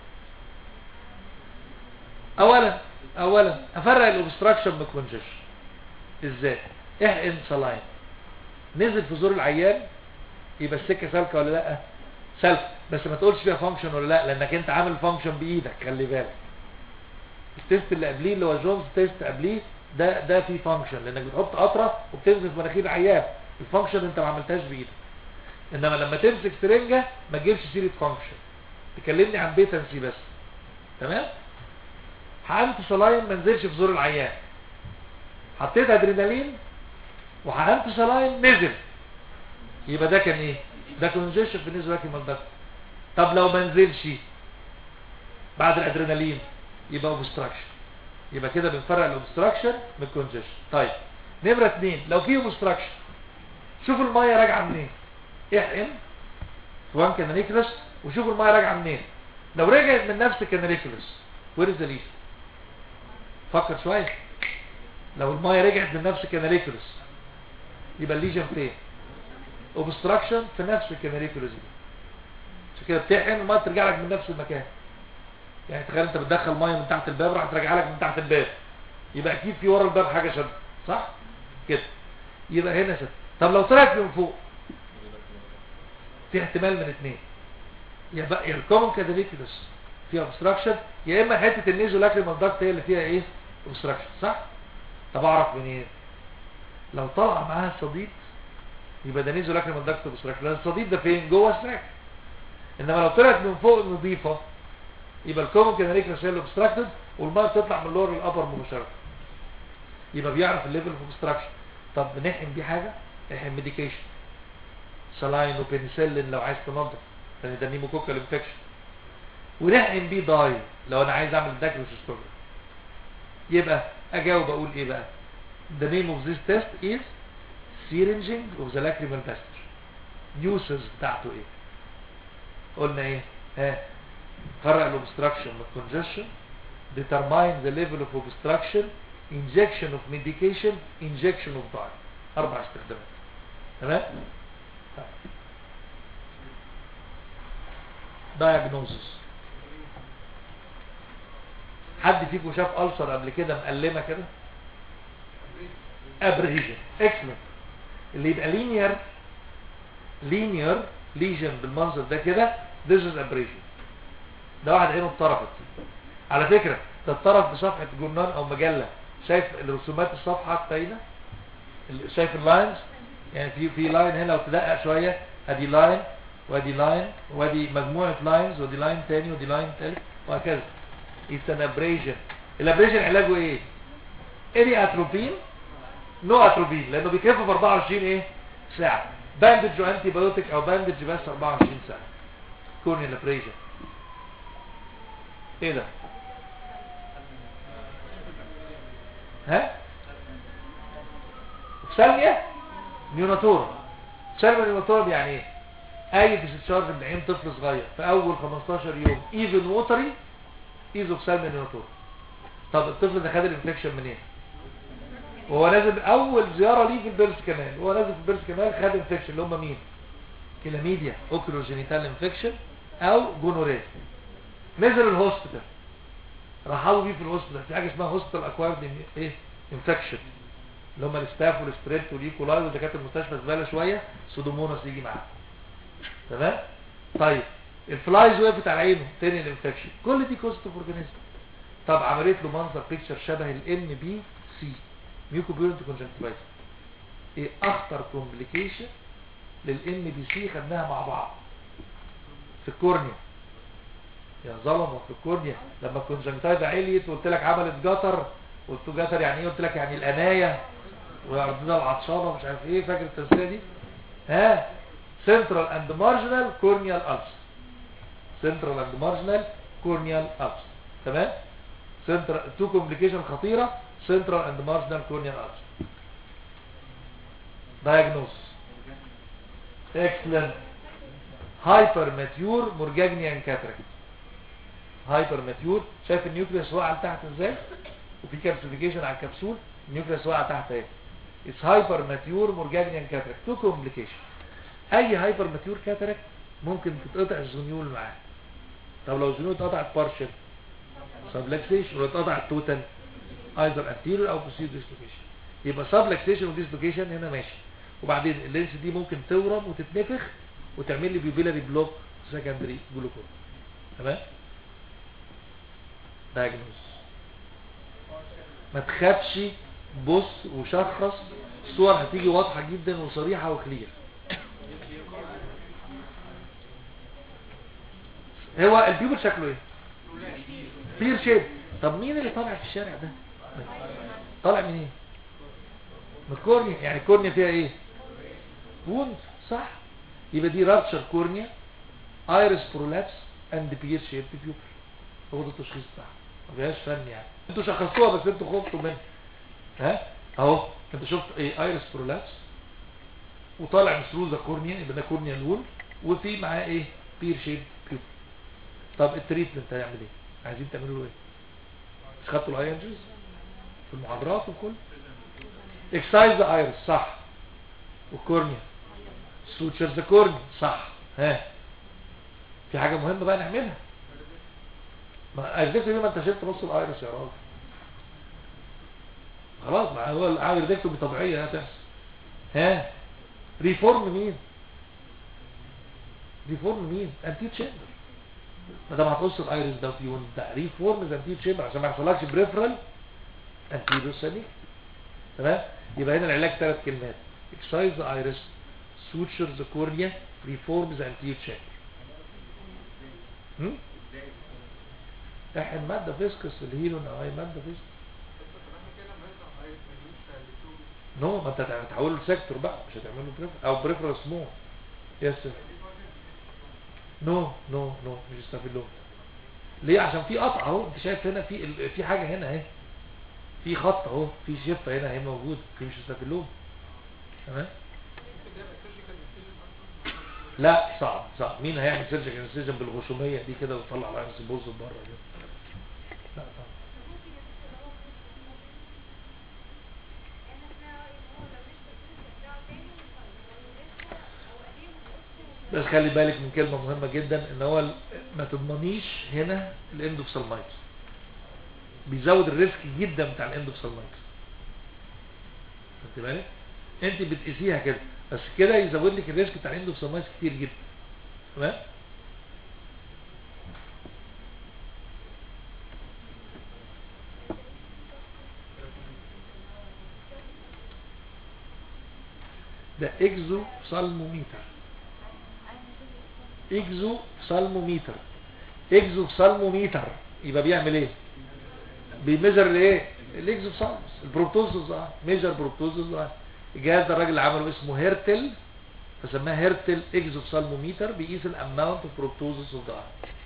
A: اولا اولا افرق الاوبستراكشن من الكونجكشن ازاي احقن صلاين نزل في زور العيان يبقى السكه سالكه ولا لا سالكه بس ما تقولش فيها فانكشن ولا لا لانك انت عامل فانكشن بايدك خلي بالك التيست اللي قبليه اللي هو جونز تيست قبليه ده ده فيه فانكشن لانك بتحط قطره وبتنزل في مناخير العيان الفانكشن انت ما عملتهاش بايدك انما لما تمسك سرنجه ما تجيبش سيره فانكشن تكلمني عن بيتنسي بس تمام حقنت صلاين ما نزلش في زور العيان حطيت ادرينالين وحقنت صلاين نزل يبقى ده كان ايه ده كونجيشن بالنسبه لك المنطقه طب لو ما نزلش بعد الادرينالين يبقى اوبستراكشن يبقى كده بنفرق الاوبستراكشن من الكونجيشن طيب نمره اثنين لو في اوبستراكشن شوف الميه راجعه منين احقن في وان كاناليكولس وشوف الميه راجعه منين لو رجعت من نفس الكاناليكولس وير از ذا فكر شويه لو الميه رجعت من نفس الكاناليكولس يبقى الليجن فين اوبستراكشن في نفس الكاناليكولس دي عشان كده بتحقن الميه ترجع لك من نفس المكان يعني تخيل انت بتدخل ميه من تحت الباب راح ترجع لك من تحت الباب يبقى اكيد في ورا الباب حاجه شد صح كده يبقى هنا شد طب لو طلعت من فوق في احتمال من اثنين يا بقى يا الكومن كادريكولس فيها اوبستراكشن يا اما حته النيزو لاكريمال داكت هي اللي فيها ايه اوبستراكشن صح طب اعرف منين إيه؟ لو طلع معاها صديد يبقى ده نيزو لاكريمال داكت اوبستراكشن لان الصديد ده فين جوه السراك انما لو طلعت من فوق نظيفه يبقى الكومن كادريكولس هي اللي اوبستراكتد والميه بتطلع من اللور للابر مباشره يبقى بيعرف الليفل اوف اوبستراكشن طب بنحقن بيه حاجه احقن ميديكيشن سلاين وبنسلين لو عايز تنظف لان ده نيموكوكال انفكشن ونحقن بيه داي لو انا عايز اعمل داكروسيستومي يبقى اجاوب اقول ايه بقى the name of this test is syringing of the lacrimal passage uses بتاعته ايه قلنا ايه ها فرق الاوبستراكشن من الكونجشن determine the level of obstruction injection of medication injection of dye اربع استخدامات تمام diagnosis حد فيكم شاف ألسر قبل كده مقلمة كده ابريجن اكسلنت اللي يبقى لينير لينير ليجن بالمنظر ده كده this is abrasion ده واحد عينه اتطرفت على فكرة ده اتطرف بصفحة جورنال او مجلة شايف الرسومات الصفحة باينة شايف اللاينز يعني في في لاين هنا وتدقق شوية ادي لاين وادي لاين وادي مجموعة لاينز ودي لاين تاني ودي لاين تالت وهكذا it's an abrasion الابريشن علاجه ايه اري اتروبين نو اتروبين لانه بيكفي في 24 ايه ساعة باندج وانتي بايوتيك او باندج بس 24 ساعة كورنيال ابريشن ايه ده ها في ثانية نيوناتورا ثانية نيوناتورا يعني ايه اي ديسشارج من عين طفل صغير في اول 15 يوم ايفن ووتري ايزو بسالمي نيوناتورا طب الطفل ده خد الانفكشن منين وهو نازل اول زيارة ليه في البيرس كمان وهو نازل في البيرس كمان خد انفكشن اللي هم مين كلاميديا اوكلوجينيتال انفكشن او جونوريا نزل الهوسبيتال رحلوا بيه في الهوسبيتال في حاجه اسمها هوسبيتال اكوايرد ايه انفكشن اللي هم الستاف والستريت والايكولاي ودكاتره المستشفى زباله شويه سودوموناس يجي معاه تمام طيب الفلايز وقفت على عينه تاني الانفكشن كل دي كوست اوف اورجانيزم طب عملت له منظر بيكتشر شبه الان بي سي ميوكوبيورنت كونجكتيفايتس ايه اخطر كومبليكيشن للان بي سي خدناها مع بعض في الكورنيا يا ظلمه في الكورنيا لما الكونجكتيفا عليت وقلت لك عملت جتر قلت له جتر يعني ايه قلت لك يعني الانايه وعرضنا العطشانه مش عارف ايه فاكر التسميه دي ها سنترال اند مارجنال كورنيال ألس سنترال اند مارجنال كورنيال ألس تمام سنترال تو كومبليكيشن خطيره سنترال اند مارجنال كورنيال ارش diagnose excellent هايبر ماتيور مورجاجنيان كاتراكت هايبر ماتيور شايف النيوكليوس واقع لتحت ازاي وفي كابسوليكيشن على الكبسول النيوكليوس واقع تحت اهي اتس هايبر ماتيور مورجاجنيان كاتراكت تو كومبليكيشن اي هايبر ماتيور كاتراكت ممكن تتقطع الزنيول معاه طب لو الزنيول اتقطعت بارشل سبلكسيشن ولو اتقطعت توتال ايزر انتيريور او بوستيريور ديسلوكيشن يبقى سبلكسيشن وديسلوكيشن هنا ماشي وبعدين اللينس دي ممكن تورم وتتنفخ وتعمل لي بيبيلاري بلوك سكندري جلوكوز تمام دايجنوز ما تخافش بص وشخص الصور هتيجي واضحة جدا وصريحة وكلير هو البيوبل شكله ايه بير شيب طب مين اللي طالع في الشارع ده طالع من ايه من الكورنيا يعني الكورنيا فيها ايه ووند صح يبقى دي رابشر كورنيا ايرس برولابس اند بير شيب بيوبل هو ده التشخيص بتاعها ما فيهاش فن يعني انتوا شخصتوها بس انتوا خفتوا منها ها اهو انت شفت ايه ايرس برولابس وطالع من ثرو ذا كورنيا يبقى ده كورنيا لون وفي معاه ايه بير شيب بيوبل طب التريتمنت هيعمل ايه عايزين تعملوا له ايه مش خدتوا الاي انجز في المحاضرات وكل اكسايز ذا ايرس صح والكورنيا سوتشر ذا كورنيا صح ها في حاجه مهمه بقى نعملها ما اجدت ليه ما انت شلت نص الايرس يا راجل خلاص ما هو العامل ديكتو بطبيعيه هتحصل ها ريفورم مين ريفورم مين انتي تشامبر ما دام هتقص الايرس ده في يون ده ريفورم ذا انتي تشامبر عشان ما يحصلكش بريفرال انتي دوساني تمام يبقى هنا العلاج ثلاث كلمات اكسايز ذا ايرس سوتشر ذا كورنيا ريفورم ذا انتي تشامبر احن مادة فيسكس الهيلون او اي مادة فيسكس نو ما انت هتحوله لسيكتور بقى مش هتعمله بريفر او بريفر سمول يس نو نو نو مش استافيلوم ليه عشان في قطع اهو انت شايف هنا في ال- في حاجه هنا اهي في خط اهو في شفه هنا اهي موجود دي مش استافيلوم تمام لا صعب صعب مين هيعمل سيرجيكال انسيجن بالغشوميه دي كده ويطلع العين بوز بره كده لا طبعا بس خلي بالك من كلمة مهمة جدا ان هو ال- ما تضمنيش هنا الاندوفسالمايتس بيزود الريسك جدا بتاع الاندوفسالمايتس خدت بالك انت بتقيسيها كده بس كده يزود لك الريسك بتاع الاندوفسالمايتس كتير جدا تمام ده اكزو سالموميتر اكزو سالموميتر اكزو سالموميتر يبقى بيعمل ايه بيميجر الايه الاكزو سالموس البروتوزوس اه ميجر بروتوزوس اه الجهاز ده الراجل اللي عمله اسمه هيرتل فسماه هيرتل اكزو سالموميتر بيقيس الاماونت اوف بروتوزوس اوف ذا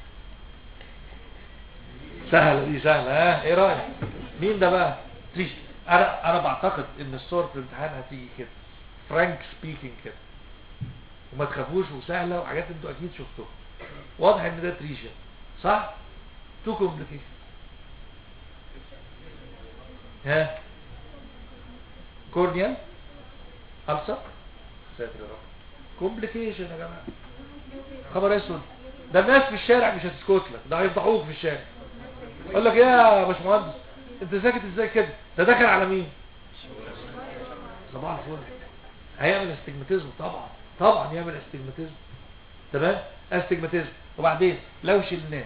A: سهله دي سهله ها ايه رايك مين ده بقى تريش انا انا بعتقد ان الصور في الامتحان هتيجي كده فرانك سبيكينج كده وما تخافوش وسهله وحاجات انتوا اكيد شفتوها واضح ان ده تريشن صح تو كومبليكيشن ها كورنيال ألسر ساتر يا رب كومبليكيشن يا جماعه خبر اسود ده الناس في الشارع مش هتسكت لك ده هيفضحوك في الشارع يقول لك يا باشمهندس انت ساكت ازاي كده ده داخل على مين صباح الفل هيعمل استجماتيزم طبعا طبعا يعمل استجماتيزم تمام استجماتيزم وبعدين لو شلناه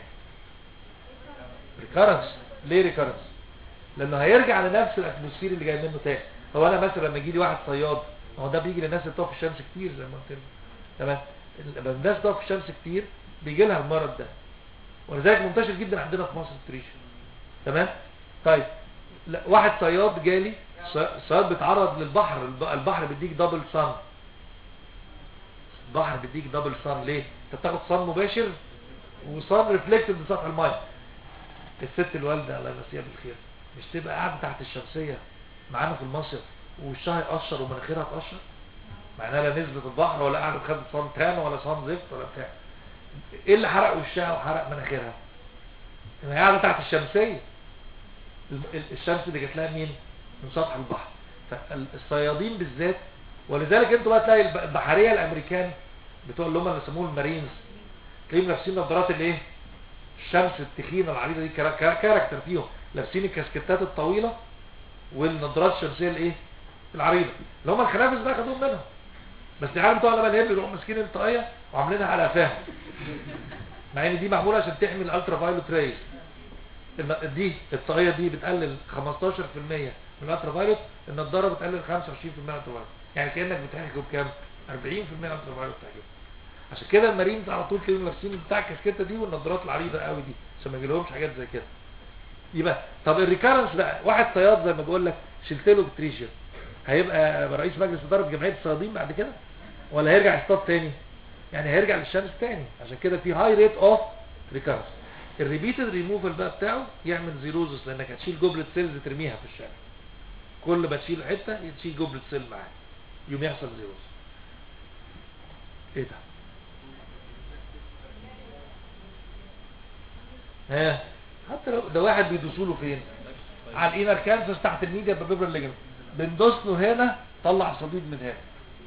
A: ريكارنس ليه ريكارنس لانه هيرجع لنفس الاتموسفير اللي جاي منه تاني هو انا مثلا لما يجي لي واحد صياد هو ده بيجي للناس اللي بتقف في الشمس كتير زي ما قلت لك تمام لما الناس بتقف في الشمس كتير بيجي لها المرض ده ولذلك منتشر جدا عندنا في مصر التريشن تمام طيب لا واحد صياد جالي ص- صياد بيتعرض للبحر الب- البحر بيديك دبل صن البحر بيديك دبل صن ليه انت بتاخد صن مباشر وصن ريفلكتد من سطح الماء الست الوالده الله يمسيها بالخير مش تبقى قاعده تحت الشمسيه معانا في المصيف ووشها يقشر ومناخيرها تقشر معناها لا نزلت البحر ولا قعدت خدت صن تان ولا صن زفت ولا بتاع ايه اللي حرق وشها وحرق مناخيرها هي قاعده تحت الشمسيه ال- ال- الشمس اللي جات لها مين من سطح البحر فالصيادين بالذات ولذلك انتوا بقى تلاقي الب- البحريه الامريكان بتوع اللي هم اللي بيسموهم المارينز تلاقيهم لابسين نظارات الايه الشمس التخينه العريضه دي كارا- كارا- كاركتر فيهم لابسين الكاسكتات الطويله والنظارات الشمسيه الايه العريضه اللي هم الخنافس بقى خدوهم منهم بس العالم بتوع لما الهند يروحوا ماسكين الطاقيه وعاملينها على قفاهم مع ان دي معموله عشان تحمي الالترا فايلوت ريز الم- دي الطاقيه دي بتقلل 15% من الالترا فايلوت النضاره بتقلل 25% من الالترا فايلوت يعني كانك بتحجب كام 40% من الالترا فايلوت بتحجب عشان كده المارينز على طول كانوا لابسين بتاع الكاسكته دي والنضارات العريضه قوي دي عشان ما يجيلهمش حاجات زي كده يبقى طب الريكارنس بقى واحد صياد زي ما بقول لك شلت له بتريشن هيبقى رئيس مجلس اداره جمعيه الصيادين بعد كده ولا هيرجع يصطاد تاني يعني هيرجع للشمس تاني عشان كده في هاي ريت اوف ريكارنس الريبيتد ريموفال بقى بتاعه يعمل زيروزس لانك هتشيل جبلة سيلز ترميها في الشارع كل ما تشيل حته تشيل جبلة سيل معاه يوم يحصل زيروز ايه ده ها حتى لو ده واحد بيدوسوا له فين على الانر كانسس تحت الميديا بابيبر ليجمنت بندوس له هنا طلع صديد من هنا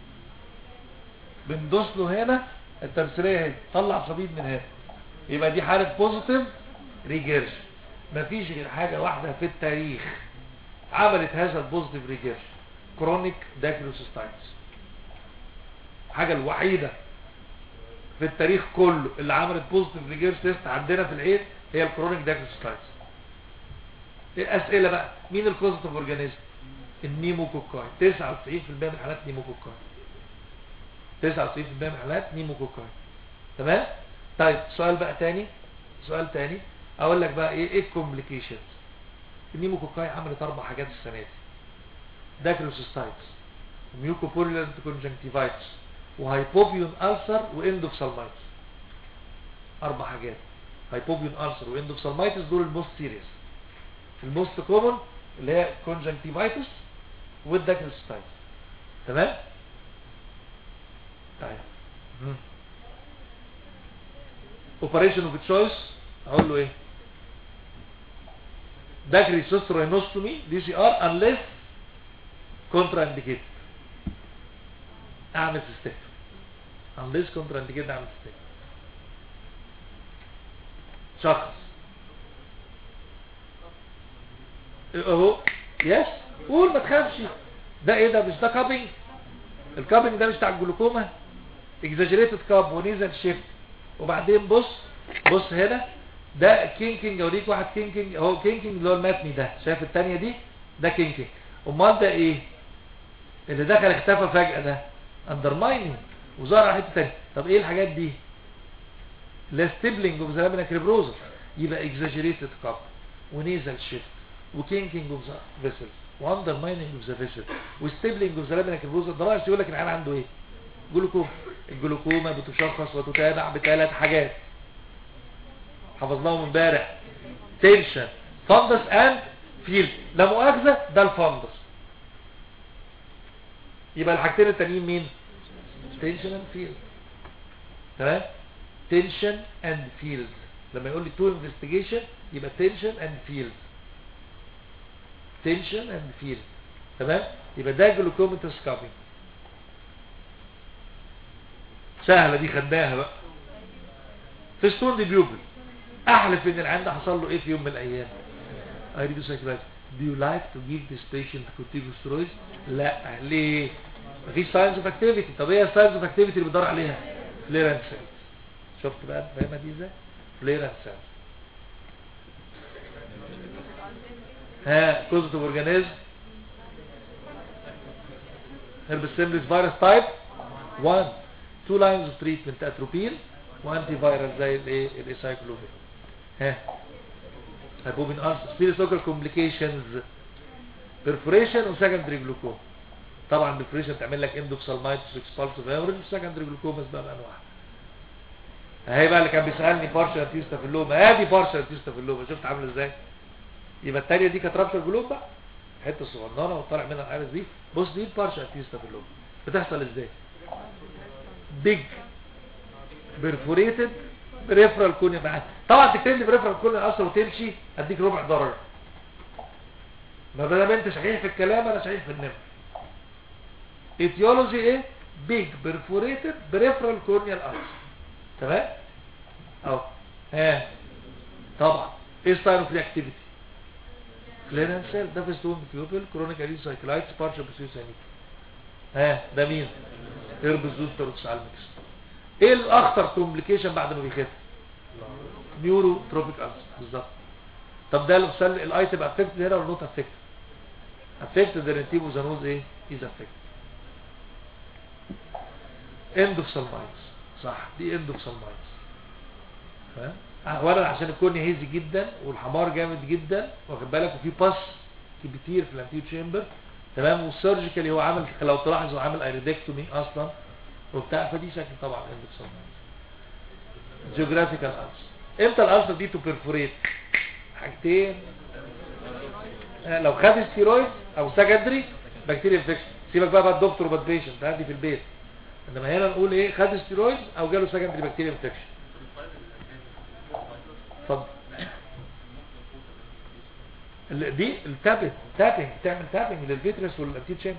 A: بندوس له هنا التمثيليه اهي طلع صديد من هنا يبقى دي حاله بوزيتيف ريجيرش مفيش غير حاجه واحده في التاريخ عملت هذا البوزيتيف ريجيرش كرونيك داكروسيستايتس الحاجه الوحيده في التاريخ كله اللي عملت بوزيتيف ريجيرش تيست عندنا في العين هي الكرونيك داكروسيستايتس الاسئله بقى مين الكوزيتيف اورجانيزم النيموكوكاي 99% من الحالات نيموكوكاي 99% من الحالات نيموكوكاي تمام طيب سؤال بقى تاني سؤال تاني اقول لك بقى ايه ايه الكومبليكيشنز النيموكوكاي عملت اربع حاجات السنه دي داكروسيستايتس وميوكوبوليلانت كونجنكتيفايتس وهايبوبيون ألسر واندوفسالمايتس اربع حاجات هايبوبيون ألسر واندوفسالمايتس دول الموست سيريس الموست كومن اللي هي كونجنكتيفايتس والداكروسيستايتس تمام طيب اوبريشن اوف تشويس اقول له ايه داكري سيسترينوستومي دي سي ار انليس كونترا انديكيتد اعمل سيستم انليس كونترا انديكيتد اعمل سيستم شخص اهو يس قول ما تخافش ده ايه ده مش ده كابينج الكابينج ده مش بتاع الجلوكوما اكزاجريتد كاب ونيزل شيفت وبعدين بص بص هنا ده كينكينج اوريك واحد كينكينج اهو كينكينج اللي هو المتني ده شايف الثانيه دي ده كينكينج امال ده ايه اللي دخل اختفى فجأة ده اندرمايننج وظهر على حته ثانيه طب ايه الحاجات دي لا ستيبلينج اوف ذا كريبروزا يبقى اكزاجريتد كاب ونيزل شيفت وكينكينج اوف ذا فيسل واندرمايننج اوف ذا فيسل وستيبلينج اوف ذا كريبروزا ده رايح يقول لك العيان عنده ايه جلوكوما الجلوكوما بتشخص وتتابع بثلاث حاجات حفظناهم امبارح تنشن فندس اند فيلد لا مؤاخذه ده الفندس يبقى الحاجتين التانيين مين تنشن اند فيلد تمام تنشن اند فيلد لما يقول لي تو انفستيجيشن يبقى تنشن اند فيلد تنشن اند فيلد تمام يبقى ده جلوكوميتوسكوبي سهلة دي خدناها بقى فيستون دي بيوبل احلف ان العيان ده حصل له ايه في يوم من الايام اريدو سايكلايت do you like to give this patient corticosteroids لا ليه مفيش ساينس اوف اكتيفيتي طب ايه الساينس اوف اكتيفيتي اللي بتدور عليها فليرنس سيلز شفت بقى فاهمه دي ازاي فليرنس سيلز ها كوزيتيف اورجانيزم هربسيمبلس فيروس تايب 1 two lines of treatment atropine وانتي فايرال زي الايه الايسايكلوفين ها هيبوبين ارثر سبيريسوكال كومبليكيشنز بيرفوريشن وسكندري جلوكوما طبعا بيرفوريشن تعمل لك اندوكسالمايتس اكسبالسيف هيموريج وسكندري جلوكوما بقى بانواعها اهي بقى اللي كان بيسالني بارشال انتير ستافيلوما ادي بارشال انتير ستافيلوما شفت عامل ازاي يبقى الثانيه دي كانت رابشر جلوب بقى حته صغننه وطالع منها العرس دي بص دي بارشال انتير ستافيلوما بتحصل ازاي بيج بيرفوريتد بريفرال كونيا معاك طبعا تكتب لي بريفرال كونيا اصلا وتمشي اديك ربع درجه ما دام انت صحيح في الكلام انا صحيح في النمر ايتيولوجي ايه بيج بيرفوريتد بريفرال كورنيال ارس تمام اهو ها طبعا ايه ستايل اوف اكتيفيتي كليرنس سيل ده في ستون بيوبل كرونيك اريز سايكلايتس بارشال بسيوسانيك ها ده مين هيربس زوستر وتسالمكس ايه الاخطر كومبليكيشن بعد ما بيخف نيورو تروبيك ارس بالظبط طب ده السل الاي تبقى افكتد هنا ولا نوت افكتد افكتد الانتيبوزانوز ايه از افكتد اندوكسالمايز صح دي اندوكسالمايز فاهم اولا عشان الكورنيا هيزي جدا والحمار جامد جدا واخد بالك وفي باس كتير في الانتيو تشامبر تمام والسيرجيكالي هو عامل لو تلاحظ هو عامل ايريدكتومي اصلا وبتاع فدي شكل طبعا اندوكسالمايز جيوغرافيكال ألسر امتى الألسر دي تو بيرفوريت حاجتين آه، لو خد ستيرويد او سكندري بكتيريا انفكشن سيبك بقى بقى الدكتور وبقى البيشنت عندي في البيت انما هنا نقول ايه خد ستيرويد او جاله سكندري بكتيريا انفكشن اتفضل ال- دي التابت تابنج تعمل تابنج للفيترس والانتي تشامبر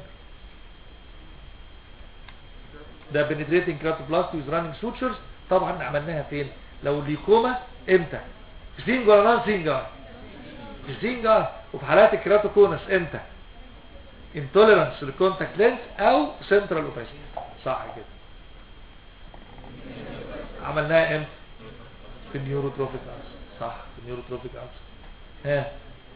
A: ده بنتريتنج كراتوبلاستي ويز رانينج سوتشرز طبعا عملناها فين لو ليكوما امتى في سينجر ولا نون سينجر في سينجر وفي حالات الكراتوكونس امتى انتوليرانس للكونتاكت لينس او سنترال اوباسيتي صح كده عملناها امتى في النيوروتروفيك ألسر صح في النيوروتروفيك ألسر ها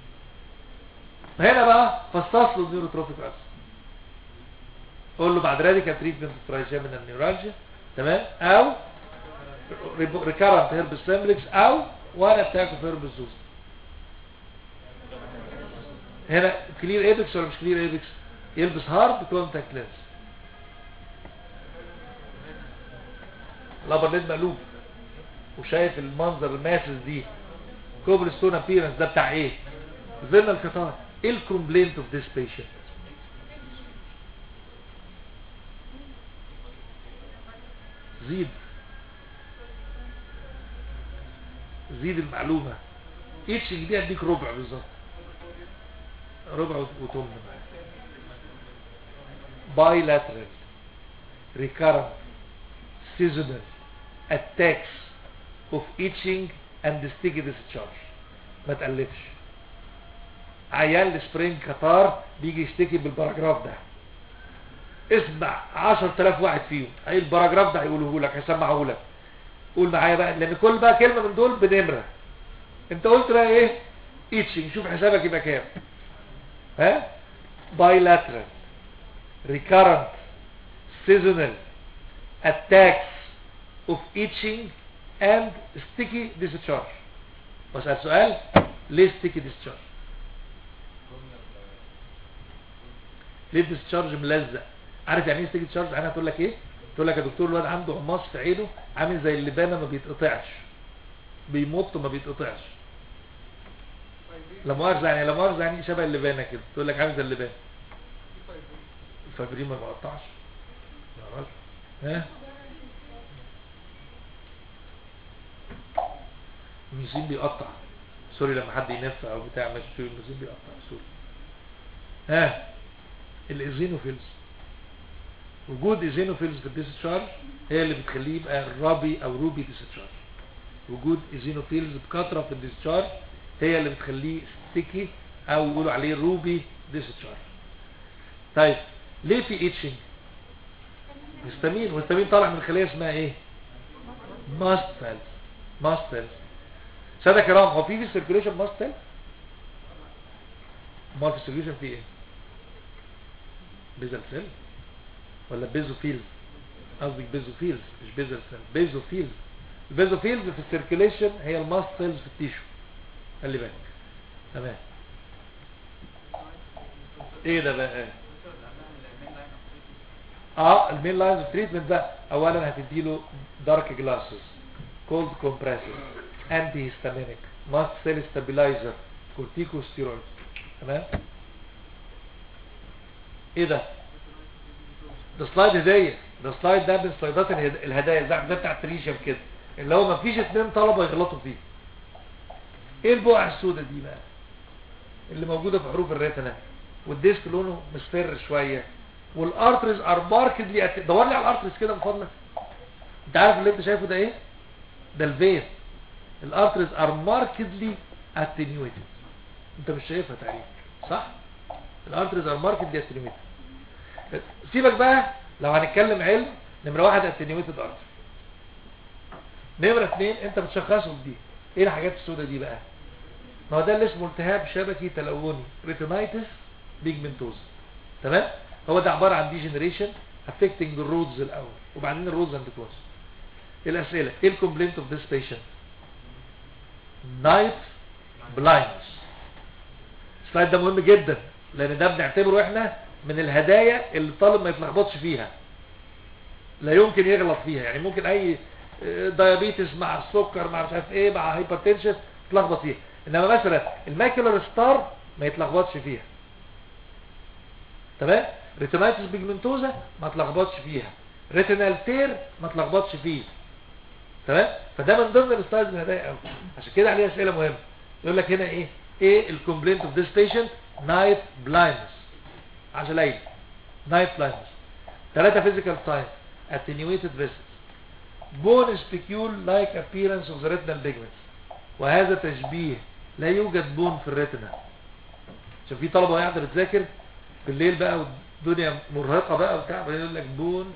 A: هنا بقى فستص له النيوروتروفيك ألسر قول له بعد راديكال تريتمنت من النيورالجيا تمام او ريكارنت هيربس سيمبلكس او وانا بتاكل في هيربس زوز هنا كلير ايبكس ولا مش كلير ايبكس يلبس هارد كونتاكت لينس الابر ليد مقلوب وشايف المنظر الماسس دي كوبل ستون ابيرنس ده بتاع ايه فينا القطار ايه الكومبلينت اوف ذيس بيشنت زيد زيد المعلومة اتش دي اديك ربع بالظبط ربع وتمن معاك bilateral recurrent seasonal attacks of itching and sticky discharge ما تقلبش عيال سبرينج قطار بيجي يشتكي بالباراجراف ده اسمع 10000 واحد فيهم اي الباراجراف ده هيقوله لك هيسمعه لك قول معايا بقى لان كل بقى كلمه من دول بنمره انت قلت بقى ايه ايتشنج شوف حسابك يبقى كام ها bilateral recurrent seasonal attacks of itching and sticky discharge بسأل سؤال ليه sticky discharge ليه discharge ملزق عارف يعني ايه sticky discharge انا تقول لك ايه تقول لك يا دكتور الواد عنده عماص في عينه عامل زي اللبانه ما بيتقطعش بيمط ما بيتقطعش لا مؤاخذه يعني لا مؤاخذه يعني شبه اللبانه كده تقول لك عامل زي اللبانه الفايبرين ما بيقطعش يا راجل ها الميزين بيقطع سوري لما حد ينف او بتاع ماشي شو الميزين بيقطع سوري ها الايزينوفيلز وجود ايزينوفيلز في الديسشارج هي اللي بتخليه يبقى رابي او روبي ديسشارج وجود ايزينوفيلز بكثره في الديسشارج هي اللي بتخليه ستيكي او يقولوا عليه روبي ديسشارج طيب ليه في ايتشنج هيستامين والهيستامين طالع من خليه اسمها ايه ماست سيلز ماست سيلز ساده كرام هو في في السيركيوليشن ماست سيلز امال في السيركيوليشن في ايه بيزل سيل ولا بيزوفيلز قصدي بيزوفيلز مش بيزل سيل بيزوفيلز البيزوفيلز في السيركيوليشن هي الماست سيلز في التيشو خلي بالك تمام ايه ده بقى اه المين لاينز اوف تريتمنت ده اولا هتديله دارك جلاسز cold compressor antihistaminic mast cell stabilizer corticosteroid تمام ايه ده ده سلايد هديه ده سلايد ده من سلايدات الهد- الهدايا زي ده بتاع تريشم كده اللي هو ما فيش اتنين طلبه يغلطوا فيه ايه البقع السوداء دي بقى اللي موجوده في حروف الريتنا والديسك لونه مصفر شويه والارترز ار ماركدلي أت... دور لي على الارترز كده من فضلك انت عارف اللي انت شايفه ده ايه ده الفين الارترز ار ماركدلي اتنيويتد انت مش شايفها تقريبا صح الارترز ار ماركدلي اتنيويتد سيبك بقى لو هنتكلم علم نمره واحد اتنيويتد ارتر نمره اثنين انت بتشخصه بدي ايه الحاجات السوداء دي بقى ما هو ده اللي اسمه التهاب شبكي تلوني ريتينايتس بيجمنتوز تمام هو ده عباره عن ديجنريشن افكتنج الرودز الاول وبعدين الرودز اند كوز الاسئله ايه الكومبلينت اوف ذس بيشنت نايت بلايندز السلايد ده مهم جدا لان ده بنعتبره احنا من الهدايا اللي الطالب ما يتلخبطش فيها لا يمكن يغلط فيها يعني ممكن اي آه، ديابيتس مع السكر مع مش عارف ايه مع هايبرتنشن تلخبط فيها انما مثلا الماكيولار ستار ما يتلخبطش فيها تمام ريتينايتس بيجمنتوزا ما تلخبطش فيها ريتينال تير ما تلخبطش فيه تمام فده من ضمن الستايلز الهدايا قوي عشان كده عليه اسئله مهمه يقول لك هنا ايه ايه الكومبلينت اوف ذيس بيشنت نايت بلايندنس عشان ليل نايت بلايندنس ثلاثه فيزيكال ساينز attenuated vessels bone spicule like appearance of the retinal pigments وهذا تشبيه لا يوجد بون في الريتنا عشان في طلبه قاعده بتذاكر بالليل بقى والدنيا مرهقه بقى وبتاع يقول لك بون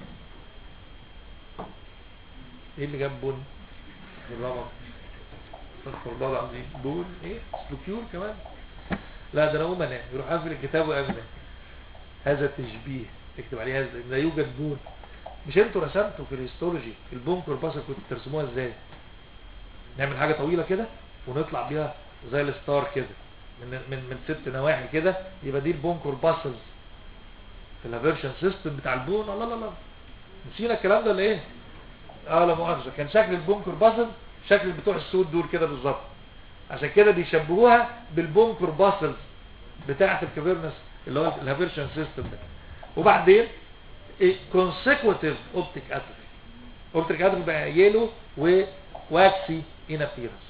A: ايه اللي جاب بون بالرابع استغفر الله العظيم بون ايه سبكيول كمان لا ده انا اقوم انام يروح قافل الكتاب وقابل هذا تشبيه اكتب عليه هذا لا يوجد بون مش انتوا رسمتوا في الهيستولوجي البون كورباسا كنتوا بترسموها ازاي نعمل حاجه طويله كده ونطلع بيها زي الستار كده من من من ست نواحي كده يبقى دي البون كورباسلز في الافيرشن سيستم بتاع البون الله الله الله نسينا الكلام ده ولا ايه اه لا مؤاخذه كان شكل البون كورباسل شكل بتوع السود دول كده بالظبط عشان كده بيشبهوها بالبون كورباسلز بتاعه الكافيرنس اللي هو الافيرشن سيستم ده وبعدين consecutive optic atrophy optic atrophy بقى يلو وواكسي in appearance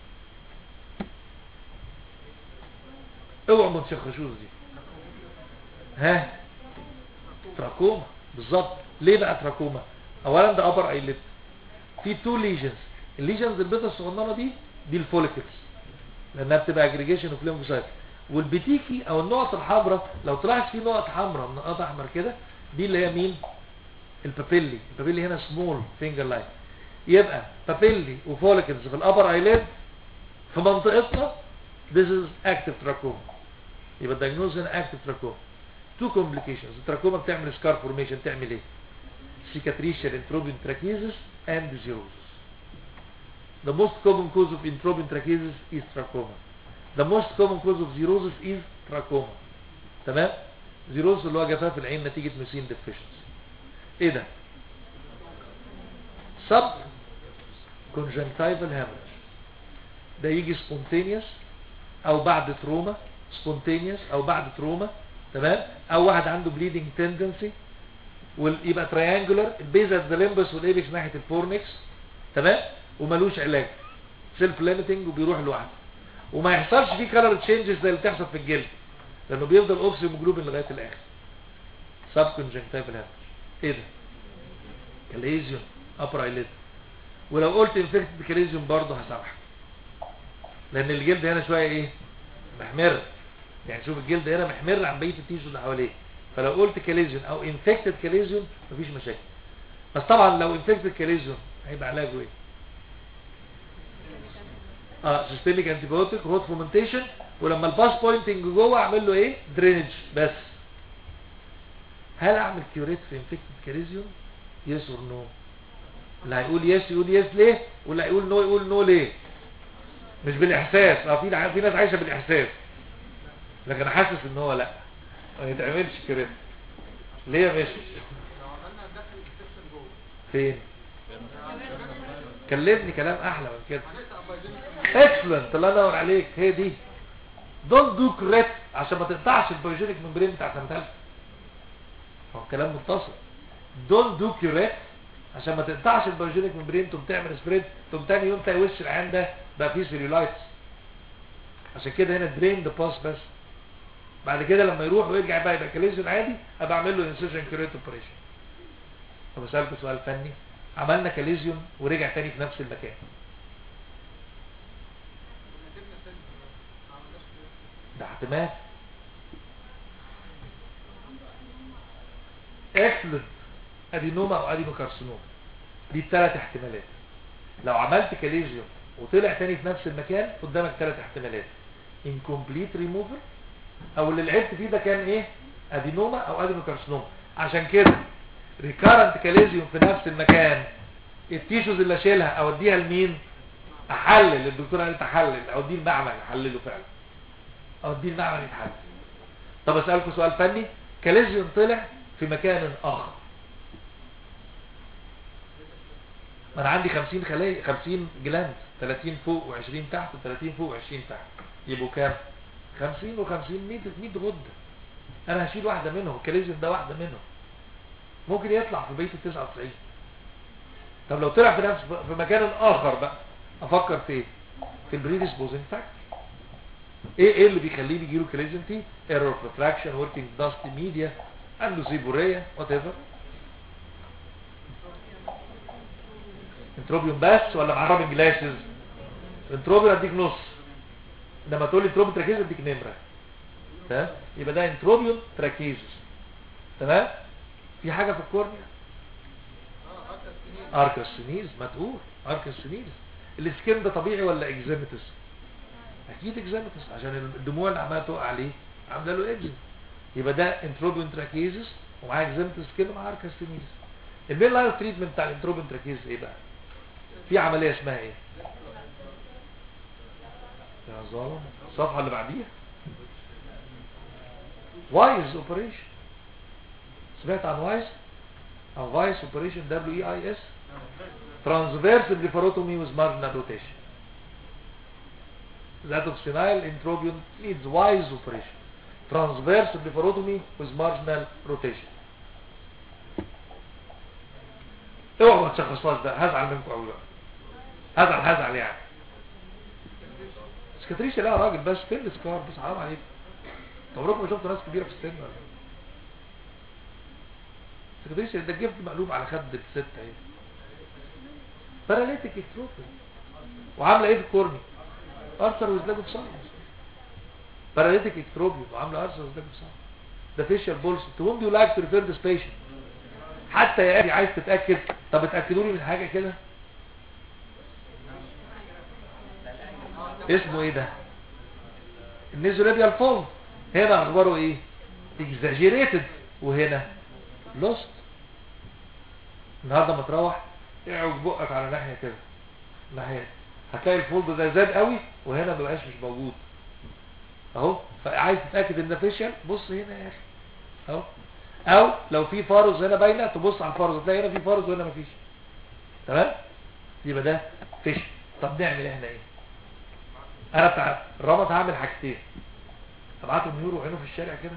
A: اوعوا ما تشخشوش دي ها تراكوما بالظبط ليه بقى تراكوما اولا ده ابر ايلت في تو ليجنز الليجنز البيضه الصغننه دي دي الفوليكلز لانها بتبقى اجريجيشن اوف ليمفوسايت والبتيكي او النقط الحمراء لو طلعت في نقط حمراء من نقط احمر كده دي اللي هي مين البابيلي البابيلي هنا سمول فينجر لاين يبقى بابيلي وفوليكلز في الابر ايليد في منطقتنا this is active trachoma يبقى الدايجنوز هنا active trachoma two complications التراكوما بتعمل سكار فورميشن تعمل ايه cicatricial introbin trachesis and cirrhosis the most common cause of introbin trachesis is trachoma the most common cause of cirrhosis is trachoma تمام زيروز اللي هو جفاف العين نتيجة ميسين ديفيشنسي ايه ده سب كونجنتايفال هامرج ده يجي سبونتينيوس او بعد تروما سبونتينيوس او بعد تروما تمام او واحد عنده بليدنج تندنسي ويبقى تريانجولار البيزا ذا ليمبس والايبكس ناحيه الفورنكس تمام وملوش علاج سيلف ليميتنج وبيروح لوحده وما يحصلش فيه كلر تشينجز زي اللي بتحصل في الجلد لانه بيفضل اوكسيموجلوبين لغايه الاخر سب كونجنكتيفال هامرج ايه ده كاليزيون ابر ايليد ولو قلت انفكتد كاليزيون برضه هسامحك لان الجلد هنا شويه ايه محمر يعني شوف الجلد هنا محمر عن بقيه التيشو اللي حواليه فلو قلت كاليزيون او انفكتد كاليزيون مفيش مشاكل بس طبعا لو انفكتد كاليزيون هيبقى علاجه ايه اه سيستميك انتي بايوتيك روت فومنتيشن ولما الباس بوينتنج جوه اعمل له ايه درينج بس هل اعمل كيوريت في انفكتد كاليزيون يس اور نو اللي هيقول يس يقول يس ليه واللي هيقول نو يقول نو ليه مش بالاحساس اه في في ناس عايشه بالاحساس لكن انا حاسس ان هو لا ما يتعملش كيوريت ليه يا ماشي
B: لو عملنا دخل السكشن جوه
A: فين كلمني كلام احلى من كده اكسلنت الله ينور عليك هي دي دونت دو كريت عشان ما تقطعش البيوجينيك ممبرين بتاع سنه ثالثه هو كلام متصل دونت دو كريت عشان ما تقطعش البيوجينيك ممبرين تقوم تعمل سبريد تقوم تاني يوم تلاقي وش العين ده بقى فيه سيلولايتس عشان كده هنا درين ذا باس بس بعد كده لما يروح ويرجع بقى يبقى كاليزيون عادي ابقى اعمل له انسيشن كريت اوبريشن طب اسالكم سؤال فني عملنا كاليزيون ورجع تاني في نفس المكان ده احتمال اكسلنت ادينوما او ادينوكارسينوما دي الثلاث احتمالات لو عملت كاليزيون وطلع تاني في نفس المكان قدامك ثلاث احتمالات incomplete removal او اللي لعبت فيه ده كان ايه ادينوما او ادينوكارسينوما عشان كده ريكارنت كاليزيوم في نفس المكان التيشوز اللي اشيلها اوديها لمين احلل الدكتور قال لي تحلل اوديه المعمل احلله فعلا اوديه المعمل يتحلل طب اسالكم سؤال فني كاليزيوم طلع في مكان اخر ما انا عندي 50 خليه 50 جلاند 30 فوق و20 تحت و30 فوق و20 تحت يبقوا كام 50 و50 100 100 غده انا هشيل واحده منهم الكاليزيوم ده واحده منهم ممكن يطلع في بيت ال 99 طب لو طلع في نفس في مكان اخر بقى افكر في ايه في البريديسبوزنج فاكتور ايه ايه اللي بيخليه يجي له كاليزيوم تي ايرور اوف ريفراكشن وركينج داست ميديا عنده سيبوريه وات ايفر انتروبيوم بس ولا مع رابن جلاسز انتروبيوم اديك نص لما تقول لي انتروبيوم تراكيز اديك نمره تمام يبقى ده انتروبيوم تراكيز تمام في حاجه في الكورنيا اركاسينيز ما تقول اركاسينيز السكين ده طبيعي ولا اكزيمتس اكيد اكزيمتس عشان الدموع اللي عماله تقع عليه عامله له اكزيم يبقى ده انتروبيوم تراكيزس ومعاه اكزيمتس كده مع اركاسينيز المين لاين تريتمنت بتاع الانتروبيوم تراكيزس ايه بقى في عمليه اسمها ايه يا ظالم الصفحه اللي بعديها وايز اوبريشن سمعت عن وايز او وايز اوبريشن دبليو اي اي اس transverse blepharotomy with marginal rotation that of senile introbion needs wise operation transverse blepharotomy with marginal rotation اوعوا ما تشخصوهاش ده هزعل منكم قوي بقى هزعل هزعل يعني سكتريشة لا راجل بس فين السكار بس حرام عليك طب عمركم ما شفتوا ناس كبيره في السن ولا سكتريشة ده جبت مقلوب على خد الست اهي باراليتيك اكتروبي وعامله ايه في الكورني ارثر وزلاج اوف ساينس باراليتيك اكتروبي وعامله ارثر وزلاج اوف ساينس ده فيشال بولس تو whom do you like to refer this patient حتى يا اخي عايز تتاكد طب اتاكدوا لي من حاجه كده اسمه ايه ده النيزولابيال فولد هنا اخباره ايه exaggerated وهنا lost النهارده ما تروح اعوج بقك على ناحيه كده ناحيه هتلاقي الفولد ده زاد قوي وهنا ما بقاش مش موجود اهو فعايز تتاكد ان ده فيشل بص هنا يا اخي اهو او لو في فارز هنا باينه تبص على الفارز تلاقي هنا في فارز وهنا مفيش تمام يبقى ده فيشل طب نعمل احنا ايه انا بتاع الربط هعمل حاجتين ابعته النيورو وعينه في الشارع كده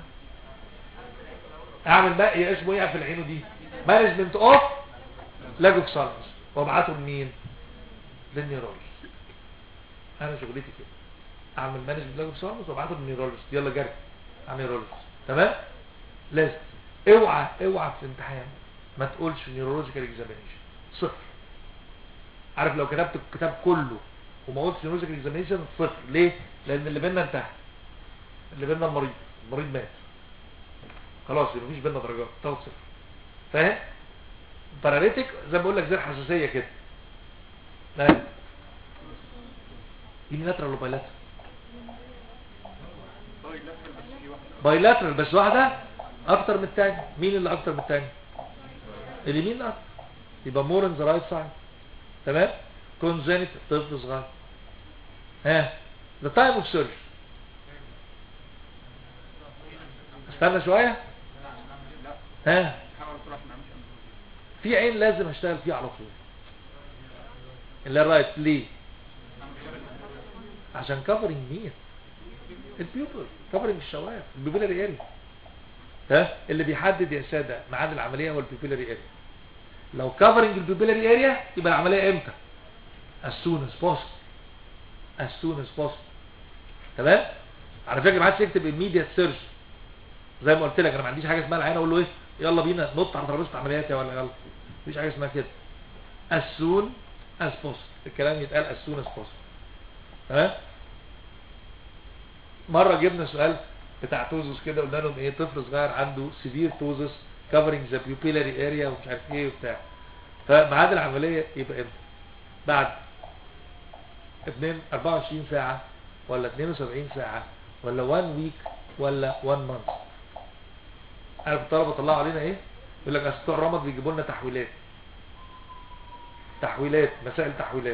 A: اعمل بقى اسمه ايه في العينه دي مانجمنت اوف لاجوك سالس وابعته لمين للنيورولوجي انا شغلتي كده اعمل مانجمنت لاجوك سالس وابعته للنيورولوجي يلا جري على النيورولوجي تمام لازم اوعى اوعى في الامتحان ما تقولش نيورولوجيكال اكزامينيشن صفر عارف لو كتبت الكتاب كله وما قلتش نيورولوجيكال اكزامينيشن صفر ليه لان اللي بينا انتهى اللي بينا المريض المريض مات خلاص مفيش بينا درجات تاخد صفر فاهم باراليتيك زي ما بقول لك زي الحساسيه كده فاهم يونيلاترال وبايلاترال بايلاترال بس واحده اكتر من الثاني مين اللي اكتر من الثاني اليمين اكتر يبقى مور ان ذا رايت سايد تمام كونجنت طفل صغير ها ذا تايم اوف سيرجري استنى شويه ها في عين لازم اشتغل فيها على طول اللي هي الرايت ليه عشان كفرنج مين البيوبل كفرنج الشواف البيبيلاري اريا ها اللي بيحدد يا ساده ميعاد العمليه هو البيبيلاري اريا لو كفرنج البيبيلاري اريا يبقى العمليه امتى as soon as possible as soon as possible تمام على فكره ما عادش يكتب immediate surgery زي ما قلت لك انا ما عنديش حاجه اسمها العين اقول له ايه يلا بينا نط على ترابيزه عمليات يا ولا يلا مفيش حاجه اسمها كده as soon as possible الكلام يتقال as soon as possible تمام مره جبنا سؤال بتاع توزس كده قلنا لهم ايه طفل صغير عنده سيفير توزس كفرنج ذا بيوبيلاري اريا ومش عارف ايه وبتاع فميعاد العمليه يبقى امتى بعد 2 24 ساعه ولا 72 ساعه ولا 1 ويك ولا 1 مانث عارف الطلبه طلعوا علينا ايه يقول لك اصل بتوع الرمض بيجيبوا لنا تحويلات تحويلات مسائل تحويلات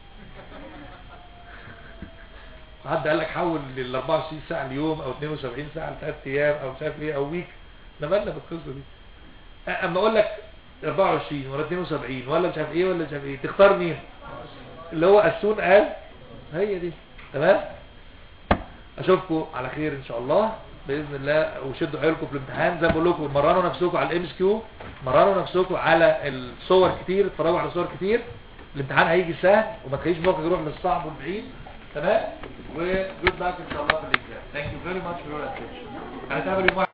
A: حد قال لك حول لل 24 ساعه اليوم او 72 ساعه لثلاث ايام او مش عارف ايه او ويك احنا مالنا بالقصه دي اما اقول لك 24 ولا 72 ولا مش عارف ايه ولا مش عارف ايه تختار مين اللي هو السون قال هي دي تمام اشوفكم على خير ان شاء الله باذن الله وشدوا حيلكم في الامتحان زي ما بقول لكم مرنوا نفسكم على الام اس كيو مرنوا نفسكم على الصور كتير اتفرجوا على صور كتير الامتحان هيجي سهل وما تخليش مخك يروح للصعب والبعيد تمام وجود باك ان شاء الله في الاكزام ثانك يو فيري ماتش فور يور اتنشن هنتقابل يوم واحد